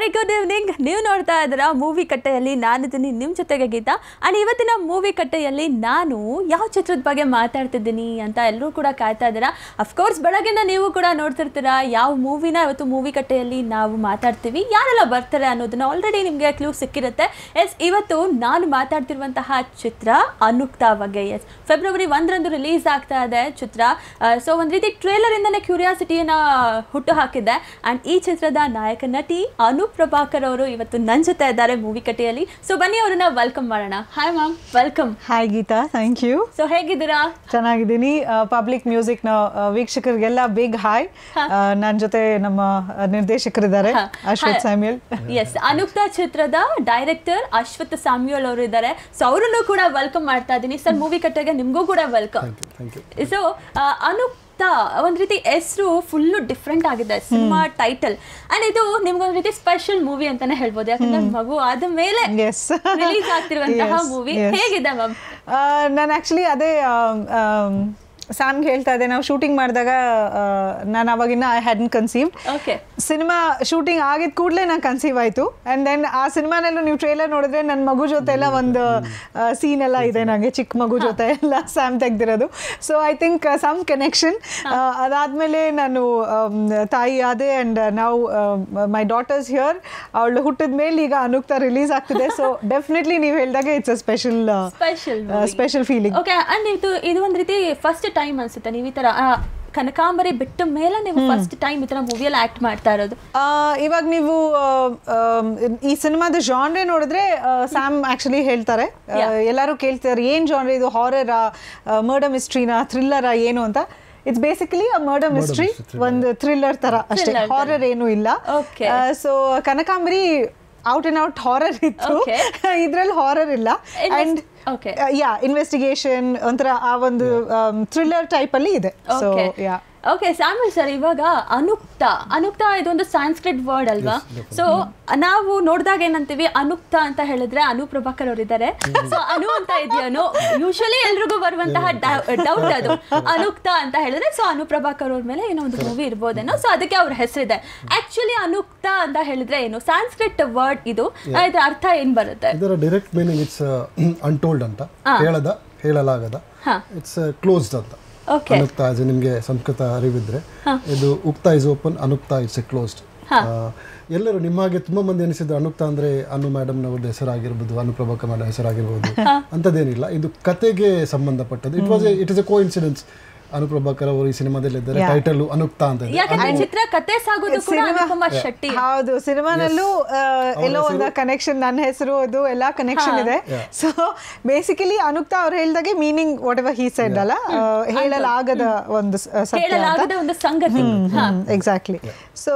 Hi good evening ನೀವು ನೋಡ್ತಾ ಇದ್ದೀರಾ ಮೂವಿ ಕಟ್ಟೆಯಲ್ಲಿ ನಾನಿದ್ದೀನಿ ನಿಮ್ಮ ಜೊತೆಗೆ ಗೀತಾ ಆ್ಯಂಡ್ ಇವತ್ತಿನ ಮೂವಿ ಕಟ್ಟೆಯಲ್ಲಿ ನಾನು ಯಾವ ಚಿತ್ರದ ಬಗ್ಗೆ ಮಾತಾಡ್ತಿದ್ದೀನಿ ಅಂತ ಎಲ್ಲರೂ ಕೂಡ ಕಾಯ್ತಾ ಇದ್ದೀರಾ ಅಫ್ಕೋರ್ಸ್ ಬೆಳಗಿಂದ ನೀವು ಕೂಡ ನೋಡ್ತಿರ್ತೀರಾ ಯಾವ ಮೂವಿನ ಇವತ್ತು ಮೂವಿ ಕಟ್ಟೆಯಲ್ಲಿ ನಾವು ಮಾತಾಡ್ತೀವಿ ಯಾರೆಲ್ಲ ಬರ್ತಾರೆ ಅನ್ನೋದನ್ನ ಆಲ್ರೆಡಿ ನಿಮಗೆ ಕ್ಲೂ ಸಿಕ್ಕಿರುತ್ತೆ ಎಸ್ ಇವತ್ತು ನಾನು ಮಾತಾಡ್ತಿರುವಂತಹ ಚಿತ್ರ ಅನುಕ್ತಾ ಬಗ್ಗೆ ಎಸ್ ಫೆಬ್ರವರಿ ಒಂದರಂದು ರಿಲೀಸ್ ಆಗ್ತಾ ಇದೆ ಚಿತ್ರ ಸೊ ಒಂದು ರೀತಿ ಟ್ರೇಲರಿಂದನೇ ಕ್ಯೂರಿಯಾಸಿಟಿಯನ್ನು ಹುಟ್ಟು ಹಾಕಿದ್ದೆ ಆ್ಯಂಡ್ ಈ ಚಿತ್ರದ ನಾಯಕ ನಟಿ ಅನೂಪ್ ಪ್ರಭಾಕರ್ ಅವರು ಇವತ್ತು ನನ್ನ ಜೊತೆ ಇದ್ದಾರೆ ಮೂವಿ ಕಟ್ಟೆಯಲ್ಲಿ ಸೊ ಬನ್ನಿ ಅವ್ರನ್ನ ವೆಲ್ಕಮ್ ಮಾಡೋಣ hi ma'am welcome hi Geetha thank you so ಹೇಗಿದ್ದೀರಾ ಚೆನ್ನಾಗಿದ್ದೀನಿ ಪಬ್ಲಿಕ್ ಮ್ಯೂಸಿಕ್ನ ವೀಕ್ಷಕರಿಗೆಲ್ಲ ಬಿಗ್ ಹಾಯ್ ನನ್ನ ಜೊತೆ ನಮ್ಮ ಆ, ನಿರ್ದೇಶಕರಿದ್ದಾರೆ ಹಾ. ಅಶ್ವಥ್ ಹಾ. ಸ್ಯಾಮ್ಯಲ್ ಎಸ್ ಅನುಕ್ತಾ ಚಿತ್ರದ ಡೈರೆಕ್ಟರ್ ಅಶ್ವಥ್ ಸಾಮ್ಯೂಲ್ ಅವರು ಇದ್ದಾರೆ ಸೊ ಅವರನ್ನು ಕೂಡ ವೆಲ್ಕಮ್ ಮಾಡ್ತಾ ಇದ್ದೀನಿ ಸರ್ ಮೂವಿ ಕಟ್ಟೆಗೆ ನಿಮಗೂ ಕೂಡ ವೆಲ್ಕಮ್ ಸೊ ಅನುಕ್ತಾ ಒಂದ್ ರೀತಿ ಹೆಸರು ಫುಲ್ಲು ಡಿಫ್ರೆಂಟ್ ಆಗಿದೆ ಸಿನಿಮಾ ಟೈಟಲ್ ಅಂಡ್ ಇದು ನಿಮ್ಗೊಂದ್ ರೀತಿ ಸ್ಪೆಷಲ್ ಮೂವಿ ಅಂತಾನೆ ಹೇಳ್ಬೋದು ಯಾಕಂದ್ರೆ ಮಗು ಆದ ಮೇಲೆ ಎಸ್ ರಿಲೀಸ್ ಆಗ್ತಿರುವಂತಹ Yes, ಮೂವಿ yes. ಹೇಗಿದೆ ಮ್ಯಾಮ್ ನಾನು ಆ್ಯಕ್ಚುಲಿ ಅದೇ ಸ್ಯಾಮ್ಗೆ ಹೇಳ್ತಾ ಇದ್ದೆ ನಾವು ಶೂಟಿಂಗ್ ಮಾಡಿದಾಗ ನಾನು ಅವಾಗಿನ್ನ I hadn't conceived okay cinema shooting ಆಗಿದ ಕೂಡಲೇ ನಾನು ಕನ್ಸೀವ್ ಆಯಿತು ಆ್ಯಂಡ್ ದೆನ್ ಆ ಸಿನಿಮಾನಲ್ಲೂ ನೀವು ಟ್ರೇಲರ್ ನೋಡಿದ್ರೆ ನನ್ನ ಮಗು ಜೊತೆ ಎಲ್ಲ ಒಂದು ಸೀನ್ ಎಲ್ಲ ಇದೆ ನನಗೆ ಚಿಕ್ಕ ಮಗು ಜೊತೆ ಎಲ್ಲ ಸ್ಯಾಮ್ ತೆಗ್ದಿರೋದು so I think some connection ಅದಾದಮೇಲೆ ನಾನು ಆಮ್, ತಾಯಿ ಆದೆ ಆ್ಯಂಡ್ ನಾವು ಮೈ ಡಾಟರ್ಸ್ ಹಿಯರ್ ಅವಳು ಹುಟ್ಟಿದ ಮೇಲೆ ಈಗ ಅನುಕ್ತಾ ರಿಲೀಸ್ ಆಗ್ತಿದೆ ಸೊ ಡೆಫಿನೆಟ್ಲಿ ನೀವು ಹೇಳಿದಾಗ it's a special special special feeling okay and ಇದು ಇದು ಒಂದ್ ರೀತಿ ಫಸ್ಟ್ ಟೈಮ್ ಅನ್ಸುತ್ತೆ ನೀವು ಈ ತರ ಆ, ಕನಕಾಂಬರಿ ಬಿಟ್ಟ ಮೇಲೆ ನೀವು ಫಸ್ಟ್ ಟೈಮ್ ಈ ತರ ಮೂವಿಯಲ್ಲಿ ಆಕ್ಟ್ ಮಾಡ್ತಾ ಇರೋದು ಆ, ಇವಾಗ ನೀವು ಆ, ಆಮ್, ಈ ಸಿನಿಮಾದ ಜಾನ್ರೆ ನೋಡಿದ್ರೆ ಸ್ಯಾಮ್ ಆಕ್ಚುಲಿ ಹೇಳ್ತಾರೆ ಆ, ಎಲ್ಲರೂ ಕೇಳ್ತಾರೆ ಏನ್ ಜಾನ್ರೆ ಇದು ಹಾರರ್ ಮರ್ಡರ್ ಮಿಸ್ಟ್ರಿನಾ ಥ್ರಿಲ್ಲರಾ ಏನು ಅಂತ it's basically a murder mystery ಒಂದು ಥ್ರಿಲ್ಲರ್ ತರ ಅಷ್ಟೇ Thriller ತರ. ಹಾರರ್ ಏನು ಇಲ್ಲ Okay. So Kanakambari out and out horror ಇತ್ತು Okay. ಇದ್ರಲ್ಲಿ ಹಾರರ್ ಇಲ್ಲ Invest- and okay. Yeah investigation ಒಂಥರ ಆ ಒಂದು ಥ್ರಿಲ್ಲರ್ ಟೈಪ್ ಅಲ್ಲಿ ಇದೆ so okay yeah okay Samuel sir ಇವಾಗ ಅನುಕ್ತ ಅನುಕ್ತ ಇದೊಂದು ಸಾಂಸ್ಕ್ರಿಟ್ ವರ್ಡ್ ಅಲ್ವಾ ಸೊ ನಾವು ನೋಡಿದಾಗ ಏನಂತೀವಿ ಅನುಕ್ತ ಅಂತ ಹೇಳಿದ್ರೆ ಅನು ಪ್ರಭಾಕರ್ ಅವರು ಇದ್ದಾರೆ ಸೊ ಅನು ಅಂತ ಇದೆಯೇನೋ ಯೂಶಲಿ ಎಲ್ರಿಗೂ ಬರುವಂತಹ ಡೌಟ್ ಅದು ಅನುಕ್ತ ಅಂತ ಹೇಳಿದ್ರೆ ಸೊ ಅನು ಪ್ರಭಾಕರ್ ಅವ್ರ ಮೇಲೆ ಏನೋ ಒಂದು ಮೂವಿ ಇರ್ಬೋದೇನೋ ಸೊ ಅದಕ್ಕೆ ಅವ್ರ ಹೆಸರಿದೆ ಆಕ್ಚುಲಿ ಅನುಕ್ತ ಅಂತ ಹೇಳಿದ್ರೆ ಏನು ಸಾಂಸ್ಕ್ರಿಟ್ ವರ್ಡ್ ಇದು ಇದ್ರ ಅರ್ಥ ಏನ್ ಬರುತ್ತೆ ಇದರ ಡೈರೆಕ್ಟ್ ಮೀನಿಂಗ್ ಇಟ್ಸ್ ಅನ್ಟೋಲ್ಡ್ ಅಂತ ಹೇಳದ ಹೇಳಲಾಗದ ಹಾ. ಇಟ್ಸ್ ಕ್ಲೋಸ್ಡ್ ಅಂತ ಓಕೆ ಅನುಕ್ತ as in ನಿಮ್ಗೆ ಸಂಸ್ಕೃತ ಅರಿವಿದ್ರೆ ಇದು ಉಕ್ತ is open Anukta it's a closed ಎಲ್ಲರೂ ನಿಮ್ಮ ಹಾಗೆ ತುಂಬಾ ಮಂದಿ ಅನಿಸಿದ್ದು ಅನುಕ್ತ ಅಂದ್ರೆ ಅನು ಮೇಡಮ್ ನವ್ರದ್ದು ಹೆಸರಾಗಿರ್ಬೋದು ಅನುಪ್ರಭಾಕ ಮೇಡಮ್ ಹೆಸರಾಗಿರ್ಬೋದು ಅಂಥದ್ದೇನಿಲ್ಲ ಇದು ಕತೆಗೆ ಸಂಬಂಧಪಟ್ಟದ್ದು it was it is a coincidence Anu Prabhakar ಅವರು ಈ ಸಿನಿಮಾದಲ್ಲಿ ಇದ್ದಾರೆ ಟೈಟಲ್ ಅನುಕ್ತ ಅಂತ ಇದೆ ಯಾಕಂದ್ರೆ ಚಿತ್ರ ಕತೆ ಸಾಗೋದು ಕೂಡ ಅನುಪಮ ಶೆಟ್ಟಿ ಹೌದು ಸಿನಿಮಾನಲ್ಲೂ ಆ, ಎಲ್ಲೋ ಒಂದು ಕನೆಕ್ಷನ್ ನನ್ನ ಹೆಸರು ಅದು ಎಲ್ಲ ಕನೆಕ್ಷನ್ ಇದೆ ಸೊ ಬೇಸಿಕಲಿ ಅನುಕ್ತಾ ಅವ್ರು ಹೇಳ್ದಾಗೆ meaning whatever he said ಅಲ್ಲ ಆ, ಹೇಳಲಾಗದ ಒಂದು ಸ- ಸತ್ಯ ಅಂತ ಹೇಳಲಾಗದ ಒಂದು ಸಂಗತಿ ಹಾ exactly so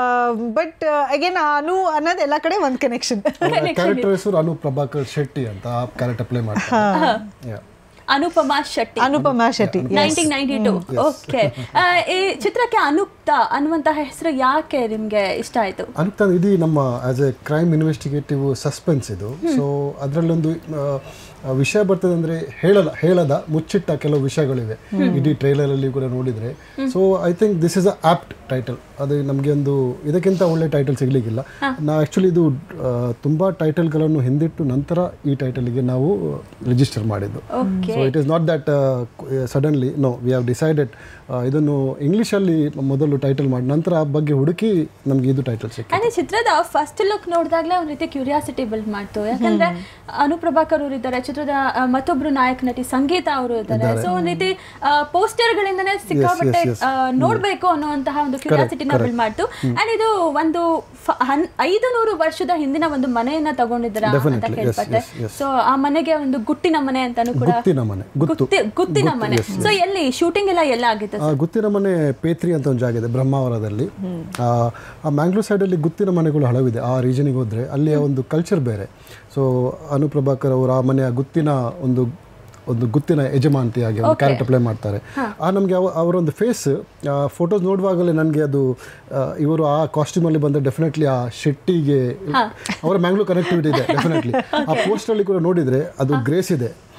but again Anu ಅನ್ನೋದು ಎಲ್ಲ ಕಡೆ ಒಂದು ಕನೆಕ್ಷನ್ ಕ್ಯಾರೆಕ್ಟರ್ ಹೆಸರು ಅನು ಪ್ರಭಾಕರ್ ಶೆಟ್ಟಿ ಅಂತ ಆ ಕ್ಯಾರೆಕ್ಟರ್ ಪ್ಲೇ ಮಾಡ್ತಾರೆ Yeah. Anupama Shetty Anupama Shetty nineteen ninety two okay ಈ ಚಿತ್ರಕ್ಕೆ ಅನುಕ್ತ ಅನ್ನುವಂತಹ ಹೆಸರು ಯಾಕೆ ನಿಮ್ಗೆ ಇಷ್ಟ ಆಯ್ತು ಅನುಕ್ತ ಇಡೀ ನಮ್ಮ as a crime investigative suspense ಇದು ಸೊ ಅದರಲ್ಲೊಂದು ಆ, ವಿಷಯ ಬರ್ತದೆ ಅಂದ್ರೆ ಹೇಳಲ ಹೇಳದ ಮುಚ್ಚಿಟ್ಟ ಕೆಲವು ವಿಷಯಗಳಿವೆ ಇಡೀ ಟ್ರೈಲರ್ ಅಲ್ಲಿ ಕೂಡ ನೋಡಿದ್ರೆ so I think this is a apt title ಅದು ನಮಗೆ ಒಂದು ಇದಕ್ಕಿಂತ ಒಳ್ಳೆ ಟೈಟಲ್ ಸಿಗ್ಲಿಕ್ಕಿಲ್ಲ ನಾ ಆ್ಯಕ್ಚುಲಿ ಇದು ಆ, ತುಂಬಾ ಟೈಟಲ್ಗಳನ್ನು ಹಿಂದಿಟ್ಟು ನಂತರ ಈ ಟೈಟಲ್ಗೆ ನಾವು ರಿಜಿಸ್ಟರ್ ಮಾಡಿದ್ದು okay so it is not that suddenly no we have decided ಇದನ್ನು ಇಂಗ್ಲೀಷಲ್ಲಿ ಮೊದಲು ಟೈಟಲ್ ಮಾಡಿ ನಂತರ ಆ ಬಗ್ಗೆ ಹುಡುಕಿ ನಮಗೆ ಇದು ಟೈಟಲ್ ಸಿಕ್ಕಿದೆ ಅಂಡ್ ಈ ಚಿತ್ರದ ಫಸ್ಟ್ ಲುಕ್ ನೋಡಿದಾಗಲೇ ಒಂದ್ ರೀತಿ ಕ್ಯೂರಿಯಾಸಿಟಿ ಬಿಲ್ಡ್ ಮಾಡ್ತು ಯಾಕಂದ್ರೆ ಅನುಪ್ರಭಾಕರ್ ಅವರು ಇದ್ದಾರೆ ಚಿತ್ರದ ಆ, ಮತ್ತೊಬ್ರು ನಾಯಕ ನಟಿ ಸಂಗೀತ ಅವರು ಇದ್ದಾರೆ ಸೊ ಒಂದ್ ರೀತಿ ಪೋಸ್ಟರ್ ಗಳಿಂದನೇ ಸಿಕ್ಕಾಪಟ್ಟೆ yes. ಆ, ನೋಡ್ಬೇಕು ಅನ್ನುವಂತಹ ಒಂದು ಕ್ಯೂರಿಯಾಸಿಟಿನ ಬಿಲ್ಡ್ ಮಾಡ್ತು ಅಂಡ್ ಇದು ಒಂದು ಫ- ಹನ್- ಐದು ನೂರು ವರ್ಷದ ಹಿಂದಿನ ಒಂದು ಮನೆಯನ್ನ ತಗೊಂಡಿದ್ದೀರಾ ಅಂತ Definitely, yes, ಕೇಳ್ಪಟ್ಟೆ yes, yes. ಸೊ ಆ ಮನೆಗೆ ಒಂದು ಗುಟ್ಟಿನ ಮನೆ ಅಂತಾನು ಕೂಡ ಗುತ್ತಿನ ಮನೆ ಗುತ್ತು ಗುತ್ತಿ- ಗುತ್ತಿನ ಮನೆ ಸೊ ಎಲ್ಲಿ ಶೂಟಿಂಗ್ ಎಲ್ಲ ಎಲ್ಲ ಆಗಿತ್ತು ಆ ಗುತ್ತಿನ ಮನೆ ಪೇತ್ರಿ ಅಂತ ಒಂದು ಜಾಗ ಇದೆ ಬ್ರಹ್ಮಾವರದಲ್ಲಿ ಆ, ಆ ಮ್ಯಾಂಗ್ಳೂರ್ ಸೈಡಲ್ಲಿ ಗುತ್ತಿನ ಮನೆಗಳು ಹಳವಿದೆ ಆ ರೀಜನಿಗೆ ಹೋದ್ರೆ ಅಲ್ಲಿಯ ಒಂದು ಕಲ್ಚರ್ ಬೇರೆ ಸೊ ಅನುಪ್ರಭಾಕರ್ ಅವರು ಆ ಮನೆಯ ಗುತ್ತಿನ ಒಂದು ಒಂದು ಗುತ್ತಿನ ಯಜಮಾಂತಿಯಾಗಿ ಒಂದು ಕ್ಯಾರೆಕ್ಟರ್ ಪ್ಲೇ ಮಾಡ್ತಾರೆ ಆ ನಮಗೆ ಅವರೊಂದು ಫೇಸ್ ಫೋಟೋಸ್ ನೋಡುವಾಗಲೇ ನನಗೆ ಅದು ಆ, ಇವರು ಆ ಕಾಸ್ಟ್ಯೂಮಲ್ಲಿ ಬಂದರೆ ಡೆಫಿನೆಟ್ಲಿ ಆ ಶೆಟ್ಟಿಗೆ ಅವರ ಮ್ಯಾಂಗ್ಳೂರ್ ಕನೆಕ್ಟಿವಿಟಿ ಇದೆ ಡೆಫಿನೆಟ್ಲಿ ಆ ಪೋಸ್ಟಲ್ಲಿ ಕೂಡ ನೋಡಿದರೆ ಅದು ಗ್ರೇಸ್ ಇದೆ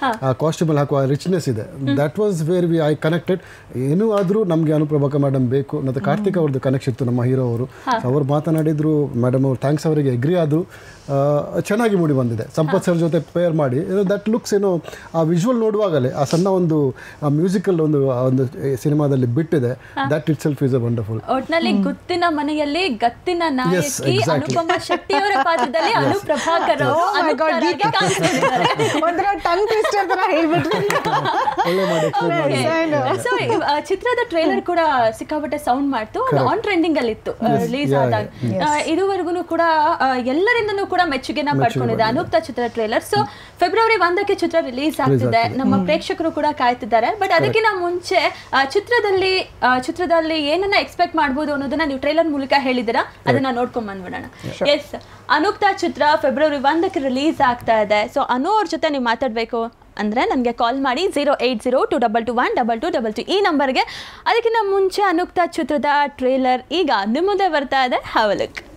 ಆ ಕಾಸ್ಟ್ಯೂಮಲ್ಲಿ ಹಾಕುವ ರಿಚ್ನೆಸ್ ಇದೆ that was where we I connected ಏನೂ ಆದರೂ ನಮಗೆ ಅನುಪ್ರಭಾಕ ಮೇಡಮ್ ಬೇಕು ಮತ್ತು ಕಾರ್ತಿಕ್ ಅವ್ರದ್ದು ಕನೆಕ್ಷನ್ ಇತ್ತು ನಮ್ಮ ಹೀರೋ ಅವರು ಅವರು ಮಾತನಾಡಿದ್ರು ಮೇಡಮ್ ಅವರು ಥ್ಯಾಂಕ್ಸ್ ಅವರಿಗೆ ಎಗ್ರಿ ಆದರು ಚೆನ್ನಾಗಿ ಮೂಡಿ ಬಂದಿದೆ ಸಂಪತ್ ಸರ್ ಜೊತೆ ಪೇರ್ ಮಾಡಿ ದಟ್ ಲುಕ್ಸ್ ಏನೋ ಆ ವಿಜುವಲ್ ನೋಡುವಾಗಲೇ ಆ ಸಣ್ಣ ಒಂದು ಆ ಮ್ಯೂಸಿಕಲ್ ಒಂದು ಆ ಒಂದು ಸಿನಿಮಾದಲ್ಲಿ ಬಿಟ್ಟಿದೆ that itself is a wonderful ಒಟ್ನಲ್ಲಿ ಗುತ್ತಿನ ಮನೆಯಲ್ಲಿ ಗತ್ತಿನ ನಾಯಕಿ exactly. ಅನುಪಮ ಶೆಟ್ಟಿಯವರ ಪಾತ್ರದಲ್ಲಿ ಅನುಪ್ರಭಾಕರ್ ಅವರು Oh my God, ಅನುಪ್ತರಾಗಿ ಕಾಣಿಸ್ಕೊಂಡಿದ್ದಾರೆ ಒಂಥರ ಟಂಗ್ ಟ್ವಿಸ್ಟರ್ ತರ ಹೇಳ್ಬಿಟ್ರಿ ಒಳ್ಳೆ ಮಾಡಿ explain ಮಾಡಿ Nice. ಸೊ ಚಿತ್ರದ ಟ್ರೈಲರ್ ಕೂಡ ಸಿಕ್ಕಾಪಟ್ಟೆ ಸೌಂಡ್ ಮಾಡ್ತು ಅದು ಆನ್ ಟ್ರೆಂಡಿಂಗ್ ಅಲ್ಲಿ ಇತ್ತು ರಿಲೀಸ್ yeah, ಆದಾಗ ಆ, ಇದುವರೆಗೂ ಕೂಡ ಆ, ಎಲ್ಲರಿಂದನೂ ಕೂಡ ಮೆಚ್ಚುಗೆನ ಪಡ್ಕೊಂಡಿದೆ ಅನುಕ್ತ ಚಿತ್ರ ಟ್ರೈಲರ್ ಸೊ ಫೆಬ್ರವರಿ ಒಂದಕ್ಕೆ ಚಿತ್ರ ರಿಲೀಸ್ ಆಗ್ತಿದೆ ನಮ್ಮ ಪ್ರೇಕ್ಷಕರು ಕೂಡ ಕಾಯ್ತಿದ್ದಾರೆ ಬಟ್ ಅದಕ್ಕಿಂತ ಮುಂಚೆ ಆ, ಚಿತ್ರದಲ್ಲಿ ಆ, ಚಿತ್ರದಲ್ಲಿ ಏನನ್ನ ಎಕ್ಸ್ಪೆಕ್ಟ್ ಮಾಡ್ಬೋದು ಅನ್ನೋದನ್ನ ನೀವು ಟ್ರೈಲರ್ ಮೂಲಕ ಹೇಳಿದಿರಾ ಅದನ್ನ ನೋಡ್ಕೊಂಡ್ ಬಂದ್ಬಿಡೋಣ ಎಸ್ ಅನುಕ್ತ ಚಿತ್ರ ಫೆಬ್ರವರಿ ಒಂದಕ್ಕೆ ರಿಲೀಸ್ ಆಗ್ತಾ ಇದೆ ಸೊ ಅನು ಅವ್ರ ಜೊತೆ ನೀವು ಮಾತಾಡಬೇಕು ಅಂದರೆ ನನಗೆ ಕಾಲ್ ಮಾಡಿ zero eight zero two double two one double two double two ಈ ನಂಬರ್ಗೆ ಅದಕ್ಕಿಂತ ಮುಂಚೆ ಅನುಕ್ತ ಚಿತ್ರದ ಟ್ರೇಲರ್ ಈಗ ನಿಮ್ಮ ಮುಂದೆ ಬರ್ತಾ ಇದೆ ಹ್ಯಾವ್ ಲುಕ್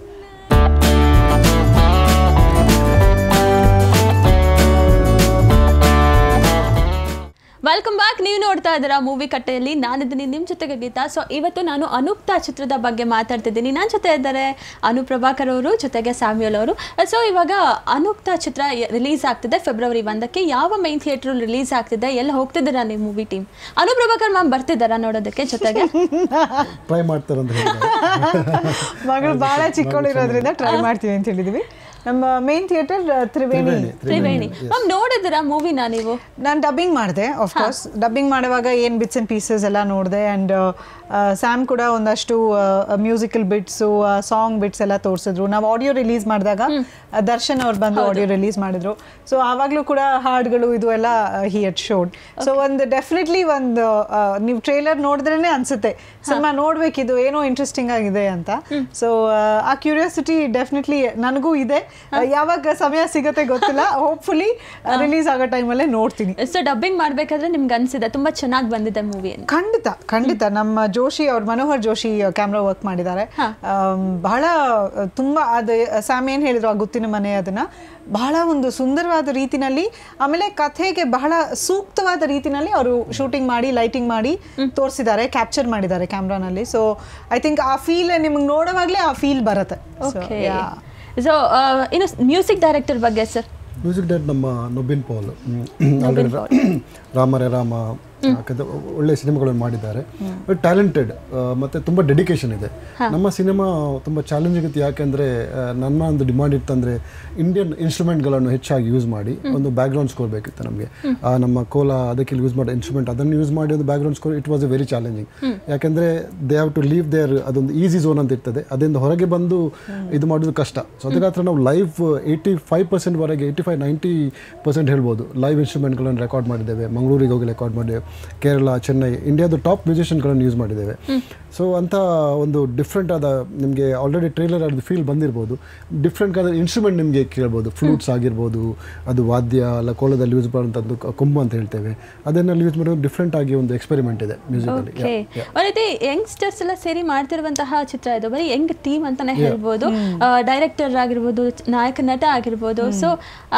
ವೆಲ್ಕಮ್ ಬ್ಯಾಕ್ ನೀವು ನೋಡ್ತಾ ಇದ್ದೀರಾ ಮೂವಿ ಕಟ್ಟೆಯಲ್ಲಿ ನಾನಿದ್ದೀನಿ ನಿಮ್ಮ ಜೊತೆಗೆ ಗೀತಾ ಸೊ ಇವತ್ತು ನಾನು ಅನುಕ್ತ ಚಿತ್ರದ ಬಗ್ಗೆ ಮಾತಾಡ್ತಿದ್ದೀನಿ ನನ್ನ ಜೊತೆ ಇದ್ದಾರೆ ಅನು ಪ್ರಭಾಕರ್ ಅವರು ಜೊತೆಗೆ ಸ್ಯಾಮ್ಯುಯಲ್ ಅವರು ಸೊ ಇವಾಗ ಅನುಕ್ತ ಚಿತ್ರ ರಿಲೀಸ್ ಆಗ್ತಿದೆ ಫೆಬ್ರವರಿ ಒಂದಕ್ಕೆ ಯಾವ ಮೈನ್ ಥಿಯೇಟರ್ ರಿಲೀಸ್ ಆಗ್ತಿದೆ ಎಲ್ಲ ಹೋಗ್ತಿದ್ದೀರಾ ನೀವು movie team Anu Prabhakar ma'am ಬರ್ತಿದ್ದಾರಾ ನೋಡೋದಕ್ಕೆ ಜೊತೆಗೆ ಟ್ರೈ ಮಾಡ್ತಾರೆ ಅಂತ ಹೇಳಿದ್ದಾರೆ ಮಗಳು ಬಹಳ ಚಿಕ್ಕವಳಿರೋದ್ರಿಂದ ಟ್ರೈ ಮಾಡ್ತೀವಿ ಅಂತ ಹೇಳಿದ್ವಿ ನಮ್ಮ main theatre Triveni Triveni ma'am ನೋಡಿದ್ದೀರಾ ಮೂವಿನ ನೀವು ನಾನು ಡಬ್ಬಿಂಗ್ ಮಾಡಿದೆ ಕೋರ್ಸ್ ಡಬ್ಬಿಂಗ್ ಮಾಡುವಾಗ ಏನು ಬಿಟ್ಸ್ ಆ್ಯಂಡ್ ಪೀಸಸ್ ಎಲ್ಲ ನೋಡಿದೆ ಆ್ಯಂಡ್ ಸ್ಯಾಮ್ ಕೂಡ ಒಂದಷ್ಟು ಮ್ಯೂಸಿಕಲ್ ಬಿಟ್ಸು ಸಾಂಗ್ ಬಿಟ್ಸ್ ಎಲ್ಲ ತೋರಿಸಿದ್ರು ನಾವು ಆಡಿಯೋ ರಿಲೀಸ್ ಮಾಡಿದಾಗ ದರ್ಶನ್ ಅವ್ರು ಬಂದು ಆಡಿಯೋ ರಿಲೀಸ್ ಮಾಡಿದ್ರು ಸೊ ಆವಾಗಲೂ ಕೂಡ ಹಾಡುಗಳು ಇದು ಎಲ್ಲ ಹಿ ಎಟ್ ಶೋಡ್ ಸೊ ಒಂದು ಡೆಫಿನೆಟ್ಲಿ ಒಂದು ನೀವು ಟ್ರೇಲರ್ ನೋಡಿದ್ರೇ ಅನ್ಸುತ್ತೆ ಸಿನಿಮಾ ನೋಡ್ಬೇಕಿದು ಏನೋ ಇಂಟ್ರೆಸ್ಟಿಂಗ್ ಆಗಿದೆ ಅಂತ ಸೊ ಆ ಕ್ಯೂರಿಯಾಸಿಟಿ ಡೆಫಿನೆಟ್ಲಿ ನನಗೂ ಇದೆ ಆ, ಯಾವಾಗ ಸಮಯ ಸಿಗುತ್ತೆ ಗೊತ್ತಿಲ್ಲ ಹೋಪ್ಫುಲಿ ರಿಲೀಸ್ ಆಗೋ ಟೈಮಲ್ಲೇ ನೋಡ್ತೀನಿ ಸೊ ಡಬ್ಬಿಂಗ್ ಮಾಡಬೇಕಾದ್ರೆ ನಿಮ್ಗೆ ಅನ್ಸಿದೆ ತುಂಬಾ ಚೆನ್ನಾಗಿ ಬಂದಿದೆ ಮೂವಿ ಅಂತ ಖಂಡಿತ ಖಂಡಿತ ನಮ್ಮ ಜೋಶಿ ಅವ್ರು ಮನೋಹರ್ ಜೋಶಿ ಕ್ಯಾಮ್ರಾ ವರ್ಕ್ ಮಾಡಿದ್ದಾರೆ ಆಮ್, ಬಹಳ ಆ, ತುಂಬಾ ಅದು ಸ್ಯಾಮ್ ಏನ್ ಹೇಳಿದ್ರು ಆ ಗುತ್ತಿನ ಮನೆ ಅದನ್ನ ಬಹಳ ಒಂದು ಸುಂದರವಾದ ರೀತಿನಲ್ಲಿ ಆಮೇಲೆ ಕಥೆಗೆ ಬಹಳ ಸೂಕ್ತವಾದ ರೀತಿನಲ್ಲಿ ಅವರು ಶೂಟಿಂಗ್ ಮಾಡಿ ಲೈಟಿಂಗ್ ಮಾಡಿ ತೋರಿಸಿದ್ದಾರೆ ಕ್ಯಾಪ್ಚರ್ ಮಾಡಿದ್ದಾರೆ ಕ್ಯಾಮ್ರಾನಲ್ಲಿ ಸೊ ಐ ಥಿಂಕ್ ಆ ಫೀಲ್ ನಿಮ್ಗೆ ನೋಡುವಾಗಲೇ ಆ ಫೀಲ್ ಬರುತ್ತೆ So, ಓಕೆ yeah. ಸೊ ಇನ್ನು ಮ್ಯೂಸಿಕ್ ಡೈರೆಕ್ಟರ್ ಬಗ್ಗೆ ಸರ್ ಮ್ಯೂಸಿಕ್ ಡೈರೆಕ್ಟ್ ನಮ್ಮ ನೊಬಿನ್ ಪಾಲ್ ಆಲ್ರೆಡಿ ರಾಮರೇ ರಾಮ ಕಥೆ ಒಳ್ಳೆ ಸಿನಿಮಾಗಳನ್ನು ಮಾಡಿದ್ದಾರೆ ಬಟ್ ಟ್ಯಾಲೆಂಟೆಡ್ ಮತ್ತು ತುಂಬ ಡೆಡಿಕೇಶನ್ ಇದೆ ನಮ್ಮ ಸಿನಿಮಾ ತುಂಬ ಚಾಲೆಂಜಿಂಗ್ ಇತ್ತು ಯಾಕೆಂದರೆ ನನ್ನ ಒಂದು ಡಿಮಾಂಡ್ ಇತ್ತಂದರೆ ಇಂಡಿಯನ್ ಇನ್ಸ್ಟ್ರೂಮೆಂಟ್ಗಳನ್ನು ಹೆಚ್ಚಾಗಿ ಯೂಸ್ ಮಾಡಿ ಒಂದು ಬ್ಯಾಕ್ಗ್ರೌಂಡ್ ಸ್ಕೋರ್ ಬೇಕಿತ್ತು ನಮಗೆ ನಮ್ಮ ಕೋಲ ಅದಕ್ಕೆ ಯೂಸ್ ಮಾಡೋ ಇನ್ಸ್ಟ್ರೂಮೆಂಟ್ ಅದನ್ನು ಯೂಸ್ ಮಾಡಿ ಒಂದು background score it was a very challenging ಯಾಕೆಂದರೆ they have to leave there ಅದೊಂದು ಈಸಿ ಝೋನ್ ಅಂತ ಇರ್ತದೆ ಅದರಿಂದ ಹೊರಗೆ ಬಂದು ಇದು ಮಾಡೋದು ಕಷ್ಟ ಸೊ ಅದಕ್ಕಾತ್ರ ನಾವು ಲೈವ್ ಏಯ್ಟಿ ಫೈವ್ ಪರ್ಸೆಂಟ್ವರೆಗೆ ಏಯ್ಟಿ ಫೈವ್ ನೈಂಟಿ ಪರ್ಸೆಂಟ್ ಹೇಳ್ಬೋದು ಲೈವ್ ಇನ್ಸ್ಟ್ರೂಮೆಂಟ್ಗಳನ್ನು ರೆಕಾರ್ಡ್ ಮಾಡಿದ್ದೇವೆ ಮಂಗಳೂರಿಗೆ ಹೋಗಿ ರೆಕಾರ್ಡ್ ಮಾಡಿದ್ದೇವೆ ಕೇರಳ ಚೆನ್ನೈ ಇಂಡಿಯಾದ ಟಾಪ್ ಮ್ಯೂಸಿಷಿಯನ್ಗಳನ್ನು ಯೂಸ್ ಮಾಡಿದ್ದೇವೆ ಸೊ ಅಂತ ಒಂದು ಡಿಫ್ರೆಂಟ್ ಆದ ನಿಮಗೆ ಆಲ್ರೆಡಿ ಟ್ರೇಲರ್ ಅದು ಫೀಲ್ ಬಂದಿರ್ಬೋದು ಡಿಫ್ರೆಂಟ್ ಆದ ಇನ್ಸ್ಟ್ರೂಮೆಂಟ್ ನಿಮಗೆ ಕೇಳ್ಬೋದು ಫ್ಲೂಟ್ಸ್ ಆಗಿರ್ಬೋದು ಅದು ವಾದ್ಯ ಅಲ್ಲ ಕೋಲದಲ್ಲಿ ಯೂಸ್ ಮಾಡುವಂಥದ್ದು ಕ- ಕೊಂಬು ಅಂತ ಹೇಳ್ತೇವೆ ಅದನ್ನೆಲ್ಲ ಯೂಸ್ ಮಾಡೋದು ಡಿಫ್ರೆಂಟ್ ಆಗಿ ಒಂದು ಎಕ್ಸ್ಪೆರಿಮೆಂಟ್ ಇದೆ ಮ್ಯೂಸಿಕಲ್ಲಿ ಓಕೆ ಒಂದ್ ರೀತಿ ಯಂಗ್ಸ್ಟರ್ಸ್ ಎಲ್ಲ ಸೇರಿ ಮಾಡ್ತಿರುವಂತಹ ಚಿತ್ರ ಇದು ಬರೀ ಯಂಗ್ ಟೀಮ್ ಅಂತಾನೆ ಹೇಳ್ಬೋದು ಡೈರೆಕ್ಟರ್ ಆಗಿರ್ಬೋದು ನಾಯಕ ನಟ ಆಗಿರ್ಬೋದು ಸೊ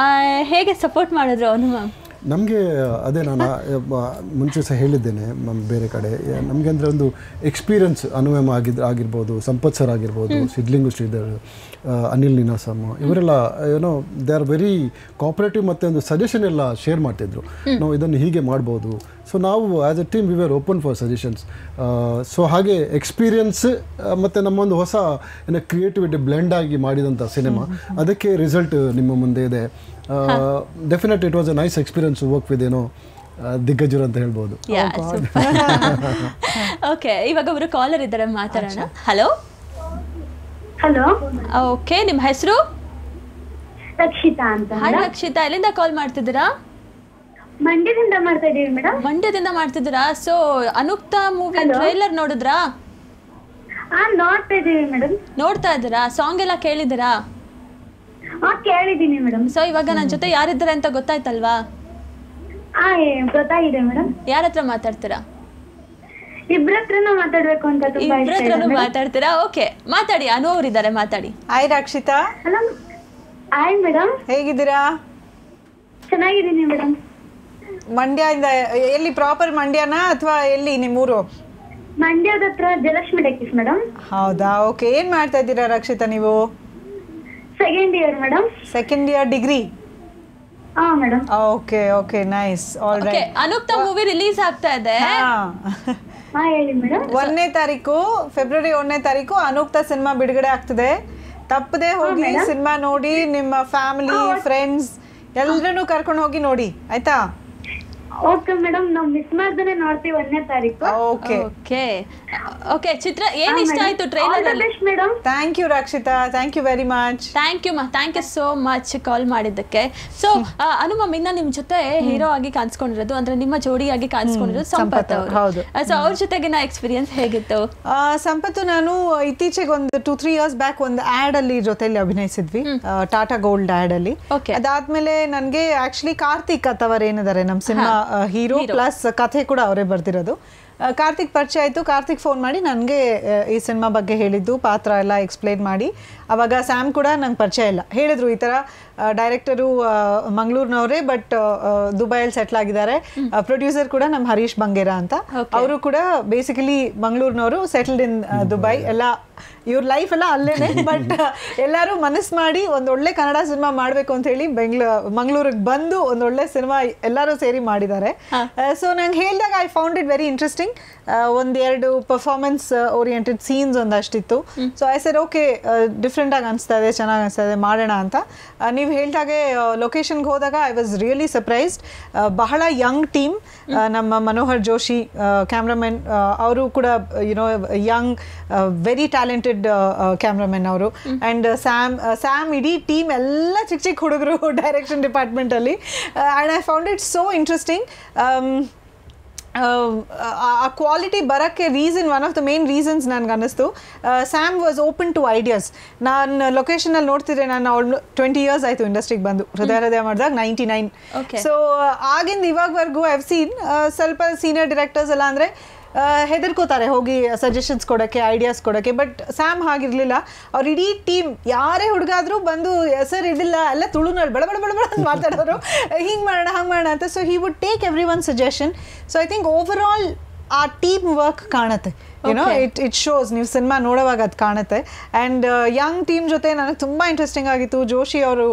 ಹೇಗೆ ಸಪೋರ್ಟ್ ಮಾಡಿದ್ರು ಅವನು ಮ್ಯಾಮ್ ನಮಗೆ ಅದೇ ನಾನು ಆ, ಬ- ಮುಂಚೆ ಸಹ ಹೇಳಿದ್ದೇನೆ ಮ್- ಬೇರೆ ಕಡೆ ನಮಗೆ ಅಂದರೆ ಒಂದು ಎಕ್ಸ್ಪೀರಿಯನ್ಸ್ ಅನುಯಮ ಆಗಿದ್ ಆಗಿರ್ಬೋದು ಸಂಪತ್ ಸರ್ ಆಗಿರ್ಬೋದು ಸಿದ್ಲಿಂಗು ಶ್ರೀಧರ್ ಆ, ಅನಿಲ್ ನಿನಾಸಮ್ ಇವರೆಲ್ಲ ಏನೋ ದೇ ಆರ್ ವೆರಿ ಕೋಆಪರೇಟಿವ್ ಮತ್ತು ಒಂದು ಸಜೆಷನ್ ಎಲ್ಲ ಶೇರ್ ಮಾಡ್ತಿದ್ರು ನಾವು ಇದನ್ನು ಹೀಗೆ ಮಾಡ್ಬೋದು ಸೊ ನಾವು as a team we are open for suggestions so ಹಾಗೆ ಎಕ್ಸ್ಪೀರಿಯನ್ಸ್ ಮತ್ತು ನಮ್ಮೊಂದು ಹೊಸ ಏನೋ ಕ್ರಿಯೇಟಿವಿಟಿ ಬ್ಲೆಂಡ್ ಆಗಿ ಮಾಡಿದಂಥ ಸಿನಿಮಾ ಅದಕ್ಕೆ ರಿಸಲ್ಟ್ ನಿಮ್ಮ ಮುಂದೆ ಇದೆ definite it was a nice experience work with ಏನೋ ಆ, ದಿಗ್ಗಜರು ಅಂತ ಹೇಳ್ಬೋದು ಓಕೆ ಇವಾಗ ಅವರು ಕಾಲರ್ ಇದ್ದಾರೆ ಮಾತಾಡೋಣ ಹಲೋ ಹಲೋ ಓಕೆ ನಿಮ್ಮ ಹೆಸರು ರಕ್ಷಿತಾ ಅಂತ ಹಾಯ್ ರಕ್ಷಿತಾ ಎಲ್ಲಿಂದ ಕಾಲ್ ಮಾಡ್ತಿದ್ದೀರಾ ಮಂಡ್ಯದಿಂದ ಮಾಡ್ತಾ ಇದೀವಿ ಮೇಡಮ್ ಮಂಡ್ಯದಿಂದ ಮಾಡ್ತಿದ್ದೀರಾ ಸೊ ಅನುಕ್ತ ಮೂವಿ ಟ್ರೈಲರ್ ನೋಡಿದ್ರಾ ಹಾ ನೋಡ್ತಾ ಇದೀವಿ ಮೇಡಮ್ ನೋಡ್ತಾ ಇದ್ದೀರಾ ಸಾಂಗ್ ಎಲ್ಲ ಕೇಳಿದ್ದೀರಾ ಹಾ ಕೇಳಿದೀನಿ ಮೇಡಮ್ ಸೊ ಇವಾಗ ನನ್ನ ಜೊತೆ ಯಾರಿದ್ದಾರೆ ಅಂತ ಗೊತ್ತಾಯ್ತಲ್ವಾ ಹಾ ಏ- ಗೊತ್ತಾಗಿದೆ ಮೇಡಮ್ ಯಾರ ಹತ್ರ ಮಾತಾಡ್ತೀರಾ ಇಬ್ರ ಹತ್ರನೂ ಮಾತಾಡ್ಬೇಕು ಅಂತ ತುಂಬಾ ಇಬ್ರ ಇಷ್ಟ ಇದೆ ಹತ್ರನೂ ಮಾತಾಡ್ತೀರಾ ಓಕೆ ಮಾತಾಡಿ ಅನು ಅವರಿದ್ದಾರೆ ಮಾತಾಡಿ hi Rakshita hello hi madam ಹೇಗಿದ್ದೀರಾ ಚೆನ್ನಾಗಿದ್ದೀನಿ ಮೇಡಮ್ ಮಂಡ್ಯದಿಂದ ಎಲ್ಲಿ ಪ್ರಾಪರ್ ಮಂಡ್ಯನಾ ಅಥವಾ ಎಲ್ಲಿ ನಿಮ್ಮೂರು ಮಂಡ್ಯದ ಹತ್ರ ಜಲಕ್ಷ್ಮಿ ಡೆಕ್ಕಿಸ್ ಮೇಡಮ್ ಹೌದಾ ಓಕೆ ಏನು ಮಾಡ್ತಾ ಇದ್ದೀರಾ ರಕ್ಷಿತಾ ನೀವು second year madam second year degree ಹಾ madam okay okay nice all okay right Anukta movie release ಆಗ್ತಾ ಇದೆ ಹಾ ಹೇಳಿ ಮೇಡಮ್ ಒಂದನೇ ತಾರೀಕು ಫೆಬ್ರವರಿ ಒಂದನೇ ತಾರೀಕು ಅನೂಕ್ತ ಸಿನಿಮಾ ಬಿಡುಗಡೆ ಆಗ್ತದೆ ತಪ್ಪದೆ ಹೋಗಿ ಸಿನಿಮಾ ನೋಡಿ ನಿಮ್ಮ ಫ್ಯಾಮಿಲಿ ಫ್ರೆಂಡ್ಸ್ ಎಲ್ಲರನ್ನೂ ಕರ್ಕೊಂಡು ಹೋಗಿ ನೋಡಿ ಆಯ್ತಾ ಓಕೆ ಮೇಡಮ್ ನಾವು ಮಿಸ್ ಮಾಡ್ದೇನೆ ನೋಡ್ತೀವಿ ಒಂದನೇ ತಾರೀಕು ಓಕೆ ಓಕೆ ಓಕೆ ಚಿತ್ರ ಏನ್ ಇಷ್ಟ ಆಯ್ತು ಟ್ರೈಲರ್ ಅಲ್ಲಿ best madam thank you Rakshita thank you very much thank you ಮಾ thank you so much call ಮಾಡಿದ್ದಕ್ಕೆ ಸೊ ಅನುಮಮ್ ಇನ್ನ ನಿಮ್ ಜೊತೆ ಹೀರೋ ಆಗಿ ಕಾಣಿಸ್ಕೊಂಡಿರೋದು ಅಂದ್ರೆ ನಿಮ್ಮ ಜೋಡಿಯಾಗಿ ಕಾಣಿಸ್ಕೊಂಡಿರೋದು ಸಂಪತ್ ಸಂಪತ್ ಅವ್ರು, ಹೌದು. ಅವರು ಸೊ ಅವ್ರ ಜೊತೆಗಿನ ಎಕ್ಸ್ಪೀರಿಯನ್ಸ್ ಹೇಗಿತ್ತು ಆ, ಸಂಪತ್ತು ನಾನು ಇತ್ತೀಚೆಗೆ ಒಂದು ಟೂ ತ್ರೀ ಇಯರ್ಸ್ ಬ್ಯಾಕ್ ಒಂದು ಆ್ಯಡ್ ಅಲ್ಲಿ ಜೊತೆಲಿ ಅಭಿನಯಿಸಿದ್ವಿ ಟಾಟಾ ಗೋಲ್ಡ್ ಆ್ಯಡ್ ಅಲ್ಲಿ Okay. ಅದಾದ್ಮೇಲೆ ನನಗೆ ಆಕ್ಚುಲಿ ಕಾರ್ತಿಕ್ ಅಥವಾ ಏನಿದ್ದಾರೆ ನಮ್ಮ ಸಿನಿಮಾ ಹೀರೋ ಪ್ಲಸ್ ಕಥೆ ಕೂಡ ಅವರೇ ಬರ್ದಿರೋದು ಆ, ಕಾರ್ತಿಕ್ ಪರಿಚಯ ಆಯಿತು ಕಾರ್ತಿಕ್ ಫೋನ್ ಮಾಡಿ ನನಗೆ ಈ ಸಿನಿಮಾ ಬಗ್ಗೆ ಹೇಳಿದ್ದು ಪಾತ್ರ ಎಲ್ಲ ಎಕ್ಸ್ಪ್ಲೇನ್ ಮಾಡಿ ಅವಾಗ ಸ್ಯಾಮ್ ಕೂಡ ನಂಗೆ ಪರಿಚಯ ಇಲ್ಲ ಹೇಳಿದ್ರು ಈ ಥರ ಡೈರೆಕ್ಟರು ಮಂಗಳೂರಿನವರೇ ಬಟ್ ದುಬೈಯಲ್ಲಿ ಸೆಟ್ಲ್ ಆಗಿದ್ದಾರೆ ಪ್ರೊಡ್ಯೂಸರ್ ಕೂಡ ನಮ್ಮ ಹರೀಶ್ ಬಂಗೇರ ಅಂತ ಅವರು ಕೂಡ ಬೇಸಿಕಲಿ ಮಂಗಳೂರಿನವರು ಸೆಟಲ್ಡ್ ಇನ್ ದುಬೈ ಎಲ್ಲ ಇವ್ರ ಲೈಫ್ ಎಲ್ಲ ಅಲ್ಲೇನೆ ಬಟ್ ಎಲ್ಲರೂ ಮನಸ್ಸು ಮಾಡಿ ಒಂದು ಒಳ್ಳೆ ಕನ್ನಡ ಸಿನಿಮಾ ಮಾಡಬೇಕು ಅಂತ ಹೇಳಿ ಬೆಂಗ್ಳೂ ಮಂಗಳೂರಿಗೆ ಬಂದು ಒಂದು ಒಳ್ಳೆ ಸಿನಿಮಾ ಎಲ್ಲರೂ ಸೇರಿ ಮಾಡಿದ್ದಾರೆ ಸೊ ನಂಗೆ ಹೇಳಿದಾಗ I found it very interesting ಒಂದೆರಡು ಪರ್ಫಾರ್ಮೆನ್ಸ್ ಓರಿಯೆಂಟೆಡ್ ಸೀನ್ಸ್ ಒಂದಷ್ಟಿತ್ತು so I sir okay different ಆಗಿ ಅನಿಸ್ತಾ ಇದೆ ಚೆನ್ನಾಗಿ ಅನಿಸ್ತಾ ಇದೆ ಮಾಡೋಣ ಅಂತ ನೀವು ಹೇಳ್ದಾಗೆ ಲೊಕೇಶನ್ಗೆ ಹೋದಾಗ ಐ ವಾಸ್ ರಿಯಲಿ ಸರ್ಪ್ರೈಸ್ಡ್ ಬಹಳ ಯಂಗ್ ಟೀಮ್ ನಮ್ಮ ಮನೋಹರ್ ಜೋಶಿ ಕ್ಯಾಮ್ರಾಮನ್ ಅವರು ಕೂಡ you know young very talented cameraman ಅವರು ಆ್ಯಂಡ್ ಸ್ಯಾಮ್ ಸ್ಯಾಮ್ ಇಡೀ ಟೀಮ್ ಎಲ್ಲ ಚಿಕ್ಕ ಚಿಕ್ಕ ಹುಡುಗರು ಡೈರೆಕ್ಷನ್ ಡಿಪಾರ್ಟ್ಮೆಂಟಲ್ಲಿ and I found it so interesting ಆ ಕ್ವಾಲಿಟಿ ಬರೋಕ್ಕೆ reason one of the main reasons ನನಗೆ ಅನ್ನಿಸ್ತು Sam was open to ideas ನಾನು ಲೊಕೇಶನಲ್ಲಿ ನೋಡ್ತಿದ್ದೆ ನಾನು ಅವಳು ಟ್ವೆಂಟಿ ಇಯರ್ಸ್ ಆಯಿತು ಇಂಡಸ್ಟ್ರಿಗೆ ಬಂದು ಹೃದಯ ಹೃದಯ ಮಾಡಿದಾಗ ನೈಂಟಿ ನೈನ್ Okay. ಸೊ ಆಗಿಂದ ಇವಾಗವರೆಗೂ ಐವ್ ಸೀನ್ ಸ್ವಲ್ಪ ಸೀನಿಯರ್ ಡೈರೆಕ್ಟರ್ಸ್ ಎಲ್ಲ ಅಂದರೆ ಹೆದರ್ಕೋತಾರೆ ಹೋಗಿ ಸಜೆಷನ್ಸ್ ಕೊಡೋಕ್ಕೆ ಐಡಿಯಾಸ್ ಕೊಡೋಕ್ಕೆ ಬಟ್ ಸ್ಯಾಮ್ ಹಾಗಿರಲಿಲ್ಲ ಅವ್ರ ಇಡೀ ಟೀಮ್ ಯಾರೇ ಹುಡುಗಾದ್ರೂ ಬಂದು ಸರ್ ಇದಿಲ್ಲ ಎಲ್ಲ ತುಳುನಲ್ಲಿ ಬಡ ಬಡ ಬಡ ಬಡ ಅಂತ ಮಾತಾಡೋರು ಹಿಂಗೆ ಮಾಡೋಣ ಹಂಗೆ ಮಾಡೋಣ ಅಂತ so he would take every one suggestion so I think overall ಆ ಟೀಮ್ ವರ್ಕ್ ಕಾಣುತ್ತೆ you know Okay. It it shows ನೀವು ಸಿನಿಮಾ ನೋಡೋವಾಗ ಅದು ಕಾಣುತ್ತೆ ಆ್ಯಂಡ್ ಯಂಗ್ ಟೀಮ್ ಜೊತೆ ನನಗೆ ತುಂಬ ಇಂಟ್ರೆಸ್ಟಿಂಗ್ ಆಗಿತ್ತು ಜೋಶಿ ಅವರು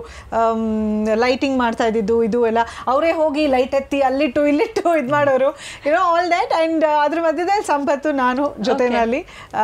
ಲೈಟಿಂಗ್ ಮಾಡ್ತಾ ಇದ್ದಿದ್ದು ಇದು ಎಲ್ಲ ಅವರೇ ಹೋಗಿ ಲೈಟ್ ಎತ್ತಿ ಅಲ್ಲಿಟ್ಟು ಇಲ್ಲಿಟ್ಟು ಇದು ಮಾಡೋರು ಯುನೋ ಆಲ್ ದ್ಯಾಟ್ ಆ್ಯಂಡ್ ಅದ್ರ ಮಧ್ಯದಲ್ಲಿ ಸಂಪತ್ತು ನಾನು ಜೊತೆನಲ್ಲಿ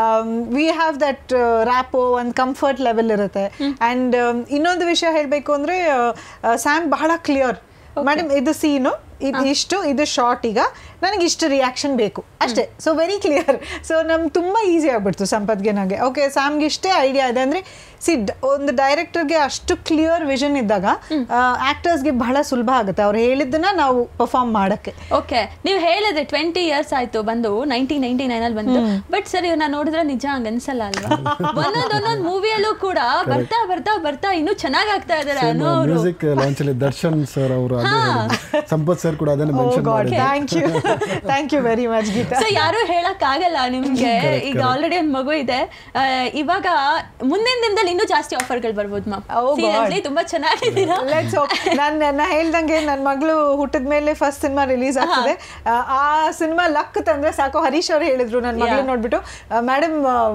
ವಿ ಹ್ಯಾವ್ ದಟ್ ರ್ಯಾಪೋ ಒಂದು ಕಂಫರ್ಟ್ ಲೆವೆಲ್ ಇರುತ್ತೆ ಆ್ಯಂಡ್ ಇನ್ನೊಂದು ವಿಷಯ ಹೇಳಬೇಕು ಅಂದರೆ ಸ್ಯಾಮ್ ಬಹಳ ಕ್ಲಿಯರ್ ಮೇಡಮ್ ಇದು ಸೀನು ಇದು ಇಷ್ಟು ಇದು ಶಾರ್ಟ್ ಈಗ ನನಗೆ ಇಷ್ಟು ರಿಯಾಕ್ಷನ್ ಬೇಕು ಅಷ್ಟೇ ಸೊ ವೆರಿ ಕ್ಲಿಯರ್ ಸೊ ನಮ್ಗೆ ತುಂಬ ಈಸಿ ಆಗ್ಬಿಡ್ತು ಸಂಪತ್ಗೆ ನನಗೆ ಓಕೆ ಸ್ಯಾಮ್ಗೆ ಇಷ್ಟೇ ಐಡಿಯಾ ಇದೆ ಅಂದರೆ ಸಿ ಒಂದು ಡೈರೆಕ್ಟರ್ಗೆ ಅಷ್ಟು ಕ್ಲಿಯರ್ ವಿಷನ್ ಇದ್ದಾಗ ಆ್ಯಕ್ಟರ್ಸ್ಗೆ ಬಹಳ ಸುಲಭ ಆಗುತ್ತೆ ಅವ್ರು ಹೇಳಿದ್ದನ್ನ ನಾವು ಪರ್ಫಾರ್ಮ್ ಮಾಡೋಕ್ಕೆ ಓಕೆ ನೀವು ಹೇಳಿದ್ರೆ ಟ್ವೆಂಟಿ ಇಯರ್ಸ್ ಆಯ್ತು ಬಂದು ನೈನ್ಟೀನ್ ನೈನ್ಟಿ ನೈನ್ ಅಲ್ಲಿ ಬಂದು ಬಟ್ ಸರ್ ಇವ್ರನ್ನ ನೋಡಿದ್ರೆ ನಿಜ ಹಂಗ ಅನ್ಸಲ್ಲ ಅಲ್ವಾ ಒಂದೊಂದ್ ಒಂದೊಂದ್ ಮೂವಿಯಲ್ಲೂ ಕೂಡ ಬರ್ತಾ ಬರ್ತಾ ಬರ್ತಾ ಇನ್ನೂ ಚೆನ್ನಾಗ್ ಆಗ್ತಾ ಇದಾರೆ ಅನ್ನೋ ಅವರು ಮ್ಯೂಸಿಕ್ ಲಾಂಚ್ ಅಲ್ಲಿ ದರ್ಶನ್ ಸರ್ ಅವರು ಅದೇ ಹೇಳಿದ್ರು. ಸಂಪತ್ ಸರ್ ಕೂಡ ಅದನ್ನ ಓ ಮೆನ್ಷನ್ ಗಾಡ್ ಮಾಡಿದ್ರು thank you thank you very much Geeta so ಯಾರು ಹೇಳಕ್ ಆಗಲ್ಲ ನಿಮ್ಗೆ ಈಗ ಆಲ್ರೆಡಿ ಒಂದ್ ಮಗು ಇದೆ ಆ, ಇವಾಗ ಮುಂದಿನ ದಿನದಲ್ಲಿ ಇನ್ನೂ ಜಾಸ್ತಿ ಆಫರ್ಗಳು ಬರ್ಬೋದು ಮ್ಯಾಮ್ Oh God. ಸೀರಿಯಸ್ಲಿ ತುಂಬಾ ಚೆನ್ನಾಗಿದ್ದೀರಾ ಲೆಟ್ಸ್ ನಾನು ನಾ ಹೇಳ್ದಂಗೆ ನನ್ನ ಮಗಳು ಹುಟ್ಟಿದ ಮೇಲೆ ಫಸ್ಟ್ ಸಿನಿಮಾ ರಿಲೀಸ್ ಆಗ್ತದೆ ಆ, ಆ ಸಿನಿಮಾ ಲಕ್ ತಂದ್ರೆ ಸಾಕು ಹರೀಶ್ ಅವ್ರು ಹೇಳಿದ್ರು ನನ್ನ ಮಗಳು Yeah. ನೋಡ್ಬಿಟ್ಟು ಮೇಡಮ್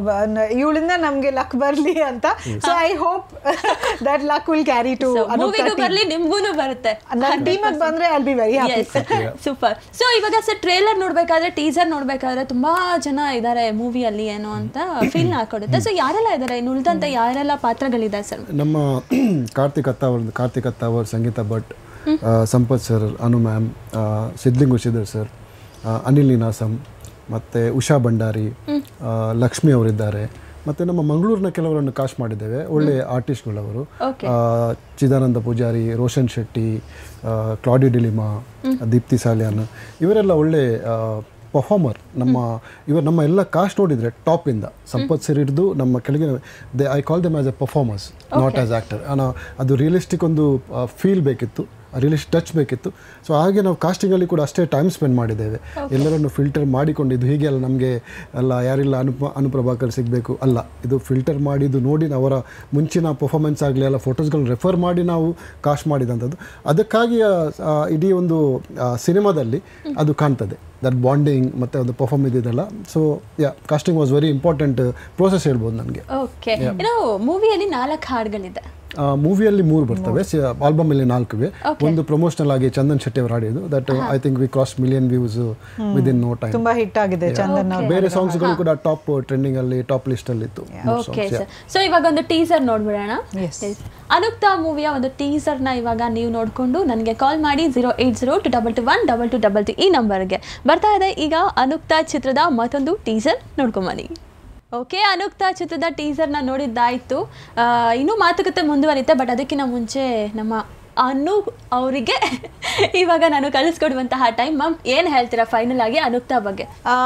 ಇವಳಿಂದ ನಮ್ಗೆ ಲಕ್ ಬರ್ಲಿ ಅಂತ so I hope that luck will carry to ಮೂವಿಗೂ ಬರ್ಲಿ ನಿಮ್ಗೂನು ಬರುತ್ತೆ ನನ್ನ ಟೀಮಿಗೆ ಬಂದ್ರೆ I'll be very happy super so ಇವಾಗ ಸರ್ ಟ್ರೇಲರ್ ನೋಡ್ಬೇಕಾದ್ರೆ ಟೀಸರ್ ನೋಡ್ಬೇಕಾದ್ರೆ ತುಂಬಾ ಜನ ಇದಾರೆ ಮೂವಿಯಲ್ಲಿ ಏನೋ ಅಂತ ಫೀಲ್ ಹಾಕೊಡುತ್ತೆ ಸೊ ಯಾರೆಲ್ಲ ಇದಾರೆ ಇನ್ನು ಉಳಿದಂತೆ ಯಾರೆಲ್ಲ ಪಾತ್ರಗಳಿದ್ದಾರೆ ಸರ್ ನಮ್ಮ ಕಾರ್ತಿಕ್ ಅತ್ತಾವರ್ ಕಾರ್ತಿಕ್ ಅತ್ತಾವರ್ ಸಂಗೀತ ಭಟ್ ಆ, Sampath sir Anu ma'am Sidlingu Sridhar sir ಆ, ಅನಿಲ್ ನಿನಾಸಂ ಮತ್ತು ಉಷಾ ಭಂಡಾರಿ ಆ, ಲಕ್ಷ್ಮಿ ಅವರಿದ್ದಾರೆ ಮತ್ತು ನಮ್ಮ ಮಂಗಳೂರಿನ ಕೆಲವರನ್ನು ಕಾಸ್ಟ್ ಮಾಡಿದ್ದೇವೆ ಒಳ್ಳೆ ಆರ್ಟಿಸ್ಟ್ಗಳವರು Okay. ಆ, ಚಿದಾನಂದ ಪೂಜಾರಿ ರೋಷನ್ ಶೆಟ್ಟಿ ಆ, ಕ್ಲಾಡಿ ಡಿಲಿಮಾ ದೀಪ್ತಿ ಸಾಲಿಯಾನ್ ಇವರೆಲ್ಲ ಒಳ್ಳೆ ಪರ್ಫಾರ್ಮರ್ ನಮ್ಮ ಇವರು ನಮ್ಮ ಎಲ್ಲ ಕಾಸ್ಟ್ ನೋಡಿದರೆ ಟಾಪಿಂದ ಸಂಪತ್ ಸರ್ ಹಿಡಿದು ನಮ್ಮ ಕೆಳಗಿನ they I call them as a performers not as actor ಅದು ರಿಯಲಿಸ್ಟಿಕ್ ಒಂದು ಫೀಲ್ ಬೇಕಿತ್ತು ರಿಯಲಿ ಟಚ್ ಬೇಕಿತ್ತು ಸೊ ಹಾಗೆ ನಾವು ಕಾಸ್ಟಿಂಗಲ್ಲಿ ಕೂಡ ಅಷ್ಟೇ ಟೈಮ್ ಸ್ಪೆಂಡ್ ಮಾಡಿದ್ದೇವೆ ಎಲ್ಲರನ್ನು ಫಿಲ್ಟರ್ ಮಾಡಿಕೊಂಡಿದ್ದು ಹೀಗೆ ಅಲ್ಲ ನಮಗೆ ಅಲ್ಲ ಯಾರಿಲ್ಲ ಅನುಪ ಅನುಪ್ರಭಾಕರ್ ಸಿಗಬೇಕು ಅಲ್ಲ ಇದು ಫಿಲ್ಟರ್ ಮಾಡಿದ್ದು ನೋಡಿ ಅವರ ಮುಂಚಿನ ಪರ್ಫಾರ್ಮೆನ್ಸ್ ಆಗಲಿ ಅಲ್ಲ ಫೋಟೋಸ್ಗಳನ್ನ ರೆಫರ್ ಮಾಡಿ ನಾವು ಕಾಸ್ಟ್ ಮಾಡಿದಂಥದ್ದು ಅದಕ್ಕಾಗಿ ಆ, ಆ, ಇಡೀ ಒಂದು ಆ, ಸಿನಿಮಾದಲ್ಲಿ ಅದು ಕಾಣ್ತದೆ ದಟ್ ಬಾಂಡಿಂಗ್ ಮತ್ತು ಒಂದು ಪರ್ಫಾರ್ಮ್ ಇದ್ದಿದ್ದಲ್ಲ so yeah casting was very important process ಹೇಳ್ಬೋದು ನನಗೆ ಓಕೆ ಇನ್ನು ಮೂವಿಯಲ್ಲಿ ನಾಲ್ಕು ಹಾಡುಗಳಿದೆ ಮೂವಿಯಲ್ಲಿ ಮೂರು ಬರ್ತವೆ ಆಲ್ಬಮ್ ಅಲ್ಲಿ ನಾಲ್ಕಿವೆ ಒಂದು ಪ್ರಮೋಷನಲ್ ಆಗಿ ಚಂದನ್ ಶೆಟ್ಟಿ ಅವರು ಹಾಡಿದ್ದು that I think we cross million views within no time ತುಂಬಾ ಹಿಟ್ ಆಗಿದೆ ಚಂದನ್ ಅವ್ರ ಬೇರೆ ಸಾಂಗ್ಸ್ಗಳು ಕೂಡ ಟಾಪ್ ಟ್ರೆಂಡಿಂಗ್ ಅಲ್ಲಿ ಟಾಪ್ ಲಿಸ್ಟ್ ಅಲ್ಲಿ ಇತ್ತು ಮೂರ್ ಓಕೆ songs, ಸರ್ ಸೊ ಇವಾಗ ಒಂದು ಟೀಸರ್ ನೋಡ್ಬಿಡೋಣ Yes. Yes. ಅನುಕ್ತಾ ಮೂವಿಯ ಒಂದು ಟೀಸರ್ನ ಇವಾಗ ನೀವು ನೋಡಿಕೊಂಡು ನನಗೆ ಕಾಲ್ ಮಾಡಿ zero eight zero two double two one double two double two ಈ ನಂಬರ್ಗೆ ಬರ್ತಾ ಇದೆ ಈಗ ಅನುಕ್ತಾ ಚಿತ್ರದ ಮತ್ತೊಂದು ಟೀಸರ್ ನೋಡ್ಕೊಂಬನ್ನಿ ಓಕೆ ಅನುಕ್ತಾ ಚಿತ್ರದ ಟೀಸರ್ನ ನೋಡಿದ್ದಾಯಿತು ಇನ್ನೂ ಮಾತುಕತೆ ಮುಂದುವರಿತೆ ಬಟ್ ಅದಕ್ಕಿಂತ ಮುಂಚೆ ನಮ್ಮ ಅನು ಅವರಿಗೆ ಇವಾಗ ನಾನು ಕಳಿಸ್ಕೊಡುವಂತಹ ಟೈಮ್ ಮ್ಯಾಮ್ ಏನು ಹೇಳ್ತೀರಾ ಫೈನಲ್ ಆಗಿ ಅನುಕ್ತಾ ಬಗ್ಗೆ ಆ,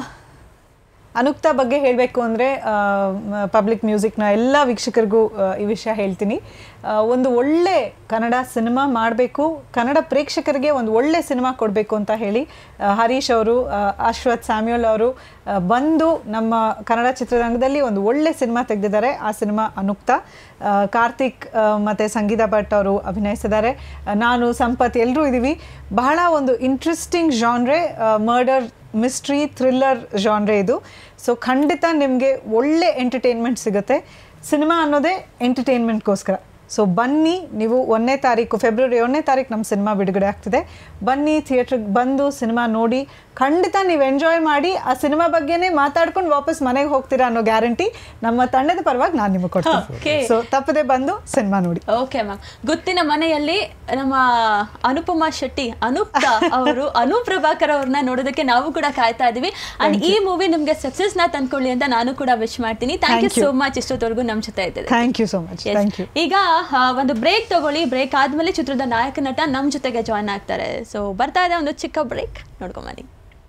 ಅನುಕ್ತಾ ಬಗ್ಗೆ ಹೇಳಬೇಕು ಅಂದರೆ ಪಬ್ಲಿಕ್ ಮ್ಯೂಸಿಕ್ನ ಎಲ್ಲ ವೀಕ್ಷಕರಿಗೂ ಆ, ಈ ವಿಷಯ ಹೇಳ್ತೀನಿ ಆ, ಒಂದು ಒಳ್ಳೆ ಕನ್ನಡ ಸಿನಿಮಾ ಮಾಡಬೇಕು ಕನ್ನಡ ಪ್ರೇಕ್ಷಕರಿಗೆ ಒಂದು ಒಳ್ಳೆ ಸಿನಿಮಾ ಕೊಡಬೇಕು ಅಂತ ಹೇಳಿ ಆ, ಹರೀಶ್ ಅವರು ಆ, ಅಶ್ವಥ್ ಸ್ಯಾಮ್ಯುಯಲ್ ಅವರು ಆ, ಬಂದು ನಮ್ಮ ಕನ್ನಡ ಚಿತ್ರರಂಗದಲ್ಲಿ ಒಂದು ಒಳ್ಳೆ ಸಿನಿಮಾ ತೆಗೆದಿದ್ದಾರೆ ಆ ಸಿನಿಮಾ ಅನುಕ್ತಾ ಆ, ಕಾರ್ತಿಕ್ ಆ, ಮತ್ತೆ ಸಂಗೀತಾ ಭಟ್ ಅವರು ಅಭಿನಯಿಸಿದ್ದಾರೆ ಆ, ನಾನು ಸಂಪತ್ ಎಲ್ಲರೂ ಇದ್ದೀವಿ ಬಹಳ ಒಂದು interesting genre murder mystery thriller genre ಇದು ಸೊ ಖಂಡಿತ ನಿಮಗೆ ಒಳ್ಳೆ ಎಂಟರ್ಟೈನ್ಮೆಂಟ್ ಸಿಗುತ್ತೆ ಸಿನಿಮಾ ಅನ್ನೋದೇ ಎಂಟರ್ಟೈನ್ಮೆಂಟ್ಗೋಸ್ಕರ ಸೊ ಬನ್ನಿ ನೀವು ಒಂದನೇ ತಾರೀಕು ಫೆಬ್ರವರಿ ಒಂದನೇ ತಾರೀಕು ನಮ್ಮ ಸಿನಿಮಾ ಬಿಡುಗಡೆ ಆಗ್ತಿದೆ ಬನ್ನಿ ಥಿಯೇಟ್ರಿಗೆ ಬಂದು ಸಿನಿಮಾ ನೋಡಿ ಖಂಡಿತ ನೀವು ಎಂಜಾಯ್ ಮಾಡಿ ಆ ಸಿನಿಮಾ ಬಗ್ಗೆನೇ ಮಾತಾಡ್ಕೊಂಡು ವಾಪಸ್ ಮನೆಗೆ ಹೋಗ್ತೀರಾ ಅನ್ನೋ ಗ್ಯಾರಂಟಿ ನಮ್ಮ ತಂಡದ ಪರವಾಗಿ ನಾನು ನಿಮಗೆ Okay. ಕೊಡ್ತೀನಿ ಸೊ ತಪ್ಪದೆ ಬಂದು ಸಿನಿಮಾ ನೋಡಿ ಓಕೆ ಮ್ಯಾಮ್ ಗೊತ್ತಿನ ಮನೆಯಲ್ಲಿ ನಮ್ಮ ಅನುಪಮಾ ಶೆಟ್ಟಿ ಅನುಪ್ತ ಅವರು ಅನೂಪ್ ಪ್ರಭಾಕರ್ ಅವ್ರನ್ನ ನೋಡೋದಕ್ಕೆ ನಾವು ಕೂಡ ಕಾಯ್ತಾ ಇದೀವಿ ಅಂಡ್ ಈ ಮೂವಿ ನಿಮ್ಗೆ ಸಕ್ಸಸ್ ನ ತಂದ್ಕೊಳ್ಳಿ ಅಂತ ನಾನು ಕೂಡ ವಿಶ್ ಮಾಡ್ತೀನಿ thank you Thank you. So much ಇಷ್ಟೊತ್ತವರೆಗೂ ನಮ್ಮ ಜೊತೆ ಇದ್ದಿದೆ thank you so much Yes. Thank you ಈಗ ಆ, ಒಂದು ಬ್ರೇಕ್ ತಗೊಳ್ಳಿ ಬ್ರೇಕ್ ಆದ್ಮೇಲೆ ಚಿತ್ರದ ನಾಯಕ ನಟ ನಮ್ಮ ಜೊತೆಗೆ ಜಾಯ್ನ್ ಆಗ್ತಾರೆ ಸೊ ಬರ್ತಾ ಇದೆ ಒಂದು ಚಿಕ್ಕ ಬ್ರೇಕ್ ನೋಡ್ಕೊಂಬನ್ನಿ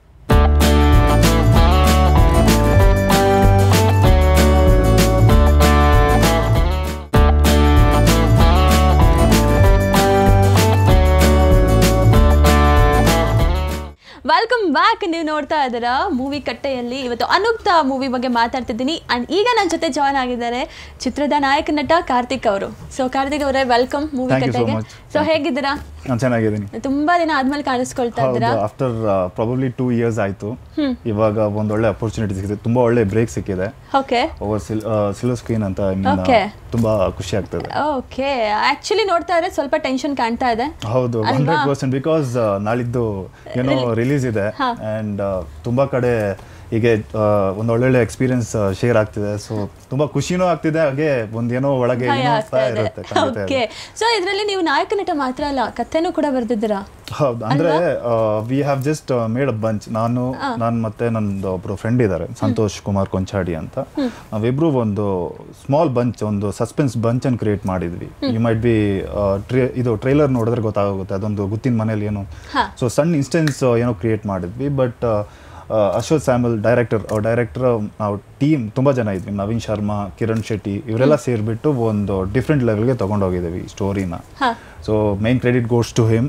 ವೆಲ್ಕಮ್ ಬ್ಯಾಕ್ ನೀವು ನೋಡ್ತಾ ಇದ್ದೀರಾ ಮೂವಿ ಕಟ್ಟೆಯಲ್ಲಿ ಇವತ್ತು ಅನುಕ್ತ ಮೂವಿ ಬಗ್ಗೆ ಮಾತಾಡ್ತಿದ್ದೀನಿ ಅಂಡ್ ಈಗ ನನ್ನ ಜೊತೆ ಜಾಯ್ನ್ ಆಗಿದ್ದಾರೆ ಚಿತ್ರದ ನಾಯಕ ನಟ ಕಾರ್ತಿಕ್ ಅವರು ಸೊ ಕಾರ್ತಿಕ್ ಅವರೇ welcome movie Thank you so ಕಟ್ಟೆಗೆ much. ಸೊ ಹೇಗಿದ್ದೀರಾ ನಾನು ಚೆನ್ನಾಗಿದ್ದೀನಿ ತುಂಬಾ ದಿನ ಆದ್ಮೇಲೆ ಕಾಣಿಸ್ಕೊಳ್ತಾ ಹೌದು ಇದ್ದೀರಾ ಆಫ್ಟರ್ ಪ್ರಾಬಬ್ಲಿ ಟೂ ಇಯರ್ಸ್ ಆಯ್ತು ಇವಾಗ ಒಂದು ಒಳ್ಳೆ ಅಪರ್ಚುನಿಟಿ ಸಿಕ್ಕಿದೆ ತುಂಬಾ ಒಳ್ಳೆ ಬ್ರೇಕ್ ಸಿಕ್ಕಿದೆ ಓಕೆ ಓವರ್ ಸಿಲ್ವರ್ ಸ್ಕ್ರೀನ್ ಅಂತ I mean, Okay. ತುಂಬಾ ಖುಷಿ ಆಗ್ತದೆ ಓಕೆ ಆಕ್ಚುಲಿ ನೋಡ್ತಾ ಇದ್ರೆ ಸ್ವಲ್ಪ ಟೆನ್ಷನ್ ಕಾಣ್ತಾ ಇದೆ ಹೌದು ಅಲ್ವಾ? ಹಂಡ್ರೆಡ್ ಪರ್ಸೆಂಟ್ ಬಿಕಾಸ್ ನಾಳಿದ್ದು ಏನೋ ರಿಲೀಸ್ ಇದೆ ಅಂಡ್ ತುಂಬಾ ಕಡೆ ಹೀಗೆ ಆ, ಒಂದು ಒಳ್ಳೊಳ್ಳೆ ಎಕ್ಸ್ಪೀರಿಯನ್ಸ್ ಶೇರ್ ಆಗ್ತಿದೆ ಸೊ ತುಂಬಾ ಖುಷಿನೂ ಆಗ್ತಿದೆ ಹಾಗೆ ಒಂದೇನೋ ಒಳಗೆ ಭಯ ಏನೋ ಆಗ್ತಾ ಇದೆ ಇರುತ್ತೆ ಖಂಡಿತ ಓಕೆ ಇದೆ. ಸೊ ಇದರಲ್ಲಿ ನೀವು ನಾಯಕ ನಟ ಮಾತ್ರ ಅಲ್ಲ ಕಥೆನೂ ಕೂಡ ಬರ್ದಿದ್ದೀರಾ ಹೌದು ಅಂದ್ರೆ we have just made a bunch ನಾನು ನಾನು ಮತ್ತೆ ನಂದು ಒಬ್ರು ಫ್ರೆಂಡ್ ಇದ್ದಾರೆ ಸಂತೋಷ್ ಕುಮಾರ್ ಕೊಂಚಾಡಿ ಅಂತ ನಾವಿಬ್ರು ಒಂದು ಸ್ಮಾಲ್ ಬಂಚ್ ಒಂದು ಸಸ್ಪೆನ್ಸ್ ಬಂಚ್ ಅನ್ನು ಕ್ರಿಯೇಟ್ ಮಾಡಿದ್ವಿ ಯು ಮೈಟ್ ಬಿ ಇದು ಟ್ರೈಲರ್ ನೋಡಿದ್ರೆ ಗೊತ್ತಾಗುತ್ತೆ ಅದೊಂದು ಗುತ್ತಿನ ಮನೇಲಿ ಏನು ಸೊ ಸಣ್ಣ ಇನ್ಸ್ಟೆನ್ಸ್ ಏನೋ ಕ್ರಿಯೇಟ್ ಮಾಡಿದ್ವಿ but Ashwath Samuel director director ನಾವು ಟೀಮ್ ತುಂಬಾ ಜನ ಇದ್ವಿ ನವೀನ್ ಶರ್ಮಾ ಕಿರಣ್ ಶೆಟ್ಟಿ ಇವರೆಲ್ಲ ಸೇರಿಬಿಟ್ಟು ಒಂದು ಡಿಫ್ರೆಂಟ್ ಲೆವೆಲ್ಗೆ ತಗೊಂಡೋಗಿದ್ದೀವಿ ಸ್ಟೋರಿನ ಹಾ. So main credit goes to him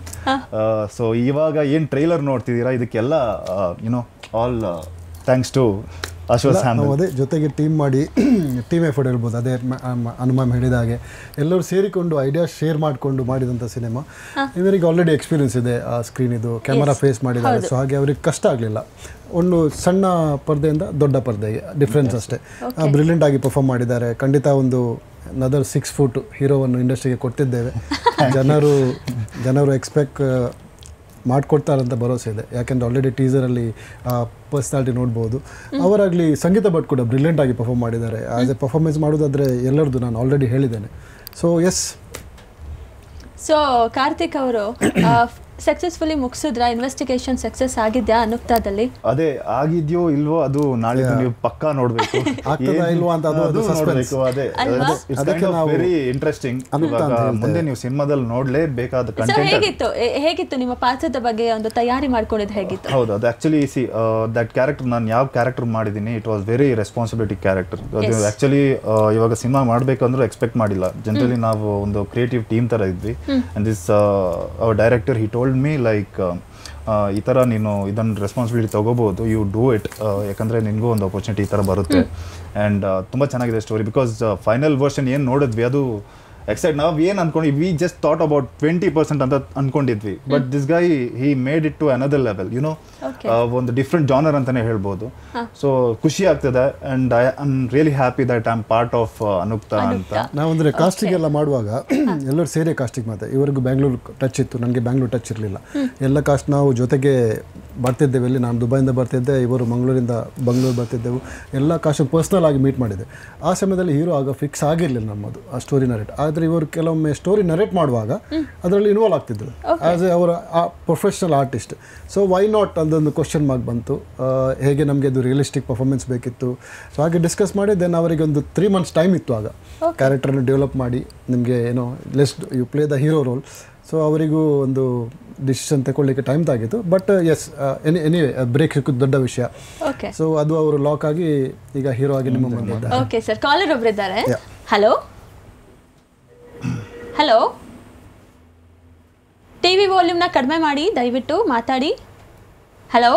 so ಇವಾಗ ಏನು ಟ್ರೈಲರ್ ನೋಡ್ತಿದ್ದೀರಾ ಇದಕ್ಕೆಲ್ಲ you know all thanks to Ashwath ನಾವು ಸ್ಯಾಮಲ್ ಅದೇ ಜೊತೆಗೆ ಟೀಮ್ ಮಾಡಿ ಟೀಮ್ ಎಫರ್ಟ್ ಹೇಳ್ಬೋದು ಅದೇ ಅನುಮಾಮ್ ಹೇಳಿದ ಹಾಗೆ ಎಲ್ಲರೂ ಸೇರಿಕೊಂಡು ಐಡಿಯಾ ಶೇರ್ ಮಾಡಿಕೊಂಡು ಮಾಡಿದಂಥ ಸಿನಿಮಾ ಇವರಿಗೆ ಆಲ್ರೆಡಿ ಎಕ್ಸ್ಪೀರಿಯನ್ಸ್ ಇದೆ ಆ ಸ್ಕ್ರೀನ್ ಇದು ಕ್ಯಾಮರಾ ಫೇಸ್ ಮಾಡಿದ್ದಾರೆ ಸೊ ಹಾಗೆ ಅವ್ರಿಗೆ ಕಷ್ಟ ಆಗಲಿಲ್ಲ ಒಂದು ಸಣ್ಣ ಪರ್ದೆಯಿಂದ ದೊಡ್ಡ ಪರ್ದೆಗೆ ಡಿಫ್ರೆನ್ಸ್ ಅಷ್ಟೇ ಬ್ರಿಲಿಯಂಟ್ ಆಗಿ ಪರ್ಫಾರ್ಮ್ ಮಾಡಿದ್ದಾರೆ ಖಂಡಿತ ಒಂದು ನದರ್ ಸಿಕ್ಸ್ ಫುಟ್ ಹೀರೋವನ್ನು ಇಂಡಸ್ಟ್ರಿಗೆ ಕೊಟ್ಟಿದ್ದೇವೆ ಜನರು ಜನರು ಎಕ್ಸ್ಪೆಕ್ಟ್ ಮಾಡಿಕೊಡ್ತಾರಂತ ಭರವಸೆ ಇದೆ ಯಾಕೆಂದ್ರೆ ಆಲ್ರೆಡಿ ಟೀಸರಲ್ಲಿ ಪರ್ಸ್ನಾಲಿಟಿ ನೋಡ್ಬೋದು ಅವರಾಗಲಿ ಸಂಗೀತ ಭಟ್ ಕೂಡ ಬ್ರಿಲಿಯಂಟ್ ಆಗಿ ಪರ್ಫಾರ್ಮ್ ಮಾಡಿದ್ದಾರೆ ಆಸ್ ಎ ಪರ್ಫಾರ್ಮೆನ್ಸ್ ಮಾಡೋದಾದರೆ ಎಲ್ಲರದ್ದು ನಾನು ಆಲ್ರೆಡಿ ಹೇಳಿದ್ದೇನೆ ಸೊ ಎಸ್ ಸೊ ಕಾರ್ತಿಕ್ ಅವರು ಸಕ್ಸಸ್ಫುಲಿ ಮುಗಿಸಿದ್ರ ಇನ್ವೆಸ್ಟಿಗೇಷನ್ ಸಕ್ಸಸ್ ಆಗಿದ್ಯಾ ಅನುಕ್ತಾದಲ್ಲಿ ಅದೇ ಆಗಿದ್ಯೋ ಇಲ್ವೋ ಅದು ನಾಳೆ ನೀವು ಪಕ್ಕಾ ನೋಡ್ಬೇಕು ಆಗ್ತದಾ ಏನ್- ಇಲ್ವಾ ಅಂತ ಅದು ಅದು suspense. ನೋಡ್ಬೇಕು ಅದೇ ಅಲ್ವಾ? ಅದಕ್ಕೆ ನಾವು ವೆರಿ ಇಂಟ್ರೆಸ್ಟಿಂಗ್ ಅನುಕ್ತ ಅಂತ ಹೇಳ್ತೇವೆ. ಮುಂದೆ ನೀವು ಸಿನಿಮಾದಲ್ಲಿ ನೋಡ್ಲೇಬೇಕಾದ ಸೊ ಕಂಟೆಂಟ್ ಹೇಗಿತ್ತು ಹೇ- ಹೇಗಿತ್ತು ನಿಮ್ಮ ಪಾತ್ರದ ಬಗ್ಗೆ ಒಂದು ತಯಾರಿ ಮಾಡ್ಕೊಂಡಿದ್ದು ಹೇಗಿತ್ತು ಹೌದು ಅದು ಆಕ್ಚುಲಿ ಸಿ ದಟ್ ಕ್ಯಾರೆಕ್ಟರ್ ನಾನು ಯಾವ ಕ್ಯಾರೆಕ್ಟರ್ ಮಾಡಿದ್ದೀನಿ it was very responsibility character ಅದು Yes. ಆಕ್ಚುಲಿ ಇವಾಗ ಸಿನಿಮಾ ಮಾಡಬೇಕಂದ್ರೂ ಎಕ್ಸ್ಪೆಕ್ಟ್ ಮಾಡಿಲ್ಲ ಜನರಲಿ ನಾವು ಒಂದು ಕ್ರಿಯೇಟಿವ್ ಟೀಮ್ ಥರ ಇದ್ವಿ and this our director he told me like ಈ ಥರ ನೀನು ಇದನ್ನು ರೆಸ್ಪಾನ್ಸಿಬಿಲಿಟಿ ತಗೋಬಹುದು ಯು ಡೂ ಇಟ್ ಯಾಕಂದರೆ ನಿನಗೂ ಒಂದು ಅಪರ್ಚುನಿಟಿ ಈ ಥರ ಬರುತ್ತೆ ಆ್ಯಂಡ್ ತುಂಬ ಚೆನ್ನಾಗಿದೆ ಸ್ಟೋರಿ ಬಿಕಾಸ್ ಫೈನಲ್ ವರ್ಷನ್ ಏನು ನೋಡಿದ್ವಿ ಅದು ಎಕ್ಸೈಟ್ ನಾವು ಏನು ಅನ್ಕೊಂಡ್ವಿ we just thought about twenty percent ಅಂತ ಅನ್ಕೊಂಡಿದ್ವಿ but this guy he made it to another level you know Okay. ಒಂದು ಡಿಫ್ರೆಂಟ್ ಜಾನರ್ ಅಂತಾನೆ ಹೇಳ್ಬೋದು ಸೊ ಖುಷಿ ಆಗ್ತದೆ and I am really happy that I am part of Anukta ಅಂತ ನಾವಂದರೆ ಕಾಸ್ಟಿಂಗ್ ಎಲ್ಲ ಮಾಡುವಾಗ ಎಲ್ಲರೂ ಸೇರಿ ಕಾಸ್ಟಿಂಗ್ ಮಾತೆ ಇವರಿಗೂ ಬ್ಯಾಂಗ್ಳೂರು ಟಚ್ ಇತ್ತು ನನಗೆ ಬ್ಯಾಂಗ್ಳೂರು ಟಚ್ ಇರಲಿಲ್ಲ ಎಲ್ಲ ಕಾಸ್ಟ್ ನಾವು ಜೊತೆಗೆ ಬರ್ತಿದ್ದೇವೆ ಇಲ್ಲಿ ನಾನು ದುಬೈಯಿಂದ ಬರ್ತಿದ್ದೆ ಇವರು ಮಂಗಳೂರಿಂದ ಬಂಗಳೂರು ಬರ್ತಿದ್ದೆವು ಎಲ್ಲ ಕಾಸ್ಟ್ ಪರ್ಸ್ನಲ್ ಆಗಿ ಮೀಟ್ ಮಾಡಿದೆ ಆ ಸಮಯದಲ್ಲಿ ಹೀರೋ ಆಗ ಫಿಕ್ಸ್ ಆಗಿರಲಿಲ್ಲ ನಮ್ಮದು ಆ ಸ್ಟೋರಿ ನರೇಟ್ ಆದರೆ ಇವರು ಕೆಲವೊಮ್ಮೆ ಸ್ಟೋರಿ ನರೇಟ್ ಮಾಡುವಾಗ ಅದರಲ್ಲಿ ಇನ್ವಾಲ್ವ್ ಆಗ್ತಿದ್ರು ಆಸ್ ಎ ಅವರ professional artist so why not ಅದೊಂದು ಕ್ವಶನ್ ಮಾರ್ಕ್ ಬಂತು ಆ, ಹೇಗೆ ನಮಗೆ ಅದು ರಿಯಲಿಸ್ಟಿಕ್ ಪರ್ಫಾರ್ಮೆನ್ಸ್ ಬೇಕಿತ್ತು ಸೊ ಹಾಗೆ ಡಿಸ್ಕಸ್ ಮಾಡಿ ದೆನ್ ಅವರಿಗೆ ಒಂದು ತ್ರೀ ಮಂತ್ಸ್ ಟೈಮ್ ಇತ್ತು ಆಗ ಕ್ಯಾರೆಕ್ಟರ್ನ ಡೆವಲಪ್ ಮಾಡಿ ನಿಮಗೆ ಏನೋ lest you play the hero role so ಅವರಿಗೂ ಒಂದು ಡಿಸಿಷನ್ ತಗೊಳ್ಳಿಕ್ಕೆ ಟೈಮ್ ತಾಗಿತ್ತು but yes any anyway break ಸಿಕ್ಕಿದ್ದು ದೊಡ್ಡ ವಿಷಯ ಓಕೆ ಸೊ ಅದು ಅವರು ಲಾಕ್ ಆಗಿ ಈಗ ಹೀರೋ ಆಗಿ ನಿಮ್ಮ ಬಂದಿದ್ದಾರೆ ಓಕೆ ಸರ್ ಕಾಲರ್ ಒಬ್ರಿದ್ದಾರೆ Yeah. ಹಲೋ ಹಲೋ ಟಿವಿ ವಾಲ್ಯೂಮ್ನ ಕಡಿಮೆ ಮಾಡಿ ದಯವಿಟ್ಟು ಮಾತಾಡಿ ಹಲೋ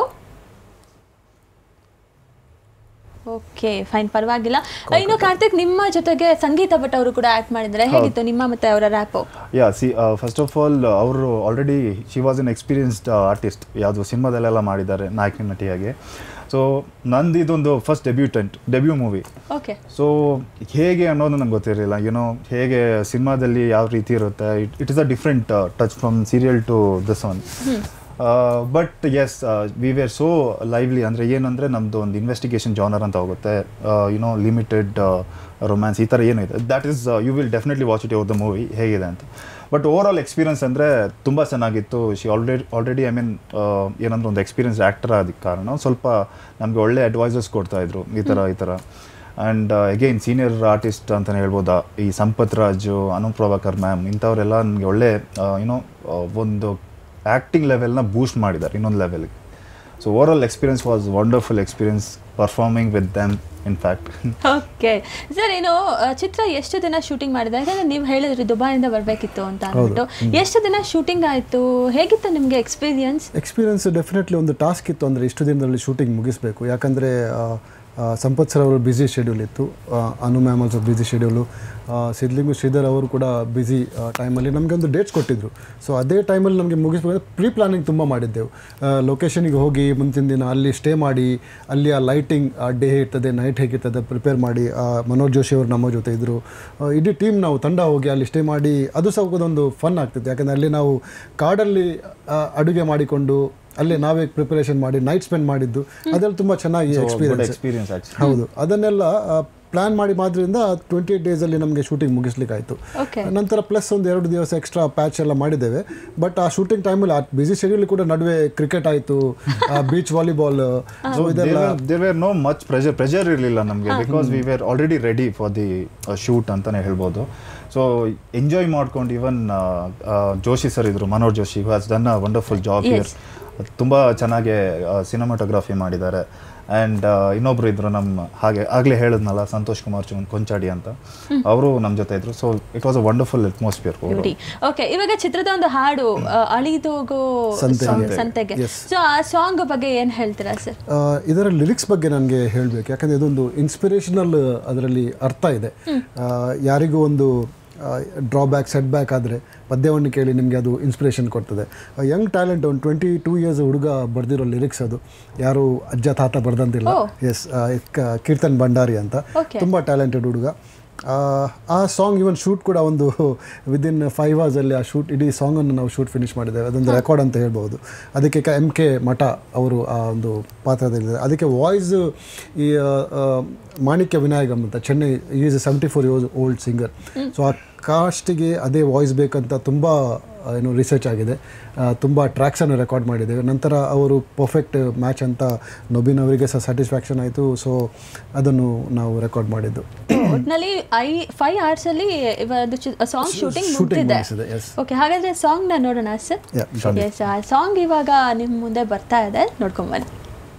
ಓಕೆ ಫೈನ್ ಪರವಾಗಿಲ್ಲ ಇನ್ನು ಕಾರ್ತಿಕ್ ನಿಮ್ಮ ಜೊತೆಗೆ ಸಂಗೀತ ಭಟ್ ಅವರು ಕೂಡ ಆಕ್ಟ್ ಮಾಡಿದ್ದಾರೆ ಹೇಗಿತ್ತು ನಿಮ್ಮ ಮತ್ತೆ ಅವರ rapport yeah see first of all ಅವರು already she was an experienced artist ಯಾವುದು ಸಿನಿಮಾದಲ್ಲೆಲ್ಲ ಮಾಡಿದ್ದಾರೆ ನಾಯಕಿ ನಟಿಯಾಗಿ ಸೊ ನಂದು ಇದೊಂದು first debutant debut movie okay so ಹೇಗೆ ಅನ್ನೋದು ನಂಗೆ ಗೊತ್ತಿರಲಿಲ್ಲ ಯುನೋ ಹೇಗೆ ಸಿನಿಮಾದಲ್ಲಿ ಯಾವ ರೀತಿ ಇರುತ್ತೆ it is a different touch from serial to this one but yes we were so lively ಅಂದರೆ ಏನಂದರೆ ನಮ್ಮದು ಒಂದು ಇನ್ವೆಸ್ಟಿಗೇಷನ್ ಜಾನರ್ ಅಂತ ಹೋಗುತ್ತೆ ಯುನೋ ಲಿಮಿಟೆಡ್ ರೊಮ್ಯಾನ್ಸ್ ಈ ಥರ ಏನಿದೆ that is you will definitely watch it over the movie ಹೇಗಿದೆ ಅಂತ ಬಟ್ ಓವರ್ ಆಲ್ ಎಕ್ಸ್ಪೀರಿಯನ್ಸ್ ಅಂದರೆ ತುಂಬ ಚೆನ್ನಾಗಿತ್ತು she already already I mean ಏನಂದ್ರೆ ಒಂದು ಎಕ್ಸ್ಪೀರಿಯನ್ಸ್ ಆ್ಯಕ್ಟರ್ ಅದಕ್ಕೆ ಕಾರಣ ಸ್ವಲ್ಪ ನಮಗೆ ಒಳ್ಳೆ ಅಡ್ವೈಸಸ್ ಕೊಡ್ತಾಯಿದ್ರು ಈ ಥರ ಈ ಥರ ಆ್ಯಂಡ್ ಅಗೈನ್ ಸೀನಿಯರ್ ಆರ್ಟಿಸ್ಟ್ ಅಂತಲೇ ಹೇಳ್ಬೋದಾ ಈ ಸಂಪತ್ ರಾಜು ಅನುಪ್ ಪ್ರಭಾಕರ್ ಮ್ಯಾಮ್ ಇಂಥವರೆಲ್ಲ ನನಗೆ ಒಳ್ಳೆ ಯುನೋ ಒಂದು ಆ್ಯಕ್ಟಿಂಗ್ ಲೆವೆಲ್ನ ಬೂಸ್ಟ್ ಮಾಡಿದ್ದಾರೆ ಇನ್ನೊಂದು ಲೆವೆಲ್ಗೆ so overall experience was wonderful experience performing with them in fact okay sir ಏನು ಆ, ಚಿತ್ರ ಎಷ್ಟು ದಿನ ಶೂಟಿಂಗ್ ಮಾಡಿದೆ ಯಾಕಂದ್ರೆ ನೀವು ಹೇಳಿದ್ರಿ ದುಬೈಯಿಂದ ಬರಬೇಕಿತ್ತು ಅಂತ ಅಂದ್ಬಿಟ್ಟು ಎಷ್ಟು ದಿನ ಶೂಟಿಂಗ್ ಆಯಿತು ಹೇಗಿತ್ತು ನಿಮಗೆ ಎಕ್ಸ್ಪೀರಿಯನ್ಸ್ ಎಕ್ಸ್ಪೀರಿಯನ್ಸ್ ಡೆಫಿನೆಟ್ಲಿ ಒಂದು ಟಾಸ್ಕ್ ಇತ್ತು ಅಂದರೆ ಇಷ್ಟು ದಿನದಲ್ಲಿ ಶೂಟಿಂಗ್ ಮುಗಿಸ್ಬೇಕು ಯಾಕಂದರೆ ಸಂಪತ್ ಸರ್ ಅವರು ಬ್ಯುಸಿ ಶೆಡ್ಯೂಲ್ ಇತ್ತು ಆ, Anu ma'am also busy schedule Siddlingu Sridhar ಅವರು ಕೂಡ ಬ್ಯುಸಿ ಟೈಮಲ್ಲಿ ನಮಗೆ ಒಂದು ಡೇಟ್ಸ್ ಕೊಟ್ಟಿದ್ದರು ಸೊ ಅದೇ ಟೈಮಲ್ಲಿ ನಮಗೆ ಮುಗಿಸ್ಬೇಕು ಪ್ರೀ ಪ್ಲಾನಿಂಗ್ ತುಂಬ ಮಾಡಿದ್ದೆವು ಲೊಕೇಶನಿಗೆ ಹೋಗಿ ಮುಂಚಿನ ದಿನ ಅಲ್ಲಿ ಸ್ಟೇ ಮಾಡಿ ಅಲ್ಲಿ ಆ ಲೈಟಿಂಗ್ ಆ ಡೇ ಇರ್ತದೆ ನೈಟ್ ಹೇಗಿರ್ತದೆ ಪ್ರಿಪೇರ್ ಮಾಡಿ ಆ, ಮನೋಜ್ ಜೋಶಿ ಅವರು ನಮ್ಮ ಜೊತೆ ಇದ್ದರು ಇಡೀ ಟೀಮ್ ನಾವು ತಂಡ ಹೋಗಿ ಅಲ್ಲಿ ಸ್ಟೇ ಮಾಡಿ ಅದು ಸಹ ಒಂದು ಫನ್ ಆಗ್ತಿತ್ತು ಯಾಕಂದರೆ ಅಲ್ಲಿ ನಾವು ಕಾಡಲ್ಲಿ ಆ, ಅಡುಗೆ ಮಾಡಿಕೊಂಡು ಅಲ್ಲೇ ನಾವೇ ಪ್ರಿಪರೇಷನ್ ಮಾಡಿ ನೈಟ್ ಸ್ಪೆಂಡ್ ಮಾಡಿದ್ದು ಅದೆಲ್ಲ ತುಂಬ ಚೆನ್ನಾಗಿ ಗುಡ್ ಎಕ್ಸ್ಪೀರಿಯನ್ಸ್ ಎಕ್ಸ್ಪೀರಿಯನ್ಸ್ ಆ್ಯಕ್ಚುಲಿ ಹೌದು ಅದನ್ನೆಲ್ಲ ಪ್ಲಾನ್ ಮಾಡಿ ಮಾದ್ರಿಂದ ಟ್ವೆಂಟಿ ಏಟ್ ಡೇಸಲ್ಲಿ ನಮಗೆ ಶೂಟಿಂಗ್ ಮುಗಿಸ್ಲಿಕ್ಕಾಯಿತು ಓಕೆ ನಂತರ ಪ್ಲಸ್ ಒಂದು ಎರಡು ದಿವಸ ಎಕ್ಸ್ಟ್ರಾ ಪ್ಯಾಚ್ ಎಲ್ಲ ಮಾಡಿದ್ದೇವೆ ಬಟ್ ಆ ಶೂಟಿಂಗ್ ಟೈಮಲ್ಲಿ ಆ ಬ್ಯುಸಿ ಶೆಡ್ಯೂಲ್ ಕೂಡ ನಡುವೆ ಕ್ರಿಕೆಟ್ ಆಯಿತು ಬೀಚ್ ವಾಲಿಬಾಲ್ ಸೊ ಇದೆಲ್ಲ there were no much pressure pressure ಇರಲಿಲ್ಲ ನಮಗೆ because we were already ready for the shoot ಅಂತಲೇ ಹೇಳ್ಬೋದು ಸೊ ಎಂಜಾಯ್ ಮಾಡ್ಕೊಂಡು ಇವನ್ ಜೋಶಿ ಸರ್ ಇದ್ರು Manoj Joshi has done a wonderful job here ತುಂಬ ಚೆನ್ನಾಗಿ ಸಿನಿಮಾಟೋಗ್ರಫಿ ಮಾಡಿದ್ದಾರೆ ಆ್ಯಂಡ್ ಇನ್ನೊಬ್ರು ಇದ್ರು ನಮ್ಮ ಹಾಗೆ ಆಗಲೇ ಹೇಳಿದ್ನಲ್ಲ ಸಂತೋಷ್ ಕುಮಾರ್ ಚುನ್ ಕೊಂಚಾಡಿ ಅಂತ ಅವರು ನಮ್ಮ ಜೊತೆ ಇದ್ರು so it was a wonderful atmosphere beauty okay ಇವಾಗ ಚಿತ್ರದ ಒಂದು ಹಾಡು ಆ, ಅಳಿದೋಗೋ ಸಂತೆಗೆ. song, ಸಂತೆಗೆ Yes. ಸೊ ಆ ಸಾಂಗ್ ಬಗ್ಗೆ ಏನ್ ಹೇಳ್ತೀರಾ ಸರ್ ಆ, ಇದರ ಲಿರಿಕ್ಸ್ ಬಗ್ಗೆ ನನಗೆ ಹೇಳಬೇಕು ಯಾಕಂದರೆ ಇದೊಂದು ಇನ್ಸ್ಪಿರೇಷನಲ್ ಅದರಲ್ಲಿ ಅರ್ಥ ಇದೆ ಆ, ಯಾರಿಗೂ ಒಂದು ಡ್ರಾಬ್ಯಾಕ್ ಸೆಟ್ ಬ್ಯಾಕ್ ಆದರೆ ಪದ್ಯವನ್ನು ಕೇಳಿ ನಿಮಗೆ ಅದು ಇನ್ಸ್ಪಿರೇಷನ್ ಕೊಡ್ತದೆ ಯಂಗ್ ಟ್ಯಾಲೆಂಟ್ ಒಂದು ಟ್ವೆಂಟಿ ಟೂ ಇಯರ್ಸ್ ಹುಡುಗ ಬರೆದಿರೋ ಲಿರಿಕ್ಸ್ ಅದು ಯಾರು ಅಜ್ಜ ತಾತ ಬರ್ದಂತಿಲ್ಲ ಎಸ್ ಕೀರ್ತನ್ ಭಂಡಾರಿ ಅಂತ Okay. ತುಂಬ ಟ್ಯಾಲೆಂಟೆಡ್ ಹುಡುಗ ಆ, ಆ ಸಾಂಗ್ ಇವನ್ ಶೂಟ್ ಕೂಡ ಒಂದು ವಿದಿನ್ ಫೈವ್ ಅವರ್ಸಲ್ಲಿ ಆ ಶೂಟ್ ಇಡೀ ಸಾಂಗನ್ನು ನಾವು ಶೂಟ್ ಫಿನಿಶ್ ಮಾಡಿದ್ದೇವೆ ಅದೊಂದು ರೆಕಾರ್ಡ್ ಅಂತ ಹೇಳ್ಬೋದು ಅದಕ್ಕೆ ಎಮ್ ಕೆ ಮಠ ಅವರು ಆ ಒಂದು ಪಾತ್ರದಲ್ಲಿದ್ದಾರೆ ಅದಕ್ಕೆ ವಾಯ್ಸ್ ಈ ಆ, ಆ, ಮಾಣಿಕ್ಯ ವಿನಾಯಕಂ ಅಂತ Chennai is seventy four years old singer so ಆ ಕಾಸ್ಟಿಗೆ ಅದೇ ವಾಯ್ಸ್ ಬೇಕಂತ ತುಂಬ ಏನು ರಿಸರ್ಚ್ ಆಗಿದೆ ತುಂಬ ಟ್ರ್ಯಾಕ್ಸನ್ನು ರೆಕಾರ್ಡ್ ಮಾಡಿದ್ದೇವೆ ನಂತರ ಅವರು ಪರ್ಫೆಕ್ಟ್ ಮ್ಯಾಚ್ ಅಂತ ನೊಬಿನ್ ಅವರಿಗೆ ಸಹ ಸ್ಯಾಟಿಸ್ಫ್ಯಾಕ್ಷನ್ ಆಯಿತು ಸೊ ಅದನ್ನು ನಾವು ರೆಕಾರ್ಡ್ ಮಾಡಿದ್ದು ಒಟ್ನಲ್ಲಿ ಐ ಫೈವ್ ಅವರ್ಸ್ ಅಲ್ಲಿ ಒಂದು ಸಾಂಗ್ ಶೂಟಿಂಗ್ shooting ಮುಗ್ದಿದೆ ಮುಗಿಸಿದೆ, yes. ಓಕೆ ಹಾಗಾದ್ರೆ ಸಾಂಗ್ ನ ನೋಡೋಣ ಸರ್ Yeah, ಖಂಡಿತ. ಎಸ್ ಆ ಸಾಂಗ್ ಇವಾಗ ನಿಮ್ಮ ಮುಂದೆ ಬರ್ತಾ ಇದೆ ನೋಡ್ಕೊಂಬನ್ನಿ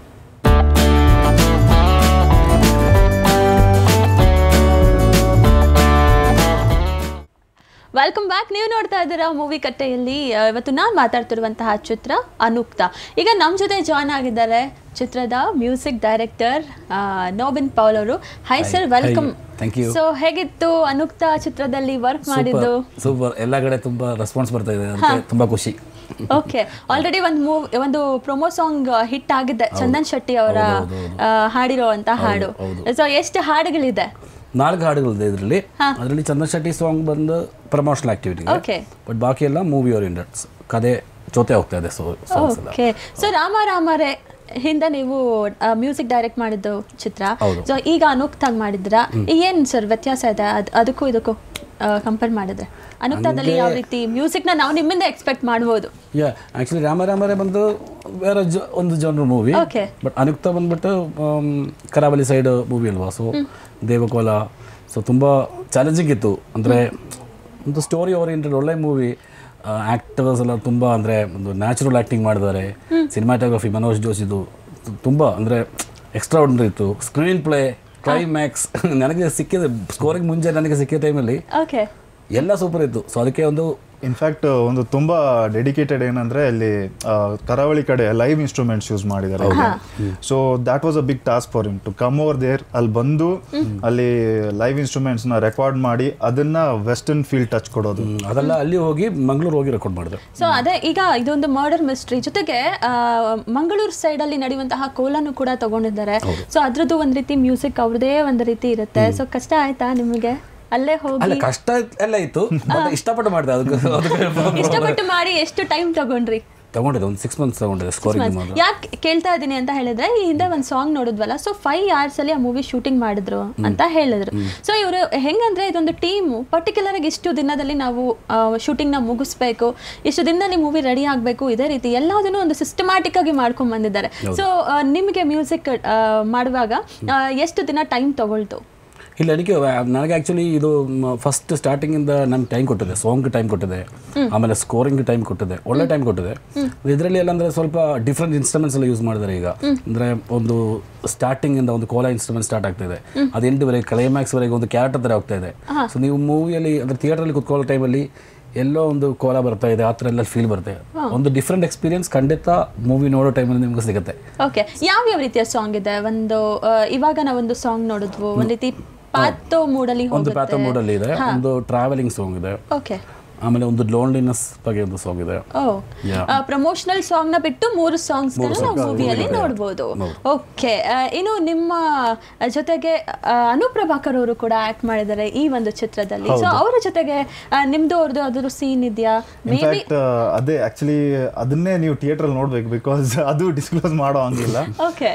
ವೆಲ್ಕಮ್ ಬ್ಯಾಕ್ ನೀವು ನೋಡ್ತಾ ಇದ್ದೀರಾ ಮೂವಿ ಕಟ್ಟೆಯಲ್ಲಿ ಆ, ಇವತ್ತು ನಾನು ಮಾತಾಡ್ತಿರುವಂತಹ ಚಿತ್ರ ಅನುಕ್ತ ಈಗ ನಮ್ಮ ಜೊತೆ ಜಾಯ್ನ್ ಆಗಿದ್ದಾರೆ ಚಿತ್ರದ ಮ್ಯೂಸಿಕ್ ಡೈರೆಕ್ಟರ್ ನೋಬಿನ್ ಪೌಲ್ ಅವರು hi sir welcome thank you. So ಹೇಗಿತ್ತು ಅನುಕ್ತ ಚಿತ್ರದಲ್ಲಿ ವರ್ಕ್ ಮಾಡಿದ್ದು ಸೂಪರ್ ಎಲ್ಲ ಕಡೆ ತುಂಬಾ ರೆಸ್ಪಾನ್ಸ್ ಬರ್ತಾ ಇದೆ ಅದಕ್ಕೆ ತುಂಬಾ ಖುಷಿ ಓಕೆ ಆಲ್ರೆಡಿ ಒಂದು ಮೂವ್ ಒಂದು ಪ್ರೊಮೋ ಸಾಂಗ್ ಹಿಟ್ ಆಗಿದೆ ಚಂದನ್ ಶೆಟ್ಟಿ ಅವರ ಹಾಡಿರುವಂತ ಹಾಡು ಸೊ ಎಷ್ಟು ಹಾಡುಗಳಿದೆ ನಾಲ್ಕು ಹಾಡುಗಳಿದೆ ಇದರಲ್ಲಿ ಅದರಲ್ಲಿ ಚಂದನ್ ಶೆಟ್ಟಿ ಸಾಂಗ್ ಬಂದು ಪ್ರಮೋಷನಲ್ ಆಕ್ಟಿವಿಟಿ Okay. ಬಟ್ ಬಾಕಿ ಎಲ್ಲ ಮೂವಿ ಓರಿಯೆಂಟೆಡ್ ಕದೆ ಜೊತೆ ಹೋಗ್ತಾ ಇದೆ ಸೊ ಸಾಂಗ್ಸ್ ಎಲ್ಲ ಓಕೆ ಸೊ ರಾಮ ರಾಮರೇ ಹಿಂದೆ ನೀವು ಮ್ಯೂಸಿಕ್ ಡೈರೆಕ್ಟ್ ಮಾಡಿದ್ದು ಚಿತ್ರ ಹೌದು. ಸೊ ಈಗ ಅನುಕ್ತಾಗ್ ಮಾಡಿದ್ರ ಏನ್ ಸರ್ ವ್ಯತ್ಯಾಸ ಇದೆ ಅದ್- ಅದಕ್ಕೂ ಇದಕ್ಕೂ ಕಂಪೇರ್ ಮಾಡಿದ್ರೆ ಅನುಕ್ತಾದಲ್ಲಿ ಯಾವ ರೀತಿ ಮ್ಯೂಸಿಕ್ ನ ನಾವು ನಿಮ್ಮಿಂದ ಎಕ್ಸ್ಪೆಕ್ಟ್ ಮಾಡ್ಬೋದು ಯಾ ಆ್ಯಕ್ಚುಲಿ ರಾಮ ರಾಮರೇ ಬಂದು ಬೇರೆ ಜ ಒಂದು ಜನರು ಮೂವಿ Okay. ಬಟ್ ಅನುಕ್ತ ಬಂದ್ಬಿಟ್ಟು ಆಮ್, ಕರಾವಳಿ ಸೈಡ್ ಮೂವಿ ಅಲ್ವಾ ಸೊ ದೇವಕೋಲ ಸೊ ತುಂಬ ಚಾಲೆಂಜಿಂಗ್ ಇತ್ತು ಅಂದರೆ ಒಂದು ಸ್ಟೋರಿ ಓರಿಯೆಂಟೆಡ್ ಒಳ್ಳೆ ಮೂವಿ ಆ್ಯಕ್ಟರ್ಸ್ ಎಲ್ಲ ತುಂಬ ಅಂದರೆ ಒಂದು ನ್ಯಾಚುರಲ್ ಆ್ಯಕ್ಟಿಂಗ್ ಮಾಡಿದ್ದಾರೆ ಸಿನಿಮಾಟೋಗ್ರಫಿ ಮನೋಜ್ ಜೋಶಿದು ತು- ತುಂಬ ಅಂದರೆ ಎಕ್ಸ್ಟ್ರಾ ಆರ್ಡಿನರಿ ಇತ್ತು ಸ್ಕ್ರೀನ್ ಪ್ಲೇ ಕ್ಲೈಮ್ಯಾಕ್ಸ್ ನನಗೆ ಸಿಕ್ಕಿದೆ ಸ್ಕೋರಿಂಗ್ ಮುಂಚೆ ನನಗೆ ಸಿಕ್ಕಿದ ಟೈಮಲ್ಲಿ ಓಕೆ ಎಲ್ಲ ಸೂಪರ್ ಇತ್ತು ಸೊ ಅದಕ್ಕೆ ಒಂದು ಇನ್ಫ್ಯಾಕ್ಟ್ ಒಂದು ತುಂಬಾ ಡೆಡಿಕೇಟೆಡ್ ಏನಂದ್ರೆ ಅಲ್ಲಿ ಆ, ಕರಾವಳಿ ಕಡೆ ಲೈವ್ ಇನ್ಸ್ಟ್ರೂಮೆಂಟ್ಸ್ ಯೂಸ್ ಮಾಡಿದ್ದಾರೆ so that was a big task for him to come over there ಅಲ್ಲಿ ಬಂದು ಅಲ್ಲಿ ಲೈವ್ ಇನ್ಸ್ಟ್ರೂಮೆಂಟ್ಸ್ ನ ರೆಕಾರ್ಡ್ ಮಾಡಿ ಅದನ್ನ ವೆಸ್ಟರ್ನ್ ಫೀಲ್ ಟಚ್ ಕೊಡೋದು ಹ್ಮ್, ಅದೆಲ್ಲ ಅಲ್ಲಿ ಹೋಗಿ ಮಂಗಳೂರು ಹೋಗಿ ರೆಕಾರ್ಡ್ ಮಾಡಿದೆ ಸೊ ಅದೇ ಈಗ ಇದೊಂದು ಮರ್ಡರ್ ಮಿಸ್ಟ್ರಿ ಜೊತೆಗೆ ಆ, ಮಂಗಳೂರು ಸೈಡ್ ಅಲ್ಲಿ ನಡೆಯುವಂತಹ ಕೋಲನ್ನು ಕೂಡ ತಗೊಂಡಿದ್ದಾರೆ ಸೊ ಅದ್ರದ್ದು ಒಂದ್ ರೀತಿ ಮ್ಯೂಸಿಕ್ ಅವ್ರದೇ ಒಂದ್ ರೀತಿ ಇರುತ್ತೆ ಸೊ ಕಷ್ಟ ಆಯ್ತಾ ನಿಮಗೆ ಅಲ್ಲೇ ಅಲ್ಲ ಹೋಗಿ ಕಷ್ಟ ಎಲ್ಲ ಇತ್ತು but ಇಷ್ಟಪಟ್ಟು ಮಾಡಿದೆ ಅದಕ್ಕೆ ಅದಕ್ಕೆ ಇಷ್ಟಪಟ್ಟು ಮಾಡಿ ಎಷ್ಟು ಟೈಮ್ ತಗೊಂಡ್ರಿ ತಗೊಂಡಿದ್ದೆ ಒಂದು ಸಿಕ್ಸ್ ಮಂತ್ಸ್ ತಗೊಂಡಿದ್ದೆ ಸ್ಕೋರಿಂಗ್ ಮಾತ್ರ ಯಾಕೆ ಕೇಳ್ತಾ ಇದ್ದೀನಿ ಅಂತ ಹೇಳಿದ್ರೆ ಈ ಹಿಂದೆ ಒಂದು ಸಾಂಗ್ ನೋಡಿದ್ವಲ್ಲ ಸೊ ಫೈವ್ ಅವರ್ಸ್ ಅಲ್ಲಿ ಆ ಮೂವಿ ಶೂಟಿಂಗ್ ಮಾಡಿದ್ರು ಅಂತ ಹೇಳಿದ್ರು ಸೊ ಇವರು ಹೆಂಗಂದ್ರೆ ಇದೊಂದು ಟೀಮು ಪರ್ಟಿಕ್ಯುಲರ್ ಆಗಿ ಇಷ್ಟು ದಿನದಲ್ಲಿ ನಾವು ಶೂಟಿಂಗ್ ನ ಮುಗಿಸ್ಬೇಕು ಇಷ್ಟು ದಿನದಲ್ಲಿ ಮೂವಿ ರೆಡಿ ಆಗಬೇಕು ಇದೇ ರೀತಿ ಎಲ್ಲದನ್ನು ಒಂದು ಸಿಸ್ಟಮ್ಯಾಟಿಕ್ ಆಗಿ ಮಾಡ್ಕೊಂಡ್ ಬಂದಿದ್ದಾರೆ ಸೊ ನಿಮಗೆ ಮ್ಯೂಸಿಕ್ ಮಾಡುವಾಗ ಆ, ಎಷ್ಟು ದಿನ ಟೈಮ್ ತಗೊಳ್ತು ಇಲ್ಲ ಅದಕ್ಕೆ ನನಗೆ ಆ್ಯಕ್ಚುಲಿ ಇದು ಫಸ್ಟ್ ಸ್ಟಾರ್ಟಿಂಗಿಂದ ನಮ್ಗೆ ಟೈಮ್ ಕೊಟ್ಟಿದೆ ಸಾಂಗ್ ಟೈಮ್ ಕೊಟ್ಟಿದೆ ಆಮೇಲೆ ಸ್ಕೋರಿಂಗ್ ಟೈಮ್ ಕೊಟ್ಟಿದೆ ಒಳ್ಳೆ ಟೈಮ್ ಕೊಟ್ಟಿದೆ ಇದರಲ್ಲಿ ಎಲ್ಲ ಅಂದರೆ ಸ್ವಲ್ಪ ಡಿಫ್ರೆಂಟ್ ಇನ್ಸ್ಟ್ರೂಮೆಂಟ್ಸ್ ಎಲ್ಲ ಯೂಸ್ ಮಾಡಿದ್ದಾರೆ ಈಗ ಅಂದರೆ ಒಂದು ಸ್ಟಾರ್ಟಿಂಗಿಂದ ಒಂದು ಕೋಲ ಇನ್ಸ್ಟ್ರೂಮೆಂಟ್ ಸ್ಟಾರ್ಟ್ ಆಗ್ತಿದೆ ಅದು ಎಂಟುವರೆಗೆ ಕ್ಲೈಮ್ಯಾಕ್ಸ್ ವರೆಗೆ ಒಂದು ಕ್ಯಾರೆಕ್ಟರ್ ಥರ ಹೋಗ್ತಾ ಇದೆ ಸೊ ನೀವು ಮೂವಿಯಲ್ಲಿ ಅಂದರೆ ಥಿಯೇಟ್ರಲ್ಲಿ ಕುತ್ಕೊಳ್ಳೋ ಟೈಮಲ್ಲಿ ಎಲ್ಲೋ ಒಂದು ಕೋಲ ಬರ್ತಾ ಇದೆ ಆ ಥರ ಎಲ್ಲ ಫೀಲ್ ಬರುತ್ತೆ ಒಂದು ಡಿಫ್ರೆಂಟ್ ಎಕ್ಸ್ಪೀರಿಯನ್ಸ್ ಖಂಡಿತ ಮೂವಿ ನೋಡೋ ಟೈಮಲ್ಲಿ ನಿಮ್ಗೆ ಸಿಗುತ್ತೆ ಓಕೆ ಯಾವ ಯಾವ ರೀತಿಯ ಸಾಂಗ್ ಇದೆ ಒಂದು ಆ, ಇವಾಗ ನಾವೊಂದು ಸಾಂಗ್ ನೋಡಿದ್ವು ಒಂದ್ ರೀತಿ ಪಾತೋ ಮೂಡಲ್ಲಿ ಒಂದು ಪ್ಯಾಥ ಮೂಡಲ್ಲಿ ಇದೆ ಒಂದು ಟ್ರಾವೆಲಿಂಗ್ ಸಾಂಗ್ ಇದೆ ಓಕೆ ಆಮೇಲೆ ಒಂದು ಲೋನ್ಲಿನೆಸ್ ಬಗ್ಗೆ ಒಂದು ಸಾಂಗ್ ಇದೆ ಓ Yeah. ಪ್ರಮೋಷನಲ್ ಸಾಂಗ್ ನ ಬಿಟ್ಟು ಮೂರು ಸಾಂಗ್ಸ್ ನಾವು ಮೂವಿಯಲ್ಲಿ ನೋಡ್ಬೋದು ಓಕೆ ಇನ್ನು ನಿಮ್ಮ ಜೊತೆಗೆ ಆ, ಅನುಪ್ರಭಾಕರ್ ಅವರು ಕೂಡ ಆಕ್ಟ್ ಮಾಡಿದ್ದಾರೆ ಈ ಒಂದು ಚಿತ್ರದಲ್ಲಿ ಸೊ ಅವರ ಜೊತೆಗೆ ಆ, ನಿಮ್ದು ಅವ್ರದ್ದು ಅದ್ರ ಸೀನ್ ಇದೆಯಾ ಮೇ ಬಿ ಇನ್ಫ್ಯಾಕ್ಟ್ ಅದೇ ಆಕ್ಚುಲಿ ಅದನ್ನೇ ನೀವು ಥಿಯೇಟ್ರಲ್ಲಿ ನೋಡ್ಬೇಕು ಬಿಕಾಸ್ ಅದು ಡಿಸ್ಕ್ಲೋಸ್ ಮಾಡೋ ಹಂಗಿಲ್ಲ okay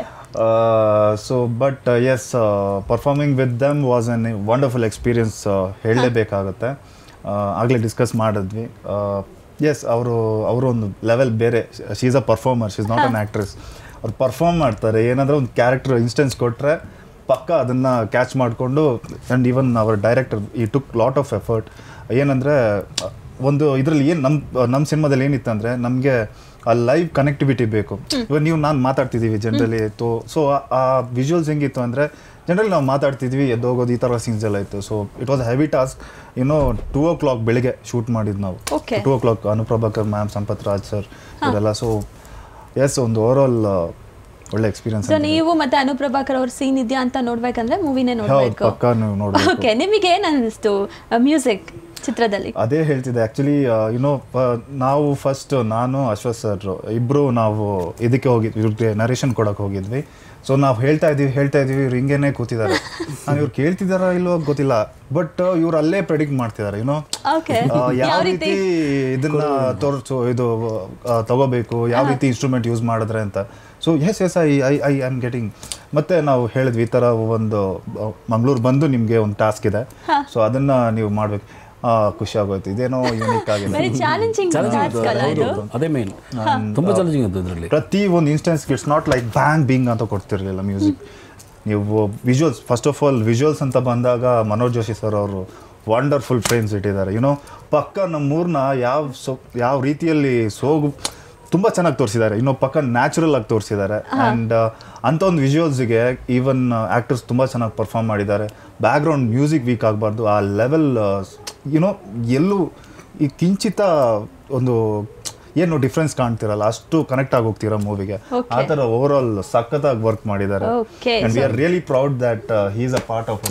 so but yes performing with them was an wonderful experience ಹೇಳಲೇಬೇಕಾಗುತ್ತೆ ಆಗಲೇ ಡಿಸ್ಕಸ್ ಮಾಡಿದ್ವಿ ಎಸ್ ಅವರು ಅವರು ಒಂದು ಲೆವೆಲ್ ಬೇರೆ she is a performer she is not an actress ಅವ್ರು ಪರ್ಫಾರ್ಮ್ ಮಾಡ್ತಾರೆ ಏನಾದರೂ ಒಂದು ಕ್ಯಾರೆಕ್ಟರ್ ಇನ್ಸ್ಟೆನ್ಸ್ ಕೊಟ್ಟರೆ ಪಕ್ಕ ಅದನ್ನು ಕ್ಯಾಚ್ ಮಾಡಿಕೊಂಡು and even our director he took lot of effort ಏನಂದರೆ ಒಂದು ಇದರಲ್ಲಿ ಏನು ನಮ್ಮ ನಮ್ಮ ಸಿನಿಮಾದಲ್ಲಿ ಏನಿತ್ತು ಅಂದರೆ ನಮಗೆ ಆ ಲೈವ್ ಕನೆಕ್ಟಿವಿಟಿ ಬೇಕು ಇವಾಗ ನೀವು ನಾನು ಮಾತಾಡ್ತಿದ್ದೀವಿ ಜನರಲಿ ತೋ ಸೊ ಆ ವಿಜುವಲ್ಸ್ ಹೆಂಗಿತ್ತು ಅಂದರೆ ಜನರಲಿ ನಾವು ಮಾತಾಡ್ತಿದ್ವಿ ಎದ್ದೋಗೋದು ಈ ಥರ ಸೀನ್ಸ್ ಎಲ್ಲ ಇತ್ತು so it was heavy task ಇನ್ನೂ ಟೂ ಓ ಕ್ಲಾಕ್ ಬೆಳಿಗ್ಗೆ ಶೂಟ್ ಮಾಡಿದ್ದು ನಾವು Okay. Two o'clock Anu Prabhakar ma'am Sampath Raj sir ಇವರೆಲ್ಲ ಸೊ ಎಸ್ ಒಂದು ಓವರ್ ಆಲ್ ಒಳ್ಳೆ ಎಕ್ಸ್ಪೀರಿಯನ್ಸ್ ಸೊ ನೀವು ಮತ್ತೆ ಅನುಪ್ರಭಾಕರ್ ಅವ್ರ ಸೀನ್ ಇದೆಯಾ ಅಂತ ನೋಡ್ಬೇಕಂದ್ರೆ ಮೂವಿನೇ ಹೌದು ನೋಡ್ಬೇಕು ಪಕ್ಕ ನೀವು ನೋಡಬೇಕು ಓಕೆ ನಿಮಗೆ ಏನ್ ಅನಿಸ್ತು ಮ್ಯೂಸಿಕ್ ಚಿತ್ರದಲ್ಲಿ ಅದೇ ಹೇಳ್ತಿದ್ದೆ ಆ್ಯಕ್ಚುಲಿ ಯುನೋ ನಾವು ಫಸ್ಟ್ ನಾನು ಅಶ್ವಥ್ ಸರ್ ಇಬ್ಬರು ನಾವು ಇದಕ್ಕೆ ಹೋಗಿದ್ವಿ ಇವ್ರಿಗೆ ನರೇಶನ್ ಕೊಡಕ್ಕೆ ಹೋಗಿದ್ವಿ ಸೊ ನಾವು ಹೇಳ್ತಾ ಇದೀವಿ ಹೇಳ್ತಾ ಇದೀವಿ ಇವ್ರು ಹಿಂಗೇನೆ ಕೂತಿದ್ದಾರೆ ನಾನು ಇವ್ರು ಕೇಳ್ತಿದಾರ ಇಲ್ವೋ ಗೊತ್ತಿಲ್ಲ ಬಟ್ ಇವ್ರು ಅಲ್ಲೇ ಪ್ರೆಡಿಕ್ಟ್ ಮಾಡ್ತಿದ್ದಾರೆ ಯುನೋ ಓಕೆ ಯಾವ ರೀತಿ ಇದನ್ನ ತೋರಿಸು ಇದು ಆ, ತಗೋಬೇಕು ಯಾವ ರೀತಿ ಇನ್ಸ್ಟ್ರೂಮೆಂಟ್ ಯೂಸ್ ಮಾಡಿದ್ರೆ ಅಂತ so yes yes I I I am getting ಮತ್ತೆ ನಾವು ಹೇಳಿದ್ವಿ ಈ ಥರ ಒಂದು ಮಂಗಳೂರು ಬಂದು ನಿಮಗೆ ಒಂದು ಟಾಸ್ಕ್ ಇದೆ ಸೊ ಅದನ್ನ ನೀವು ಮಾಡ್ಬೇಕು ಖುಷಿ ಆಗೋಯ್ತು ಇದೇನೋ ಯೂನಿಕ್ ಆಗಿದೆ ವೆರಿ ಚಾಲೆಂಜಿಂಗ್ ಟಾಸ್ಕ್ ಅಲ್ಲ ಇದು ಅದೇ ಮೇನ್ ತುಂಬ ಚಾಲೆಂಜಿಂಗ್ ಇತ್ತು ಇದರಲ್ಲಿ ಪ್ರತಿ ಒಂದು instance it's not like bang bing ಅಂತ ಕೊಡ್ತಿರ್ಲಿಲ್ಲ ಮ್ಯೂಸಿಕ್ ನೀವು visuals first of all visuals ಅಂತ ಬಂದಾಗ ಮನೋಜ್ ಜೋಶಿ ಸರ್ ಅವರು ವಂಡರ್ಫುಲ್ ಫ್ರೇಮ್ಸ್ ಇಟ್ಟಿದ್ದಾರೆ ಯುನೋ ಪಕ್ಕ ನಮ್ಮೂರನ್ನ ಯಾವ ಸೊ ಯಾವ ರೀತಿಯಲ್ಲಿ ಸೋಗು ತುಂಬ ಚೆನ್ನಾಗಿ ತೋರಿಸಿದ್ದಾರೆ ಇನ್ನೂ ಪಕ್ಕ ನ್ಯಾಚುರಲ್ ಆಗಿ ತೋರಿಸಿದ್ದಾರೆ ಆ್ಯಂಡ್ ಅಂಥ ಒಂದು ವಿಜುವಲ್ಸ್ಗೆ ಈವನ್ ಆ್ಯಕ್ಟರ್ಸ್ ತುಂಬ ಚೆನ್ನಾಗಿ ಪರ್ಫಾರ್ಮ್ ಮಾಡಿದ್ದಾರೆ ಬ್ಯಾಕ್ಗ್ರೌಂಡ್ ಮ್ಯೂಸಿಕ್ ವೀಕ್ ಆಗಬಾರ್ದು ಆ ಲೆವೆಲ್ ಯುನೋ ಎಲ್ಲೂ ಈ ಕಿಂಚಿತ ಒಂದು ಏನು ಡಿಫ್ರೆನ್ಸ್ ಕಾಣ್ತಿರಲ್ಲ ಅಷ್ಟು ಕನೆಕ್ಟ್ ಆಗಿ ಹೋಗ್ತೀರಾ ಮೂವಿಗೆ ಆ ಥರ ಓವರ್ ಆಲ್ ಸಖತ್ತಾಗಿ ವರ್ಕ್ ಮಾಡಿದ್ದಾರೆ Okay, and we are really proud that he's a part of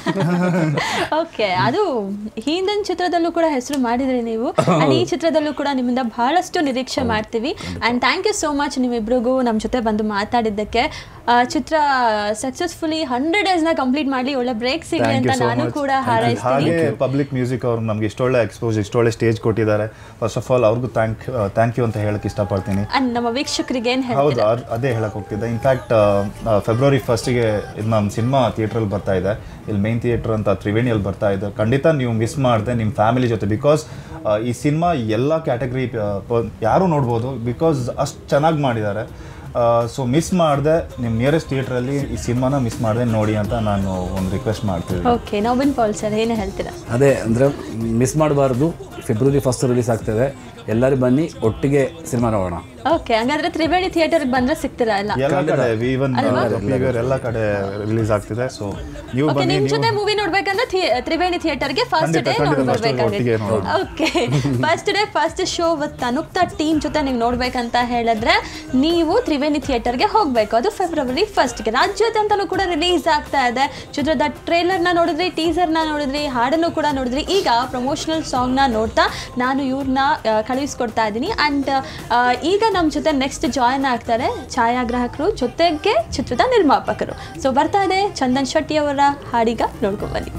okay ಅದು ಹಿಂದಿನ ಚಿತ್ರದಲ್ಲೂ ಕೂಡ ಹೆಸರು ಮಾಡಿದ್ರಿ ನೀವು ಅಂಡ್ ಈ ಚಿತ್ರದಲ್ಲೂ ಕೂಡ ನಿಮ್ಮಿಂದ ಬಹಳಷ್ಟು ನಿರೀಕ್ಷೆ ಮಾಡ್ತೀವಿ and thank you so much ನಿಮ್ಮಿಬ್ರಿಗೂ ನಮ್ಮ ಜೊತೆ ಬಂದು ಮಾತಾಡಿದ್ದಕ್ಕೆ ಆ, ಚಿತ್ರ ಸಕ್ಸಸ್ಫುಲಿ ಹಂಡ್ರೆಡ್ ಡೇಸ್ನ ಕಂಪ್ಲೀಟ್ ಮಾಡಿ ಒಳ್ಳೆ ಬ್ರೇಕ್ ಸಿಗಲಿ ಅಂತ ನಾನು ಕೂಡ ಹಾರೈಸ್ತೀನಿ ಹಾಗೆ ಪಬ್ಲಿಕ್ ಮ್ಯೂಸಿಕ್ ಅವ್ರು ನಮ್ಗೆ ಇಷ್ಟೊಳ್ಳೆ ಎಕ್ಸ್ಪೋಸ್ ಇಷ್ಟೊಳ್ಳೆ ಸ್ಟೇಜ್ ಕೊಟ್ಟಿದ್ದಾರೆ ಫಸ್ಟ್ ಆಫ್ ಆಲ್ ಅವ್ರಿಗೂ ಥ್ಯಾಂಕ್ ಥ್ಯಾಂಕ್ ಯು ಅಂತ ಹೇಳಕ್ ಇಷ್ಟಪಡ್ತೀನಿ ಅಂಡ್ ನಮ್ಮ ವೀಕ್ಷಕರಿಗೆ ಏನು ಹೌದು ಹೇಳ್ತೀರಾ ಅದ್- ಅದೇ ಹೇಳಕ್ ಹೋಗ್ತಿದ್ದೆ ಇನ್ಫ್ಯಾಕ್ಟ್ ಫೆಬ್ರವರಿ ಫಸ್ಟಿಗೆ ಇದು ನಮ್ಮ ಸಿನಿಮಾ ಥಿಯೇಟ್ರಲ್ಲಿ ಬರ್ತಾ ಇದೆ ಇಲ್ಲಿ ಮೈನ್ ಥಿಯೇಟರ್ ಅಂತ ತ್ರಿವೇಣಿಯಲ್ಲಿ ಬರ್ತಾ ಇದೆ ಖಂಡಿತ ನೀವು ಮಿಸ್ ಮಾಡಿದೆ ನಿಮ್ಮ ಫ್ಯಾಮಿಲಿ ಜೊತೆ ಬಿಕಾಸ್ ಈ ಸಿನಿಮಾ ಎಲ್ಲ ಕ್ಯಾಟಗರಿ ಯಾರು ನೋಡ್ಬೋದು ಬಿಕಾಸ್ ಅಷ್ಟು ಚೆನ್ನಾಗಿ ಮಾಡಿದ್ದಾರೆ ಸೊ ಮಿಸ್ ಮಾಡಿದೆ ನಿಮ್ಮ ನಿಯರೆಸ್ಟ್ ಥಿಯೇಟ್ರಲ್ಲಿ ಈ ಸಿನಿಮಾನ ಮಿಸ್ ಮಾಡಿದೆ ನೋಡಿ ಅಂತ ನಾನು ಒಂದು ರಿಕ್ವೆಸ್ಟ್ ಮಾಡ್ತೀನಿ ಓಕೆ ನವೀನ್ ಪಾಲ್ ಸರ್ ಏನು ಹೇಳ್ತೀರಾ ಅದೇ ಅಂದರೆ ಮಿಸ್ ಮಾಡಬಾರ್ದು ಫೆಬ್ರವರಿ ಫಸ್ಟ್ ರಿಲೀಸ್ ಆಗ್ತದೆ ಎಲ್ಲರೂ ಬನ್ನಿ ಒಟ್ಟಿಗೆ ಸಿನಿಮಾ ನೋಡೋಣ ಓಕೆ ಹಂಗಾದ್ರೆ ತ್ರಿವೇಣಿ ಥಿಯೇಟರ್ಗೆ ಬಂದ್ರೆ ಸಿಗ್ತೀರಾ ಎಲ್ಲ ಎಲ್ಲ ಕಡೆ ಈವನ್ ಎಲ್ಲ ಕಡೆ ರಿಲೀಸ್ ಆಗ್ತಿದೆ ಸೊ ನೀವು ಓಕೆ ಬನ್ನಿ ನಿಮ್ ನೀವು ಜೊತೆ ಮೂವಿ ನೋಡ್ಬೇಕಂದ್ರೆ ಥಿ- ತ್ರಿವೇಣಿ ಥಿಯೇಟರ್ಗೆ ಫಸ್ಟ್ ಖಂಡಿತ, ಡೇ ಖಂಡಿತ first ನೋಡ್ಬರ್ಬೇಕಾಗುತ್ತೆ ಒಟ್ಟಿಗೆ ನೋಡೋಣ. Okay first day first show with Anuktha team ಜೊತೆ ನೀವು ನೋಡ್ಬೇಕಂತ ಹೇಳಿದ್ರೆ ನೀವು ತ್ರಿವೇಣಿ ಥಿಯೇಟರ್ಗೆ ಹೋಗ್ಬೇಕು ಅದು ಫೆಬ್ರವರಿ ಫಸ್ಟ್ಗೆ ರಾಜ್ಯಾದ್ಯಂತಲೂ ಕೂಡ ರಿಲೀಸ್ ಆಗ್ತಾ ಇದೆ ಚಿತ್ರದ ಟ್ರೇಲರ್ನ ನೋಡಿದ್ರಿ ಟೀಸರ್ನ ನೋಡಿದ್ರಿ ಹಾಡನ್ನು ಕೂಡ ನೋಡಿದ್ರಿ ಈಗ ಪ್ರಮೋಷನಲ್ ಸಾಂಗ್ನ ನೋಡ್ತಾ ನಾನು ಇವ್ರನ್ನ ಕಳುಹಿಸ್ಕೊಡ್ತಾ ಇದ್ದೀನಿ ಆ್ಯಂಡ್ ಈಗ ನಮ್ಮ ಜೊತೆ ನೆಕ್ಸ್ಟ್ ಜಾಯ್ನ್ ಆಗ್ತಾರೆ ಛಾಯಾಗ್ರಾಹಕರು ಜೊತೆಗೆ ಚಿತ್ರದ ನಿರ್ಮಾಪಕರು ಸೊ ಬರ್ತಾ ಇದೆ ಚಂದನ್ ಶೆಟ್ಟಿ ಅವರ ಹಾಡಿಗ ನೋಡ್ಕೊಂಬನ್ನಿ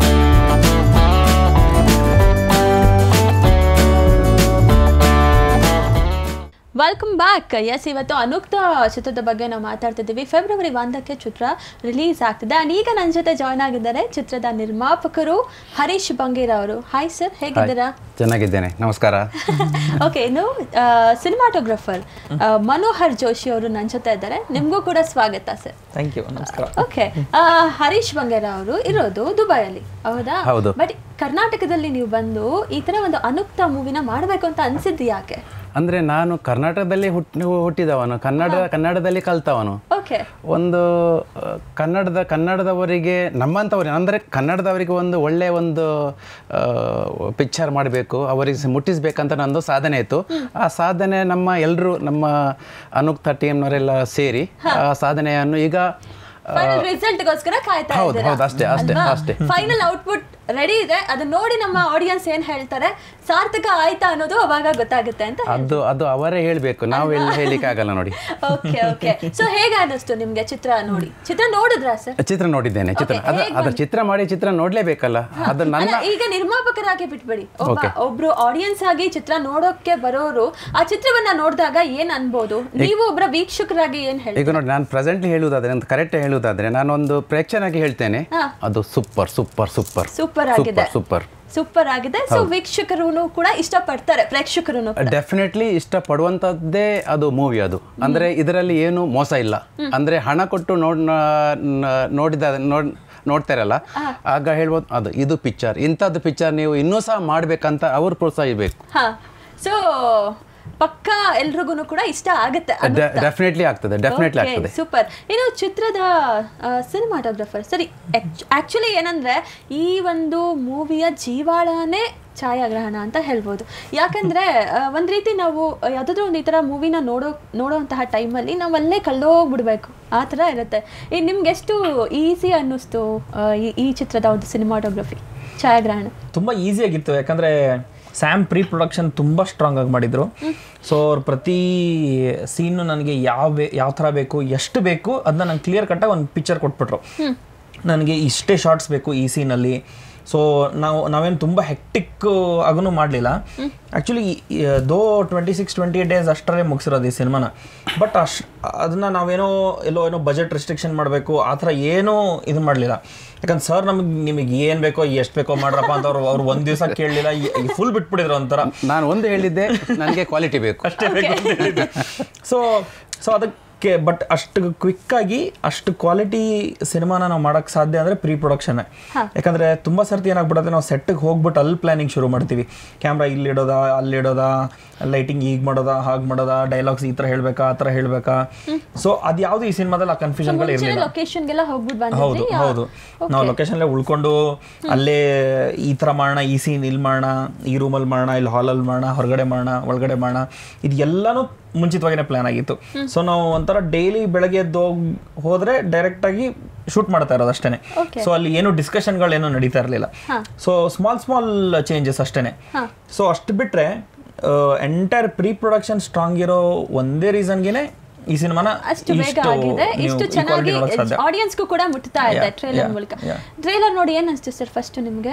ವೆಲ್ಕಮ್ ಬ್ಯಾಕ್ ಎಸ್ ಇವತ್ತು ಅನುಕ್ತ ಚಿತ್ರದ ಬಗ್ಗೆ ನಾವು ಮಾತಾಡ್ತಿದ್ದೀವಿ ಫೆಬ್ರವರಿ ಒಂದಕ್ಕೆ ಚಿತ್ರ ರಿಲೀಸ್ ಆಗ್ತಿದೆ ಆ್ಯಂಡ್ ಈಗ ನನ್ನ ಜೊತೆ ಜಾಯ್ನ್ ಆಗಿದ್ದಾರೆ ಚಿತ್ರದ ನಿರ್ಮಾಪಕರು ಹರೀಶ್ ಬಂಗೇರ್ ಅವರು ಹಾಯ್ ಸರ್ ಹೇಗಿದ್ದೀರಾ ಚೆನ್ನಾಗಿದ್ದೇನೆ ನಮಸ್ಕಾರ ಓಕೆ ಇನ್ನು ಸಿನಿಮಾಟೋಗ್ರಫರ್ ಮನೋಹರ್ ಜೋಶಿ ಅವರು ನನ್ನ ಜೊತೆ ಇದ್ದಾರೆ ನಿಮಗೂ ಕೂಡ ಸ್ವಾಗತ ಸರ್ ಥ್ಯಾಂಕ್ ಯು ನಮಸ್ಕಾರ ಓಕೆ ಹರೀಶ್ ಬಂಗೇರ ಅವರು ಇರೋದು ದುಬೈಯಲ್ಲಿ ಹೌದಾ ಹೌದು. ಬಟ್ ಕರ್ನಾಟಕದಲ್ಲಿ ನೀವು ಬಂದು ಈ ತರ ಒಂದು ಅನುಕ್ತ ಮೂವಿನ ಮಾಡಬೇಕು ಅಂತ ಅನ್ಸಿದ್ದು ಯಾಕೆ ಅಂದ್ರೆ ನಾನು ಕರ್ನಾಟಕದಲ್ಲಿ ಹುಟ್ಟಿ ಹುಟ್ಟಿದವನು ಕನ್ನಡ ಕನ್ನಡದಲ್ಲಿ ಕಲ್ತವನು ಓಕೆ ಒಂದು ಆ, ಕನ್ನಡದ ಕನ್ನಡದವರಿಗೆ ನಮ್ಮಂಥವರಿಗೆ ಅಂದರೆ ಕನ್ನಡದವರಿಗೆ ಒಂದು ಒಳ್ಳೆಯ ಒಂದು ಪಿಕ್ಚರ್ ಮಾಡಬೇಕು ಅವರಿಗೆ ಸ- ಮುಟ್ಟಿಸ್ಬೇಕಂತ ನಂದು ಸಾಧನೆ ಇತ್ತು ಆ ಸಾಧನೆ ನಮ್ಮ ಎಲ್ಲರೂ ನಮ್ಮ ಅನುಕ್ತ ಟೀಮ್ನವರೆಲ್ಲ ಸೇರಿ ಆ ಸಾಧನೆಯನ್ನು ಈಗ ಆ, ಫೈನಲ್ ರಿಸಲ್ಟ್ಗೋಸ್ಕರ ಕಾಯ್ತಾ ಹೌದು, ಹೌದು, ಅಷ್ಟೇ, ಅಷ್ಟೇ, ಅಷ್ಟೇ. ಫೈನಲ್ ಔಟ್ಪುಟ್ ರೆಡಿ ಇದೆ ಅದು ನೋಡಿ ನಮ್ಮ ಆಡಿಯನ್ಸ್ ಏನ್ ಹೇಳ್ತಾರೆ ಸಾರ್ಥಕ ಆಯ್ತಾ ಅನ್ನೋದು ಅವಾಗ ಗೊತ್ತಾಗುತ್ತೆ ಅಂತ ಅದು ಅದು ಅವರೇ ಹೇಳಬೇಕು ನಾವು ಎಲ್ಲಿ ಹೇಳಲಿಕ್ಕೆ ಆಗಲ್ಲ ನೋಡಿ ಓಕೆ ಓಕೆ ಸೊ ಹೇಗೆ ಅನ್ನಿಸ್ತು ನಿಮ್ಗೆ ಚಿತ್ರ ನೋಡಿ ಚಿತ್ರ ನೋಡಿದ್ರಾ ಸರ್ ಚಿತ್ರ ನೋಡಿದ್ದೇನೆ ಚಿತ್ರ Okay, ಅದ ಹೇಗ್ ಅದ್ರ ಚಿತ್ರ ಮಾಡಿ ಚಿತ್ರ ನೋಡ್ಲೇಬೇಕಲ್ಲ ಅದು ನನ್ನ ಅಲ್ಲ, ಈಗ ನಿರ್ಮಾಪಕರಾಗಿ ಬಿಟ್ಬಿಡಿ ಒಬ್ಬ Okay. ಒಬ್ರು ಆಡಿಯನ್ಸ್ ಆಗಿ ಚಿತ್ರ ನೋಡೋಕೆ ಬರೋರು ಆ ಚಿತ್ರವನ್ನ ನೋಡಿದಾಗ ಏನ್ ಅನ್ಬೋದು ನೀವು ಒಬ್ರ ವೀಕ್ಷಕರಾಗಿ ಏನ್ ಹೇಳಿ ಈಗ ನೋಡಿ ನಾನು ಪ್ರೆಸೆಂಟ್ಲಿ ಹೇಳುವುದಾದ್ರೆ ಅಂತ ಕರೆಕ್ಟ್ ಹೇಳುವುದಾದ್ರೆ ನಾನೊಂದು ಪ್ರೇಕ್ಷಕನಾಗಿ ಹೇಳ್ತೇನೆ ಹಾ. ಅದು ಸೂಪರ್ ಸೂಪರ್ ಸೂಪರ್ ಸೂಪರ್ ಆಗಿದೆ ಸೂಪರ್ ಸೂಪರ್ ಆಗಿದೆ ಸೊ ವೀಕ್ಷಕರು ಕೂಡ ಇಷ್ಟಪಡ್ತಾರೆ ಪ್ರೇಕ್ಷಕರು ಡೆಫಿನೆಟ್ಲಿ ಇಷ್ಟಪಡುವಂಥದ್ದೇ ಅದು ಮೂವಿ ಅದು ಅಂದ್ರೆ ಇದರಲ್ಲಿ ಏನು ಮೋಸ ಇಲ್ಲ ಅಂದ್ರೆ ಹಣ ಕೊಟ್ಟು ನೋಡ್ ನ- ನೋಡಿದ ನೋಡ್ ನೋಡ್ತಾರಲ್ಲ ಆಗ ಹೇಳ್ಬೋದು ಅದು ಇದು ಪಿಕ್ಚರ್ ಇಂಥದ್ದು ಪಿಕ್ಚರ್ ನೀವು ಇನ್ನೂ ಸಹ ಮಾಡ್ಬೇಕಂತ ಅವ್ರು ಪ್ರೋತ್ಸಾಹಿಸಬೇಕು ಹಾ ಸೊ ಪಕ್ಕ ಎಲ್ರಿಗೂ ಕೂಡ ಇಷ್ಟ ಆಗುತ್ತೆ ಡೆಫಿನೆಟ್ಲಿ ಆಗ್ತದೆ ಡೆಫಿನೆಟ್ಲಿ ಆಗ್ತದೆ ಸೂಪರ್ ಇನ್ನು ಚಿತ್ರದ ಸಿನಿಮಾಟೋಗ್ರಫರ್ ಸರಿ ಆಕ್ಚುಲಿ ಏನಂದ್ರೆ ಈ ಒಂದು ಮೂವಿಯ ಜೀವಾಳನೇ ಛಾಯಾಗ್ರಹಣ ಅಂತ ಹೇಳ್ಬೋದು ಯಾಕಂದ್ರೆ ಆ, ಒಂದ್ ರೀತಿ ನಾವು ಯಾವುದಾದ್ರೂ ಒಂದು ಈ ಥರ ಮೂವಿನ ನೋಡೋ ನೋಡೋಂತಹ ಟೈಮಲ್ಲಿ ನಾವು ಅಲ್ಲೇ ಕಳ್ಳೋಗ್ಬಿಡ್ಬೇಕು ಆ ಥರ ಇರುತ್ತೆ ಈ ನಿಮ್ಗೆ ಎಷ್ಟು ಈಸಿ ಅನ್ನಿಸ್ತು ಆ, ಈ- ಈ ಚಿತ್ರದ ಒಂದು ಸಿನಿಮಾಟೋಗ್ರಫಿ ಛಾಯಾಗ್ರಹಣ ತುಂಬ ಈಸಿಯಾಗಿತ್ತು ಯಾಕಂದರೆ ಸ್ಯಾಮ್ ಪ್ರೀ ಪ್ರೊಡಕ್ಷನ್ ತುಂಬ ಸ್ಟ್ರಾಂಗ್ ಆಗಿ ಮಾಡಿದರು ಸೊ ಅವ್ರು ಪ್ರತಿ ಸೀನು ನನಗೆ ಯಾವ ಬೇ- ಯಾವ ಥರ ಬೇಕು ಎಷ್ಟು ಬೇಕು ಅದನ್ನ ನಂಗೆ ಕ್ಲಿಯರ್ ಕಟ್ಟಾಗಿ ಒಂದು ಪಿಕ್ಚರ್ ಕೊಟ್ಬಿಟ್ರು ನನಗೆ ಇಷ್ಟೇ ಶಾರ್ಟ್ಸ್ ಬೇಕು ಈ ಸೀನಲ್ಲಿ ಸೊ ನಾವು ನಾವೇನು ತುಂಬ ಹೆಕ್ಟಿಕ್ ಆಗೂ ಮಾಡಲಿಲ್ಲ actually though twenty six twenty eight days ಅಷ್ಟರೇ ಮುಗಿಸಿರೋದು ಈ ಸಿನಿಮಾನ ಬಟ್ ಅಶ್ ಅದನ್ನು ನಾವೇನೋ ಎಲ್ಲೋ ಏನೋ ಬಜೆಟ್ ರೆಸ್ಟ್ರಿಕ್ಷನ್ ಮಾಡಬೇಕು ಆ ಥರ ಏನೂ ಇದು ಮಾಡಲಿಲ್ಲ ಯಾಕಂದ್ರೆ ಸರ್ ನಮಗೆ ನಿಮಗೆ ಏನು ಬೇಕೋ ಎಷ್ಟು ಬೇಕೋ ಮಾಡ್ರಪ್ಪ ಅಂತ ಅವ್ರು ಅವ್ರು ಒಂದು ದಿವಸ ಕೇಳಲಿಲ್ಲ ಫುಲ್ ಬಿಟ್ಬಿಟ್ಟಿದ್ರು ಒಂಥರ ನಾನು ಒಂದು ಹೇಳಿದ್ದೆ ನನಗೆ ಕ್ವಾಲಿಟಿ ಬೇಕು ಅಷ್ಟೇ ಬೇಕು ಅಂತ ಹೇಳಿದ್ದು ಸೊ ಸೊ ಅದಕ್ಕೆ ಬಟ್ ಅಷ್ಟು ಕ್ವಿಕ್ಕಾಗಿ ಅಷ್ಟು ಕ್ವಾಲಿಟಿ ಸಿನಿಮಾನ ನಾವು ಮಾಡೋಕ್ಕೆ ಸಾಧ್ಯ ಅಂದರೆ ಪ್ರೀ ಪ್ರೊಡಕ್ಷನ್ನೇ ಯಾಕಂದರೆ ತುಂಬ ಸರ್ತಿ ಏನಾಗ್ಬಿಡುತ್ತೆ ನಾವು ಸೆಟ್ಟಿಗೆ ಹೋಗ್ಬಿಟ್ಟು ಅಲ್ಲಿ ಪ್ಲಾನಿಂಗ್ ಶುರು ಮಾಡ್ತೀವಿ ಕ್ಯಾಮ್ರಾ ಇಲ್ಲಿಡೋದಾ ಅಲ್ಲಿಡೋದಾ ಲೈಟಿಂಗ್ ಈಗ ಮಾಡೋದಾ ಹಾಗೆ ಮಾಡೋದಾ ಡೈಲಾಗ್ಸ್ ಈ ಥರ ಹೇಳಬೇಕಾ ಆ ಥರ ಹೇಳಬೇಕಾ ಸೊ ಅದು ಯಾವುದು ಈ ಸಿನಿಮಾದಲ್ಲಿ ಆ ಕನ್ಫ್ಯೂಷನ್ಗಳು ಮುಂಚೆನೆ ಇರಲಿಲ್ಲ ಲೊಕೇಶನ್ಗೆಲ್ಲ ಹೋಗ್ಬಿಟ್ಟು ಹೌದು ಬಂದಿದ್ರಿ ಹೌದು ನಾವು ಲೊಕೇಶನ್ಲೇ ಉಳ್ಕೊಂಡು ಅಲ್ಲೇ ಈ ಥರ ಮಾಡೋಣ ಈ ಸೀನ್ ಇಲ್ಲಿ ಮಾಡೋಣ ಈ ರೂಮಲ್ಲಿ ಮಾಡೋಣ ಇಲ್ಲಿ ಹಾಲಲ್ಲಿ ಮಾಡೋಣ ಹೊರಗಡೆ ಮಾಡೋಣ ಒಳಗಡೆ ಮಾಡೋಣ ಇದು ಎಲ್ಲನೂ ಮುಂಚಿತವಾಗಿನೇ ಪ್ಲಾನ್ ಆಗಿತ್ತು ಸೊ ನಾವು ಒಂಥರ ಡೈಲಿ ಬೆಳಗ್ಗೆ ಎದ್ದು ಹೋಗ್ ಹೋದ್ರೆ ಡೈರೆಕ್ಟ್ ಆಗಿ ಶೂಟ್ ಮಾಡ್ತಾ ಇರೋದು ಅಷ್ಟೇನೆ ಸೊ ಅಲ್ಲಿ ಏನು ಡಿಸ್ಕಷನ್ಗಳೇನು ನಡೀತಾ ಇರಲಿಲ್ಲ ಸೊ ಸ್ಮಾಲ್ ಸ್ಮಾಲ್ ಚೇಂಜಸ್ ಅಷ್ಟೇನೆ ಸೊ ಅಷ್ಟು ಬಿಟ್ರೆ ಎಂಟೈರ್ ಪ್ರೀ ಪ್ರೊಡಕ್ಷನ್ ಸ್ಟ್ರಾಂಗ್ ಇರೋ ಒಂದೇ ರೀಸನ್ಗೆನೆ ಈ ಸಿನಿಮಾನ ಅಷ್ಟು ಬೇಗ ಆಗಿದೆ ಇಷ್ಟು ಚೆನ್ನಾಗಿ ಆಡಿಯನ್ಸ್ಗೂ ಕೂಡ ಮುಟ್ತಾ ಇದೆ Yeah, ಟ್ರೇಲರ್ yeah, ಮೂಲಕ yeah. ಟ್ರೇಲರ್ ನೋಡಿ ಏನ್ ಅನಿಸ್ತು ಸರ್ ಫಸ್ಟ್ ನಿಮ್ಗೆ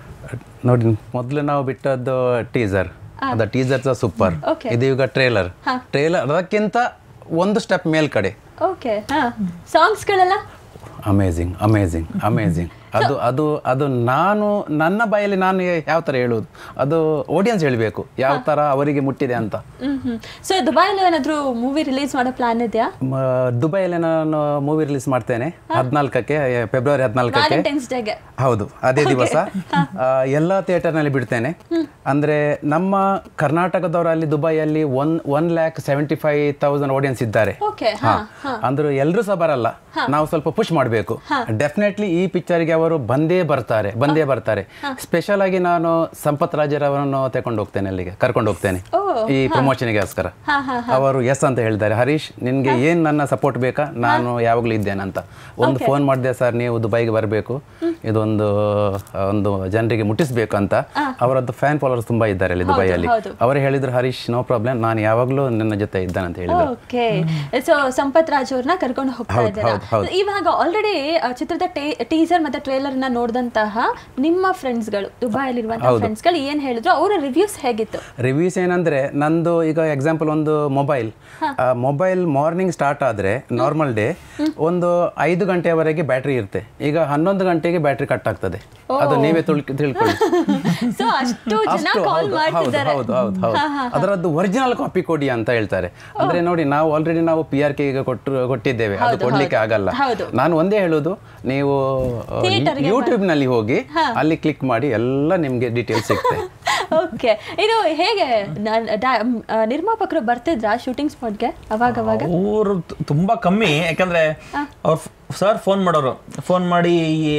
ನೋಡಿ ಮೊದಲು ನಾವು ಬಿಟ್ಟದ್ದು ಟೀಸರ್ ಅದ ಟೀಸರ್ ಸೂಪರ್ Okay. ಇದು ಈಗ ಟ್ರೇಲರ್ ಟ್ರೇಲರ್ ಅದಕ್ಕಿಂತ ಒಂದು ಸ್ಟೆಪ್ ಮೇಲ್ಕಡೆ ಓಕೆ ಹಾ ಸಾಂಗ್ಸ್ಗಳೆಲ್ಲ ಅಮೇಝಿಂಗ್ ಅಮೇಝಿಂಗ್ ಅಮೇಝಿಂಗ್ ಅದು ಅದು ಅದು ನಾನು ನನ್ನ ಬಾಯಲ್ಲಿ ನಾನು ಯಾವ ಥರ ಹೇಳೋದು ಅದು ಆಡಿಯನ್ಸ್ ಹೇಳಬೇಕು ಯಾವ ಥರ ಅವರಿಗೆ ಮುಟ್ಟಿದೆ ಅಂತ ಹ್ಮ್ ಹ್ಮ್ ಸೊ ದುಬೈಲಿ ಏನಾದ್ರು ಮೂವಿ ರಿಲೀಸ್ ಮಾಡೋ ಪ್ಲಾನ್ ಇದೆಯಾ ಮ- ದುಬೈಯಲ್ಲಿ ನಾನು ಮೂವಿ ರಿಲೀಸ್ ಮಾಡ್ತೇನೆ ಹದಿನಾಲ್ಕಕ್ಕೆ ಫೆಬ್ರವರಿ ಹದಿನಾಲ್ಕಕ್ಕೆ ವ್ಯಾಲೆಂಟೈನ್ಸ್ ಡೇಗೆ ಹೌದು ಅದೇ ದಿವಸ ಆ, ಎಲ್ಲ ಥಿಯೇಟರ್ನಲ್ಲಿ ಬಿಡ್ತೇನೆ ಅಂದ್ರೆ ನಮ್ಮ ಕರ್ನಾಟಕದವರಲ್ಲಿ ದುಬೈಯಲ್ಲಿ one one lakh seventy five thousand audience ಇದ್ದಾರೆ ಓಕೆ ಹಾ ಅಂದ್ರೆ ಎಲ್ಲರೂ ಸಹ ಬರಲ್ಲ ನಾವು ಸ್ವಲ್ಪ ಪುಷ್ ಮಾಡಬೇಕು ಡೆಫಿನೆಟ್ಲಿ ಈ ಪಿಕ್ಚರ್ಗೆ ಅವರು ಬಂದೇ ಬರ್ತಾರೆ ಬಂದೇ ಬರ್ತಾರೆ ಸ್ಪೆಷಲ್ ಆಗಿ ನಾನು ಸಂಪತ್ ರಾಜರವರನ್ನು ತಗೊಂಡು ಹೋಗ್ತೇನೆ ಅಲ್ಲಿಗೆ ಕರ್ಕೊಂಡು ಹೋಗ್ತೇನೆ ಓ, ಈ ಪ್ರಮೋಷನ್ಗೋಸ್ಕರ ಅವರು ಎಸ್ ಅಂತ ಹೇಳಿದ್ದಾರೆ ಹರೀಶ್ ನಿನ್ಗೆ ಏನ್ ನನ್ನ ಸಪೋರ್ಟ್ ಬೇಕಾ ನಾನು ಯಾವಾಗಲೂ ಇದ್ದೇನೆ ಅಂತ ಒಂದು ಫೋನ್ ಮಾಡಿದೆ ಸರ್ ನೀವು ದುಬೈಗೆ ಬರಬೇಕು ಇದೊಂದು ಒಂದು ಜನರಿಗೆ ಮುಟ್ಟಿಸ್ಬೇಕು ಅಂತ ಅವರದ್ದು ಫ್ಯಾನ್ ಫಾಲೋವರ್ಸ್ ತುಂಬಾ ಇದ್ದಾರೆ ಅಲ್ಲಿ ದುಬೈಯಲ್ಲಿ ಹೌದು. ಅವರು ಹೇಳಿದ್ರು ಹರೀಶ್ ನೋ ಪ್ರಾಬ್ಲಮ್ ನಾನು ಯಾವಾಗಲೂ ನನ್ನ ಜೊತೆ ಇದ್ದಾನೆ ಅಂತ ಹೇಳಿದ್ರು ಓಕೆ ಸೊ ಸಂಪತ್ ರಾಜ್ ಅವ್ರನ್ನ ಕರ್ಕೊಂಡು ಹೋಗ್ತಾ ಹೌದು, ಇದ್ದೀರಾ ಹೌದು, ಹೌದು. ಇವಾಗ ಆಲ್ರೆಡಿ ಚಿತ್ರದ ಟೀಸರ್ ಮತ್ತೆ ಟ್ರೇಲರ್ ನ ನೋಡಿದಂತಹ ನಿಮ್ಮ ಫ್ರೆಂಡ್ಸ್ಗಳು ದುಬೈಲಿರುವಂತಹ ಫ್ರೆಂಡ್ಸ್ಗಳು ಏನ್ ಹೇಳಿದ್ರು ಅವರ ರಿವ್ಯೂಸ್ ಹೇಗಿತ್ತು ರಿವ್ಯೂಸ್ ಏನಂದ್ರೆ ನಂದು ಈಗ ಎಕ್ಸಾಂಪಲ್ ಒಂದು ಮೊಬೈಲ್ ಮೊಬೈಲ್ ಮಾರ್ನಿಂಗ್ ಸ್ಟಾರ್ಟ್ ಆದ್ರೆ ನಾರ್ಮಲ್ ಡೇ ಒಂದು ಐದು ಗಂಟೆಯವರೆಗೆ ಬ್ಯಾಟ್ರಿ ಇರುತ್ತೆ ಈಗ ಹನ್ನೊಂದು ಗಂಟೆಗೆ ಬ್ಯಾಟ್ರಿ ಕಟ್ ಆಗ್ತದೆ ಅದು ನೀವೇ ತುಳ್- ತಿಳ್ಕೊಳ್ಳಿ ಸೊ ಅಷ್ಟು ಜನ ಅಷ್ಟು ಕಾಲ್ ಹೌದು ಹೌದು ಮಾಡ್ತಿದ್ದಾರೆ ಹೌದು ಹೌದು ಹೌದು ಅದರದ್ದು ಒರಿಜಿನಲ್ ಕಾಪಿ ಕೊಡಿ ಅಂತ ಹೇಳ್ತಾರೆ ಅಂದ್ರೆ ನೋಡಿ ನಾವು ಆಲ್ರೆಡಿ ನಾವು ಪಿ ಆರ್ ಕೆ ಈಗ ಕೊಟ್ಟು ಕೊಟ್ಟಿದ್ದೇವೆ ಅದು ಕೊಡ್ಲಿಕ್ಕೆ ಆಗಲ್ಲ ಹೌದು. ನಾನು ಒಂದೇ ಹೇಳುದು ನೀವು Theatre-ಗೆ ಯೂಟ್ಯೂಬ್ ನಲ್ಲಿ ಹೋಗಿ ಅಲ್ಲಿ ಕ್ಲಿಕ್ ಮಾಡಿ ಎಲ್ಲ ನಿಮ್ಗೆ ಡೀಟೇಲ್ಸ್ ಸಿಗ್ತದೆ ಓಕೆ ಇದು ಹೇಗೆ ನ- ಡ- ಮ್, ಆ, ನಿರ್ಮಾಪಕರು ಬರ್ತಿದ್ರಾ ಶೂಟಿಂಗ್ ಸ್ಪಾಟ್ಗೆ ಅವಾಗ ಅವಾಗ ಅವರು ತುಂಬಾ ಕಮ್ಮಿ ಯಾಕಂದ್ರೆ ಅವ್ರು ಸರ್ ಫೋನ್ ಮಾಡೋರು ಫೋನ್ ಮಾಡಿ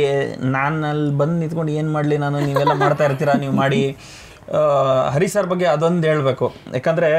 ನಾನು ಅಲ್ಲಿ ಬಂದು ನಿಂತ್ಕೊಂಡು ಏನು ಮಾಡಲಿ ನಾನು ನೀವೆಲ್ಲ ಮಾಡ್ತಾ ಇರ್ತೀರಾ ನೀವು ಮಾಡಿ ಆ, ಹರಿ ಸರ್ ಬಗ್ಗೆ ಅದೊಂದು ಹೇಳ್ಬೇಕು ಯಾಕಂದ್ರೆ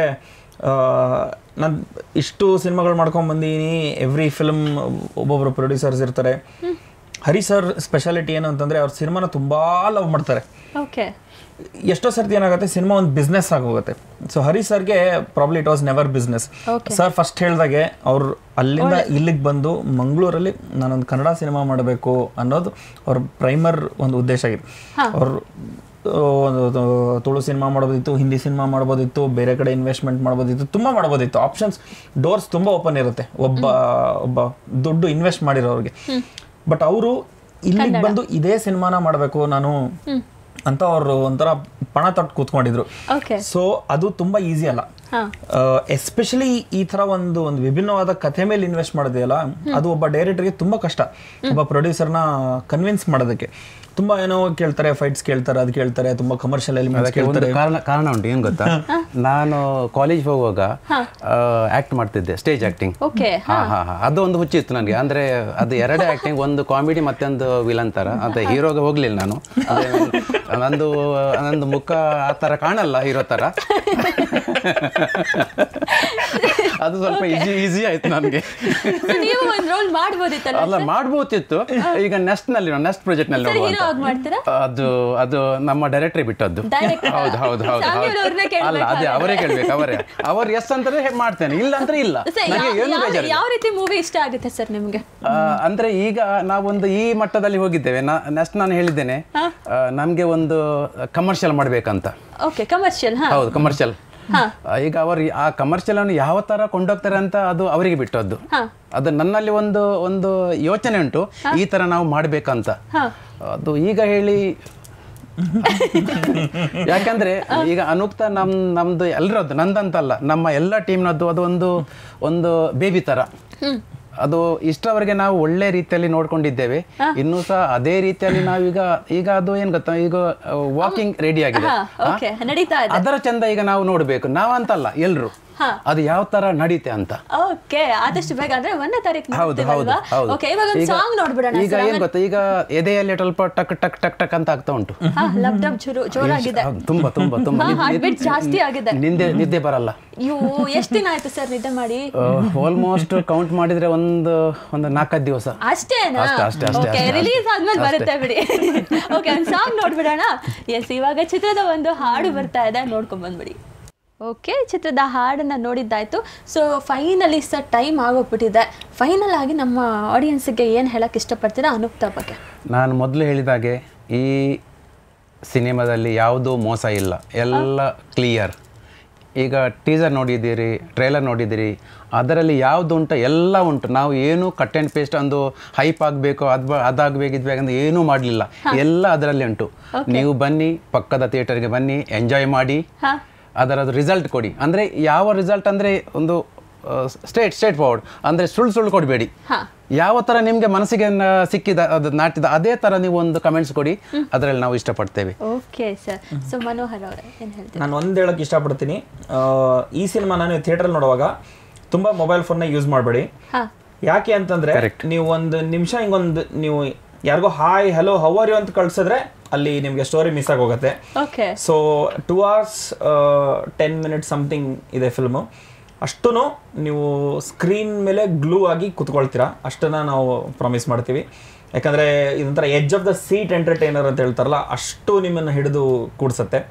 ನಾನು ಇಷ್ಟು ಸಿನಿಮಾಗಳು ಮಾಡ್ಕೊಂಡು ಬಂದೀನಿ ಎವ್ರಿ ಫಿಲ್ಮ್ ಒಬ್ಬೊಬ್ರು ಪ್ರೊಡ್ಯೂಸರ್ಸ್ ಇರ್ತಾರೆ ಹರಿ ಸರ್ ಸ್ಪೆಷಾಲಿಟಿ ಏನು ಅಂತಂದ್ರೆ ಅವ್ರ ಸಿನಿಮಾನ ತುಂಬಾ ಲವ್ ಮಾಡ್ತಾರೆ ಓಕೆ ಎಷ್ಟೋ ಸರ್ತಿ ಏನಾಗುತ್ತೆ ಸಿನಿಮಾ ಒಂದು ಬಿಸ್ನೆಸ್ ಆಗೋಗುತ್ತೆ ಸೊ ಹರಿ ಸರ್ಗೆ probably it was never business sir first ಹೇಳ್ದಾಗೆ ಅವ್ರು ಅಲ್ಲಿಂದ ಇಲ್ಲಿಗೆ ಬಂದು ಮಂಗಳೂರಲ್ಲಿ ನಾನೊಂದು ಕನ್ನಡ ಸಿನಿಮಾ ಮಾಡಬೇಕು ಅನ್ನೋದು ಅವ್ರ ಪ್ರೈಮರ್ ಒಂದು ಉದ್ದೇಶ ಆಗಿತ್ತು ಅವ್ರು ಆ, ಒಂದು ಒಂದು ತುಳು ಸಿನಿಮಾ ಮಾಡ್ಬೋದಿತ್ತು ಹಿಂದಿ ಸಿನಿಮಾ ಮಾಡ್ಬೋದಿತ್ತು ಬೇರೆ ಕಡೆ ಇನ್ವೆಸ್ಟ್ಮೆಂಟ್ ಮಾಡ್ಬೋದಿತ್ತು ತುಂಬ ಮಾಡ್ಬೋದಿತ್ತು ಆಪ್ಷನ್ಸ್ ಡೋರ್ಸ್ ತುಂಬ ಓಪನ್ ಇರುತ್ತೆ ಒಬ್ಬ ಒಬ್ಬ ದುಡ್ಡು ಇನ್ವೆಸ್ಟ್ ಮಾಡಿರೋರಿಗೆ ಬಟ್ ಅವರು ಇಲ್ಲಿಗೆ ಬಂದು ಇದೇ ಸಿನಿಮಾನ ಮಾಡಬೇಕು ನಾನು ಅಂತ ಅವರು ಒಂಥರ ಪಣ ತೊಟ್ಟು ಕೂತ್ಕೊಂಡಿದ್ರು ಓಕೆ ಸೊ ಅದು ತುಂಬಾ ಈಸಿ ಅಲ್ಲ ಎಸ್ಪೆಷಲಿ ಈ ತರ ಒಂದು ಒಂದು ವಿಭಿನ್ನವಾದ ಕಥೆ ಮೇಲೆ ಇನ್ವೆಸ್ಟ್ ಮಾಡೋದಿಲ್ಲ ಅದು ಒಬ್ಬ ಡೈರೆಕ್ಟರ್ಗೆ ತುಂಬಾ ಕಷ್ಟ ಒಬ್ಬ ಪ್ರೊಡ್ಯೂಸರ್ನ ಕನ್ವಿನ್ಸ್ ಮಾಡೋದಕ್ಕೆ ತುಂಬಾ ಏನೋ ಕೇಳ್ತಾರೆ ಫೈಟ್ಸ್ ಕೇಳ್ತಾರೆ ಅದು ಕೇಳ್ತಾರೆ ತುಂಬಾ ಕಮರ್ಷಿಯಲ್ ಎಲಿಮೆಂಟ್ಸ್ ಅದಕ್ಕೆ ಒಂದು ಕೇಳ್ತಾರೆ ಕಾರಣ ಕಾರಣ ಉಂಟು ಏನ್ ಗೊತ್ತಾ ನಾನು ಕಾಲೇಜ್ ಹೋಗುವಾಗ ಆಕ್ಟ್ ಮಾಡ್ತಿದ್ದೆ ಸ್ಟೇಜ್ ಆಕ್ಟಿಂಗ್ ಓಕೆ ಹಾ ಹಾ ಹಾ ಅದು ಒಂದು ಹುಚ್ಚಿತ್ತು ನನಗೆ ಅಂದ್ರೆ ಅದು ಎರಡೇ ಆಕ್ಟಿಂಗ್ ಒಂದು ಕಾಮಿಡಿ ಮತ್ತೊಂದು ವಿಲನ್ ತರ ಅಂತ ಹೀರೋಗೆ ಹೋಗ್ಲಿಲ್ಲ ನಾನು ಅದೇ ನಂದು ನಂದು ಮುಖ ಆ ತರ ಕಾಣಲ್ಲ ಹೀರೋ ತರ ಅದು ಸ್ವಲ್ಪ ಈಸಿ ಈಸಿ ಆಯ್ತು ನನಗೆ So, ನೀವು ಒಂದು ರೋಲ್ ಮಾಡ್ಬೋದಿತ್ತಲ್ಲ ಅಲ್ಲ ಮಾಡ್ಬೋತಿತ್ತು ಈಗ ನೆಕ್ಸ್ಟ್ ನಲ್ಲಿ ನೆಕ್ಸ್ಟ್ ಪ್ರಾಜೆಕ್ಟ್ ನಲ್ಲಿ ಸರ್ ನೋಡುವ ಹೀರೋ ಅಂತ. ಆಗಿ ಮಾಡ್ತೀರಾ ಅದು ಅದು ನಮ್ಮ ಡೈರೆಕ್ಟರ್ ಬಿಟ್ಟದ್ದು Director? ಹೌದು ಹೌದು ಹೌದು ಸಾಮಿಲ್ ಹೌದು ಅವ್ರನ್ನೇ ಕೇಳ್ಬೇಕಾ ಅಲ್ಲ ಅದೇ ಅವರೇ ಕೇಳ್ಬೇಕು ಅವರೇ ಅವ್ರು ಎಸ್ ಅಂತಾರೆ ಹೇ- ಮಾಡ್ತೇನೆ ಇಲ್ಲ ಅಂದ್ರೆ ಇಲ್ಲ ಸರ್, ನನಗೆ ಯಾವ- ಏನು ಯಾವ- ಬೇಜಾರಿಲ್ಲ ಯಾವ ರೀತಿ ಮೂವಿ ಇಷ್ಟ ಆಗುತ್ತೆ ಸರ್ ನಿಮ್ಗೆ ಆ, ಅಂದ್ರೆ ಈಗ ನಾವೊಂದು ಈ ಮಟ್ಟದಲ್ಲಿ ಹೋಗಿದ್ದೇವೆ ನೆಕ್ಸ್ಟ್ ನಾನು ಹೇಳಿದ್ದೇನೆ ಆ, ನಮ್ಗೆ ಒಂದು ಕಮರ್ಷಿಯಲ್ ಮಾಡ್ಬೇಕಂತ ಓಕೆ ಕಮರ್ಷಿಯಲ್ ಹಾ ಹೌದು ಕಮರ್ಷಿಯಲ್ ಹಾ. ಈಗ ಅವರು ಆ ಕಮರ್ಷಿಯಲ್ ಅನ್ನು ಯಾವ ತರ ಕೊಂಡೋಗ್ತಾರೆ ಅಂತ ಅದು ಅವರಿಗೆ ಬಿಟ್ಟದ್ದು ಹಾ. ಅದು ನನ್ನಲ್ಲಿ ಒಂದು ಒಂದು ಯೋಚನೆ ಉಂಟು ಈ ತರ ನಾವು ಮಾಡ್ಬೇಕಂತ ಹಾ. ಅದು ಈಗ ಹೇಳಿ ಯಾಕಂದ್ರೆ ಈಗ ಅನುಕ್ತ ನಮ್ ನಮ್ದು ಎಲ್ಲರದ್ದು ನಂದಂತಲ್ಲ ನಮ್ಮ ಎಲ್ಲ ಟೀಮ್ನದ್ದು ಅದು ಒಂದು ಒಂದು ಬೇಬಿ ತರ ಅದು ಇಷ್ಟವರೆಗೆ ನಾವು ಒಳ್ಳೆ ರೀತಿಯಲ್ಲಿ ನೋಡ್ಕೊಂಡಿದ್ದೇವೆ ಇನ್ನೂ ಸಹ ಅದೇ ರೀತಿಯಲ್ಲಿ ನಾವೀಗ ಈಗ ಅದು ಏನ್ ಗೊತ್ತಾ ಈಗ ವಾಕಿಂಗ್ ರೆಡಿ ಆಗಿದೆ ಹಾ ಹಾ? ಓಕೆ ನಡೀತಾ ಇದೆ ಅದರ ಚಂದ ಈಗ ನಾವು ನೋಡ್ಬೇಕು ನಾವಂತಲ್ಲ ಎಲ್ರು ಹಾ. ಅದು ಯಾವ ತರ ನಡೀತೆ ಅಂತ ಓಕೆ ಆದಷ್ಟು ಬೇಗ ಅಂದ್ರೆ ಒಂದನೇ ತಾರೀಕು ಹೌದು ಹೌದು ಹೌದು ಓಕೆ ಇವಾಗ ಒಂದು ಈಗ- ಸಾಂಗ್ ನೋಡ್ಬಿಡೋಣ ಈಗ ಏನ್ ಗೊತ್ತಾ ಈಗ ಎದೆಯಲ್ಲಿ ಸ್ವಲ್ಪ ಟಕ್ ಟಕ್ ಟಕ್ ಟಕ್ ಅಂತ ಆಗ್ತಾ ಉಂಟು ಹಾ ಲಬ್ ಡಬ್ ಜೋರು ಜೋರಾಗಿದೆ ಹೌದು, ತುಂಬಾ ತುಂಬಾ ತುಂಬಾ ಹಾ, ನಿದ್ದೆ- heartbeat ಜಾಸ್ತಿ ಆಗಿದೆ. ನಿದ್ದೆ ನಿದ್ದೆ ಬರಲ್ಲ ಅಯ್ಯೋ ಎಷ್ಟು ದಿನ ಆಯ್ತು ಸರ್ ನಿದ್ದೆ ಮಾಡಿ ಆಲ್ಮೋಸ್ಟ್ ಕೌಂಟ್ ಮಾಡಿದ್ರೆ ಒಂದು ಒಂದು ನಾಲ್ಕೈದು ದಿವಸ ಅಷ್ಟೇನಾ ಅಷ್ಟೇ, ಅಷ್ಟೇ, ಅಷ್ಟೇ, ಓಕೆ ಅಷ್ಟೇ, ರಿಲೀಸ್ ಅಷ್ಟೇ. ಆದ್ಮೇಲೆ ಬರುತ್ತೆ ಬಿಡಿ ಓಕೆ ಒಂದು ಸಾಂಗ್ ನೋಡ್ಬಿಡೋಣ ಎಸ್ ಇವಾಗ ಚಿತ್ರದ ಒಂದು ಹಾಡು ಬರ್ತಾ ಇದೆ ನೋಡ್ಕೊಂಡ್ ಬಂದ್ಬಿಡಿ ಓಕೆ ಚಿತ್ರದ ಹಾಡನ್ನು ನೋಡಿದ್ದಾಯ್ತು ಸೊ ಫೈನಲಿ ಸರ್ ಟೈಮ್ ಆಗೋಗ್ಬಿಟ್ಟಿದೆ ಫೈನಲ್ ಆಗಿ ನಮ್ಮ ಆಡಿಯನ್ಸ್ಗೆ ಏನು ಹೇಳಕ್ಕೆ ಇಷ್ಟಪಡ್ತೀರಾ ಅನುಕ್ತ ಬಗ್ಗೆ ನಾನು ಮೊದಲು ಹೇಳಿದಾಗೆ ಈ ಸಿನಿಮಾದಲ್ಲಿ ಯಾವುದೂ ಮೋಸ ಇಲ್ಲ ಎಲ್ಲ ಕ್ಲಿಯರ್ ಈಗ ಟೀಸರ್ ನೋಡಿದ್ದೀರಿ ಟ್ರೇಲರ್ ನೋಡಿದ್ದೀರಿ ಅದರಲ್ಲಿ ಯಾವುದು ಉಂಟು ಎಲ್ಲ ಉಂಟು ನಾವು ಏನು ಕಟ್ ಆ್ಯಂಡ್ ಪೇಸ್ಟ್ ಒಂದು ಹೈಪ್ ಆಗಬೇಕು ಅದು ಅದಾಗಬೇಕು ಇದ್ಬೇಕಂತ ಏನೂ ಮಾಡಲಿಲ್ಲ ಎಲ್ಲ ಅದರಲ್ಲಿ ಉಂಟು ನೀವು ಬನ್ನಿ ಪಕ್ಕದ ಥಿಯೇಟರ್ಗೆ ಬನ್ನಿ ಎಂಜಾಯ್ ಮಾಡಿ ಹಾ. ಅದರದ್ದು ರಿಸಲ್ಟ್ ಕೊಡಿ ಅಂದರೆ ಯಾವ ರಿಸಲ್ಟ್ ಅಂದರೆ ಒಂದು ಸ್ಟೇಟ್ ಸ್ಟೇಟ್ ಫಾರ್ವರ್ಡ್ ಅಂದರೆ ಸುಳ್ಳು ಸುಳ್ಳು ಕೊಡಬೇಡಿ ಯಾವ ಥರ ನಿಮಗೆ ಮನಸ್ಸಿಗೆ ನ- ಸಿಕ್ಕಿದ ಅದು ನಾಟಿದ ಅದೇ ಥರ ನೀವು ಒಂದು ಕಮೆಂಟ್ಸ್ ಕೊಡಿ ಅದರಲ್ಲಿ ನಾವು ಇಷ್ಟಪಡ್ತೇವೆ ಓಕೆ ಸರ್ ಸೊ ಮನೋಹರ್ ಅವರೇ ಏನು ಹೇಳ್ತೀರಾ ನಾನು ಒಂದು ಹೇಳಕ್ಕೆ ಇಷ್ಟಪಡ್ತೀನಿ ಆ, ಈ ಸಿನಿಮಾ ನಾನು ಥಿಯೇಟ್ರಲ್ಲಿ ನೋಡುವಾಗ ತುಂಬ ಮೊಬೈಲ್ ಫೋನ್ನ ಯೂಸ್ ಮಾಡಬೇಡಿ ಹಾ ಯಾಕೆ ಅಂತಂದ್ರೆ ನೀವು ಒಂದು ನಿಮಿಷ ಹಿಂಗೊಂದು ನೀವು ಯಾರಿಗೋ hi hello how are you ಅಂತ ಕಳ್ಸಿದ್ರೆ ಅಲ್ಲಿ ನಿಮಗೆ ಸ್ಟೋರಿ ಮಿಸ್ ಆಗೋಗುತ್ತೆ okay so two hours ten minutes something ಇದೆ ಫಿಲ್ಮು ಅಷ್ಟೂ ನೀವು ಸ್ಕ್ರೀನ್ ಮೇಲೆ ಗ್ಲೂ ಆಗಿ ಕುತ್ಕೊಳ್ತೀರಾ ಅಷ್ಟನ್ನ ನಾವು ಪ್ರಾಮಿಸ್ ಮಾಡ್ತೀವಿ ಯಾಕಂದರೆ ಇದೊಂಥರ edge of the seat entertainer ಅಂತ ಹೇಳ್ತಾರಲ್ಲ ಅಷ್ಟು ನಿಮ್ಮನ್ನು ಹಿಡಿದು ಕೂಡ್ಸತ್ತೆ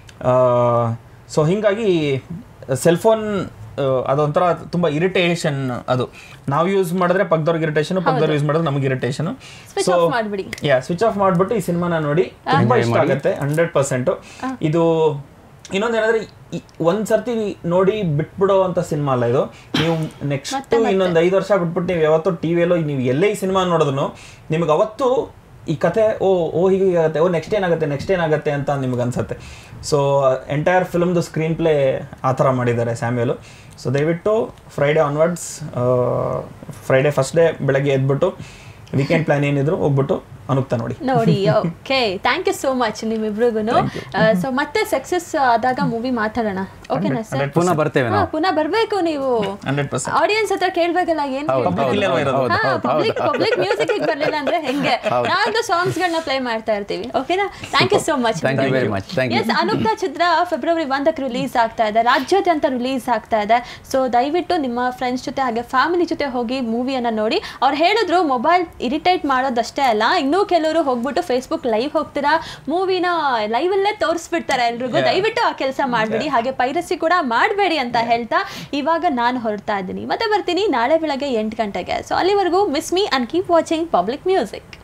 ಸೊ ಹೀಗಾಗಿ ಸೆಲ್ಫೋನ್ ಅದೊಂಥರ ತುಂಬ ಇರಿಟೇಷನ್ ಅದು ನಾವು ಯೂಸ್ ಮಾಡಿದ್ರೆ ಪಕ್ಕದವ್ರಿಗೆ ಇರಿಟೇಷನ್ ಪಕ್ಕದವ್ರು ಯೂಸ್ ಮಾಡಿದ್ರೆ ನಮಗೆ ಇರಿಟೇಷನ್ Switch off ಮಾಡ್ಬಿಡಿ. ಯಾ ಸ್ವಿಚ್ ಆಫ್ ಮಾಡ್ಬಿಟ್ಟು ಈ ಸಿನಿಮಾನ ನೋಡಿ ತುಂಬಾ ಇಷ್ಟ ಆಗುತ್ತೆ ಹಂಡ್ರೆಡ್ ಪರ್ಸೆಂಟ್ ಇದು ಇನ್ನೊಂದೇನಂದ್ರೆ ಈ- ಒಂದ್ ಸರ್ತಿ ನೋಡಿ ಬಿಟ್ಬಿಡೋ ಅಂತ ಸಿನಿಮಾ ಅಲ್ಲ ಇದು ನೀವು ನೆಕ್ಸ್ಟ್ ಇನ್ನೊಂದ್ ಐದು ವರ್ಷ ಬಿಟ್ಬಿಟ್ಟು ನೀವು ಯಾವತ್ತೂ ಟಿವಿಯಲ್ಲೋ ನೀವು ಎಲ್ಲೇ ಈ ಸಿನಿಮಾ ನೋಡಿದ್ರು ನಿಮ್ಗೆ ಅವತ್ತು ಈ ಕತೆ ಓ ಓ ಹೀಗೆ ಆಗುತ್ತೆ ಓ ನೆಕ್ಸ್ಟ್ ಏನಾಗುತ್ತೆ ನೆಕ್ಸ್ಟ್ ಏನಾಗುತ್ತೆ ಅಂತ ನಿಮ್ಗೆ ಅನ್ಸುತ್ತೆ ಸೊ ಎಂಟೈರ್ ಫಿಲ್ಮ್ದು ಸ್ಕ್ರೀನ್ ಪ್ಲೇ ಆ ಥರ ಮಾಡಿದ್ದಾರೆ ಸ್ಯಾಮ್ಯಲು ಸೊ ದಯವಿಟ್ಟು Friday onwards Friday first day ಬೆಳಗ್ಗೆ ಎದ್ಬಿಟ್ಟು ವೀಕೆಂಡ್ ಪ್ಲಾನ್ ಏನಿದ್ರು ಹೋಗ್ಬಿಟ್ಟು ಅನುಕ್ತ ನೋಡಿ ನೋಡಿ okay thank you so much ನಿಮ್ಮಿಬ್ರಿಗೂ ಸೊ ಮತ್ತೆ ಸಕ್ಸಸ್ ಆದಾಗ ಮೂವಿ ಮಾತಾಡೋಣ ಓಕೆನಾ ಸರ್ ಪುನಃ ಬರ್ತೇವೆ ನಾವು ಪುನಃ ಬರ್ಬೇಕು ನೀವು ಹಂಡ್ರೆಡ್ ಪರ್ಸೆಂಟ್ ಆಡಿಯನ್ಸ್ ಹತ್ರ ಕೇಳ್ಬೇಕಲ್ಲ ಏನ್ ಹೌದು, Public ಇಲ್ಲೇ ಇರೋದು. ಹೌದು, ಹೌದು, ಪಬ್ಲಿಕ್ ಪಬ್ಲಿಕ್ ಮ್ಯೂಸಿಕ್ ಬರ್ಲಿಲ್ಲ ಅಂದ್ರೆ ಹೆಂಗೆ ನಾವಂತೂ ಸಾಂಗ್ಸ್ ಗಳನ್ನ ಪ್ಲೇ ಮಾಡ್ತಾ ಇರ್ತೀವಿ ಓಕೆನಾ thank you so much Thank you very much. Thank you. Yes ಅನುಕ್ತ ಚಿತ್ರ ಫೆಬ್ರವರಿ ಒಂದಕ್ಕೆ ರಿಲೀಸ್ ಆಗ್ತಾ ಇದೆ ರಾಜ್ಯಾದ್ಯಂತ ರಿಲೀಸ್ ಆಗ್ತಾ ಇದೆ ಸೊ ದಯವಿಟ್ಟು ನಿಮ್ಮ ಫ್ರೆಂಡ್ಸ್ ಜೊತೆ ಹಾಗೆ ಫ್ಯಾಮಿಲಿ ಜೊತೆ ಹೋಗಿ ಮೂವಿಯನ್ನ ನೋಡಿ ಅವ್ರು ಹೇಳಿದ್ರು ಮೊಬೈಲ್ ಇರಿಟೇಟ್ ಮಾಡೋದಷ್ಟೇ ಅಲ್ಲ ಇನ್ನೂ ಕೆಲವರು ಹೋಗ್ಬಿಟ್ಟು ಫೇಸ್ಬುಕ್ ಲೈವ್ ಹೋಗ್ತೀರಾ ಮೂವಿನ ಲೈವ್ ಅಲ್ಲೇ ತೋರಿಸ್ಬಿಡ್ತಾರೆ ಎಲ್ರಿಗೂ ದಯವಿಟ್ಟು ಆ ಕೆಲಸ ಮಾಡಬೇಡಿ ಹಾಗೆ ಪೈರಸಿ ಕೂಡ ಮಾಡಬೇಡಿ ಅಂತ ಹೇಳ್ತಾ ಇವಾಗ ನಾನು ಹೊರಡ್ತಾ ಇದ್ದೀನಿ ಮತ್ತೆ ಬರ್ತೀನಿ ನಾಳೆ ಬೆಳಗ್ಗೆ ಎಂಟು ಗಂಟೆಗೆ ಸೊ ಅಲ್ಲಿವರೆಗೂ miss me and keep watching public music